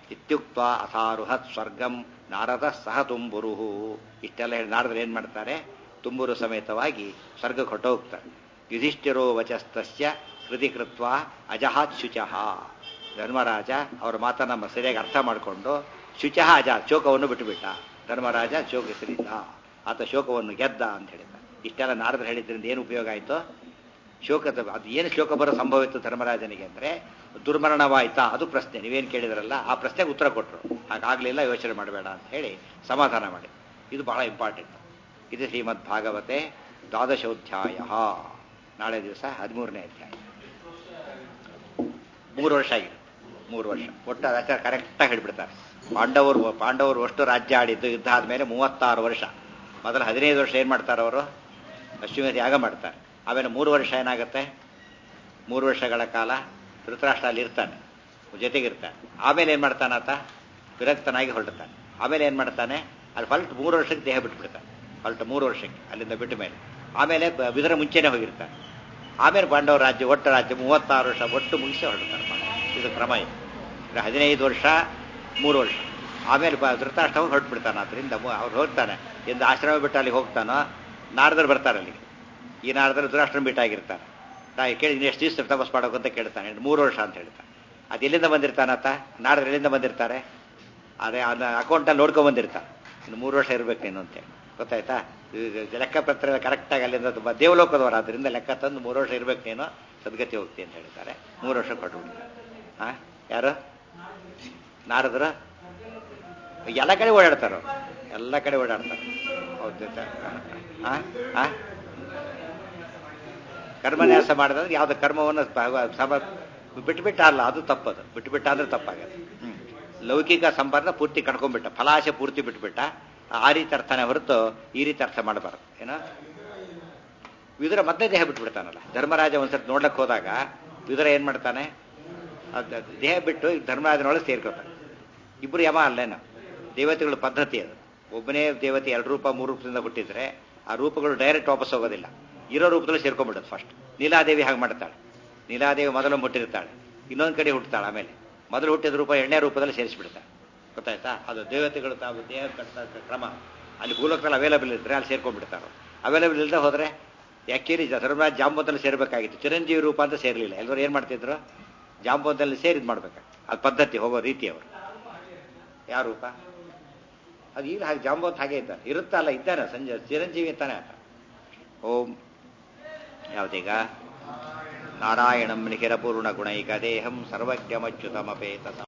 ಇತ್ಯುಕ್ತ ಅಸಾರುಹತ್ ಸ್ವರ್ಗಂ ನಾರದ ಸಹ ತುಂಬುರುಹು ಇಷ್ಟೆಲ್ಲ ಹೇಳಿ ನಾರದ್ರು ಏನ್ ಮಾಡ್ತಾರೆ ತುಂಬುರು ಸಮೇತವಾಗಿ ಸ್ವರ್ಗಕ್ಕೆ ಹೊಟ್ಟೋಗ್ತಾರೆ ಯುಧಿಷ್ಠಿರೋ ವಚಸ್ತಸ್ಯ ಕೃತಿ ಕೃತ್ವ ಅಜಹಾತ್ ಶುಚಃ ಧರ್ಮರಾಜ ಅವರ ಮಾತನ್ನ ಸರಿಯಾಗಿ ಅರ್ಥ ಮಾಡಿಕೊಂಡು ಶುಚಃ ಅಜ ಶೋಕವನ್ನು ಬಿಟ್ಟುಬಿಟ್ಟ ಧರ್ಮರಾಜ ಶೋಕ ಹೆಸರಿಲ್ಲ ಆತ ಶೋಕವನ್ನು ಗೆದ್ದ ಅಂತ ಹೇಳಿದ ಇಷ್ಟೆಲ್ಲ ನಾರದ್ರು ಹೇಳಿದ್ರಿಂದ ಏನು ಉಪಯೋಗ ಆಯಿತು ಶೋಕದ ಅದು ಏನು ಶೋಕ ಬರೋ ಸಂಭವ ಇತ್ತು ಧರ್ಮರಾಜನಿಗೆ ಅಂದರೆ ದುರ್ಮರಣವಾಯ್ತಾ ಅದು ಪ್ರಶ್ನೆ ನೀವೇನು ಕೇಳಿದ್ರಲ್ಲ ಆ ಪ್ರಶ್ನೆಗೆ ಉತ್ತರ ಕೊಟ್ಟರು ಹಾಗಾಗಲಿಲ್ಲ ಯೋಚನೆ ಮಾಡಬೇಡ ಅಂತ ಹೇಳಿ ಸಮಾಧಾನ ಮಾಡಿ ಇದು ಬಹಳ ಇಂಪಾರ್ಟೆಂಟ್ ಇದು ಶ್ರೀಮದ್ ಭಾಗವತೆ ದ್ವಾದಶೋಧ್ಯಾಯ ನಾಳೆ ದಿವಸ ಹದಿಮೂರನೇ ಅಧ್ಯಾಯ ಮೂರು ವರ್ಷ ಆಗಿದೆ ಮೂರು ವರ್ಷ ಒಟ್ಟು ಅದಕ್ಕೆ ಕರೆಕ್ಟಾಗಿ ಹೇಳ್ಬಿಡ್ತಾರೆ ಪಾಂಡವರು ಪಾಂಡವರು ಅಷ್ಟು ರಾಜ್ಯ ಆಡಿದ್ದು ಯುದ್ಧ ಆದಮೇಲೆ ಮೂವತ್ತಾರು ವರ್ಷ ಮೊದಲು ಹದಿನೈದು ವರ್ಷ ಏನು ಮಾಡ್ತಾರೆ ಅವರು ಅಶ್ವಮೇಧ ಯಾಗ ಮಾಡ್ತಾರೆ ಆಮೇಲೆ ಮೂರು ವರ್ಷ ಏನಾಗುತ್ತೆ ಮೂರು ವರ್ಷಗಳ ಕಾಲ ಧೃತರಾಷ್ಟ್ರ ಅಲ್ಲಿ ಇರ್ತಾನೆ ಜೊತೆಗಿರ್ತಾನೆ ಆಮೇಲೆ ಏನು ಮಾಡ್ತಾನೆ ಆತ ವಿರಕ್ತನಾಗಿ ಹೊರಡ್ತಾನೆ ಆಮೇಲೆ ಏನು ಮಾಡ್ತಾನೆ ಅಲ್ಲಿ ಫಲ್ಟ್ ಮೂರು ವರ್ಷಕ್ಕೆ ದೇಹ ಬಿಟ್ಬಿಡ್ತಾನೆ ಫಲ್ಟ್ ಮೂರು ವರ್ಷಕ್ಕೆ ಅಲ್ಲಿಂದ ಬಿಟ್ಟ ಮೇಲೆ ಆಮೇಲೆ ಬ- ಇದರ ಮುಂಚೆನೇ ಹೋಗಿರ್ತಾನೆ ಆಮೇಲೆ ಪಾಂಡವ ರಾಜ್ಯ ಒಟ್ಟು ರಾಜ್ಯ ಮೂವತ್ತಾರು ವರ್ಷ ಒಟ್ಟು ಮುಗಿಸಿ ಹೊರಡ್ತಾನೆ ಪಾಂಡವ. ಇದು ಕ್ರಮ ಇದು ಈಗ ಹದಿನೈದು ವರ್ಷ ಮೂರು ವರ್ಷ ಆಮೇಲೆ ಬ ಧೃತರಾಷ್ಟ್ರ ಹೊರಟ್ಬಿಡ್ತಾನೆ ಅದರಿಂದ ಅವ್ರು ಹೋಗ್ತಾನೆ ಎಂದು ಆಶ್ರಮ ಬಿಟ್ಟು ಅಲ್ಲಿ ಹೋಗ್ತಾನೋ ನಾರದರು ಬರ್ತಾರೆ ಅಲ್ಲಿಗೆ ಈ ನಾರದರು ಧೃತರಾಷ್ಟ್ರನ ಬಿಟ್ಟಾಗಿರ್ತಾರೆ ನಾ ಕೇಳಿ ನೀನು ಎಷ್ಟು ದಿವಸ ತಪಸ್ ಮಾಡೋಕೆ ಅಂತ ಕೇಳ್ತಾನೆ ಮೂರು ವರ್ಷ ಅಂತ ಹೇಳ್ತಾನೆ ಅದು ಎಲ್ಲಿಂದ ಬಂದಿರ್ತಾನತ್ತ ನಾರದ್ರು ಎಲ್ಲಿಂದ ಬಂದಿರ್ತಾರೆ ಅದೇ ಅದನ್ನ ಅಕೌಂಟಲ್ಲಿ ನೋಡ್ಕೊಂಡ್ ಬಂದಿರ್ತಾನೆ ಇನ್ನು ಮೂರು ವರ್ಷ ಇರ್ಬೇಕು ನೀನು ಅಂತೇಳಿ ಗೊತ್ತಾಯ್ತಾ ಇದು ಲೆಕ್ಕ ಪತ್ರ ಕರೆಕ್ಟಾಗಿ ಅಲ್ಲಿಂದ ತುಂಬ ದೇವಲೋಕದವರು ಆದ್ದರಿಂದ ಲೆಕ್ಕ ತಂದು ಮೂರು ವರ್ಷ ಇರ್ಬೇಕು ನೀನು ಸದ್ಗತಿ ಹೋಗ್ತಿ ಅಂತ ಹೇಳ್ತಾರೆ ಮೂರು ವರ್ಷ ಕೊಟ್ಟು ಹಾ ಯಾರು ನಾರದ್ರ ಎಲ್ಲ ಕಡೆ ಓಡಾಡ್ತಾರ ಅವ್ರು. ಎಲ್ಲ ಕಡೆ ಓಡಾಡ್ತಾರೆ ಹೌದು ಹಾ ಹಾ ಕರ್ಮನ್ಯಾಸ ಮಾಡಿದ್ರೆ ಯಾವ್ದು ಕರ್ಮವನ್ನು ಪ- ಸಮ ಬಿಟ್ಬಿಟ್ಟ ಅಲ್ಲ ಅದು ತಪ್ಪದು ಬಿಟ್ಬಿಟ್ಟ ಅಂದ್ರೆ ತಪ್ಪಾಗತ್ತೆ ಹ್ಮ್. ಲೌಕಿಕ ಸಂಬಂಧ ಪೂರ್ತಿ ಕಣ್ಕೊಂಡ್ಬಿಟ್ಟ ಫಲಾಶೆ ಪೂರ್ತಿ ಬಿಟ್ಬಿಟ್ಟ ಆ ರೀತಿ ಅರ್ಥನೇ ಹೊರತು ಈ ರೀತಿ ಅರ್ಥ ಮಾಡಬಾರ್ದು ಏನೋ ವಿದುರ ಮತ್ತೆ ದೇಹ ಬಿಟ್ಬಿಡ್ತಾನಲ್ಲ ಧರ್ಮರಾಜ ಒಂದ್ಸತಿ ನೋಡ್ಲಕ್ಕೆ ಹೋದಾಗ ವಿದುರ ಏನ್ ಮಾಡ್ತಾನೆ ಅದ್- ಅದ್ ದೇಹ ಬಿಟ್ಟು ಧರ್ಮರಾಜನೊಳಗೆ ಸೇರ್ಕೋತಾನೆ ಇಬ್ರು ಯಮ ಅಲ್ಲೇನು ದೇವತೆಗಳ ಪದ್ಧತಿ ಅದು ಒಬ್ಬನೇ ದೇವತೆ ಎರಡು ರೂಪ ಮೂರು ರೂಪದಿಂದ ಹುಟ್ಟಿದ್ರೆ ಆ ರೂಪಗಳು ಡೈರೆಕ್ಟ್ ವಾಪಸ್ ಹೋಗೋದಿಲ್ಲ ಇರೋ ರೂಪದಲ್ಲಿ ಸೇರ್ಕೊಂಡ್ಬಿಡುತ್ತೆ ಫಸ್ಟ್ ನೀಲಾದೇವಿ ಹಾಗೆ ಮಾಡ್ತಾಳೆ ನೀಲಾದೇವಿ ಮೊದಲು ಮುಟ್ಟಿರ್ತಾಳೆ ಇನ್ನೊಂದು ಕಡೆ ಹುಟ್ಟುತ್ತಾಳೆ ಆಮೇಲೆ ಮೊದಲು ಹುಟ್ಟಿದ ರೂಪ ಎಣ್ಣೆ ರೂಪದಲ್ಲಿ ಸೇರಿಸ್ಬಿಡ್ತಾಳೆ ಗೊತ್ತಾಯ್ತಾ ಅದು ದೇವತೆಗಳು ತಾವು ದೇಹ ಕಟ್ಟ ಕ್ರಮ ಅಲ್ಲಿ ಭೂಲೋಕದಲ್ಲಿ ಅವೈಲೇಬಲ್ ಇದ್ರೆ ಅಲ್ಲಿ ಸೇರ್ಕೊಂಡ್ಬಿಡ್ತಾರೆ ಅವೈಲೇಬಲ್ ಇಲ್ಲದೆ ಹೋದ್ರೆ ಯಾಕೆ ಧರ್ಮರಾಜ್ ಜಾಂಬವಂತಲ್ಲಿ ಸೇರ್ಬೇಕಾಗಿತ್ತು ಚಿರಂಜೀವಿ ರೂಪ ಅಂತ ಸೇರ್ಲಿಲ್ಲ ಎಲ್ಲರೂ ಏನ್ ಮಾಡ್ತಿದ್ರು ಜಾಂಬವಂತಲ್ಲಿ ಸೇರಿ ಇದು ಮಾಡ್ಬೇಕು ಅದು ಪದ್ಧತಿ ಹೋಗೋ ರೀತಿ ಅವರು ಯಾವ ರೂಪ ಅದು ಈಗ ಹಾಗೆ ಜಾಂಬವಂತ ಹಾಗೆ ಇದ್ದಾನೆ ಇರುತ್ತಲ್ಲ ಇದ್ದಾನೆ ಸಂಜೆ ಚಿರಂಜೀವಿ ಅಂತಾನೆ ಆತ ಓಂ ಯಾವ್ದೀಗ ನಾರಾಯಣಂ ನಿಖಿರ ಪೂರ್ಣ ಗುಣೈಕ ದೇಹಂ ಸರ್ವಜ್ಞಮಚ್ಯುತಮಪೇತ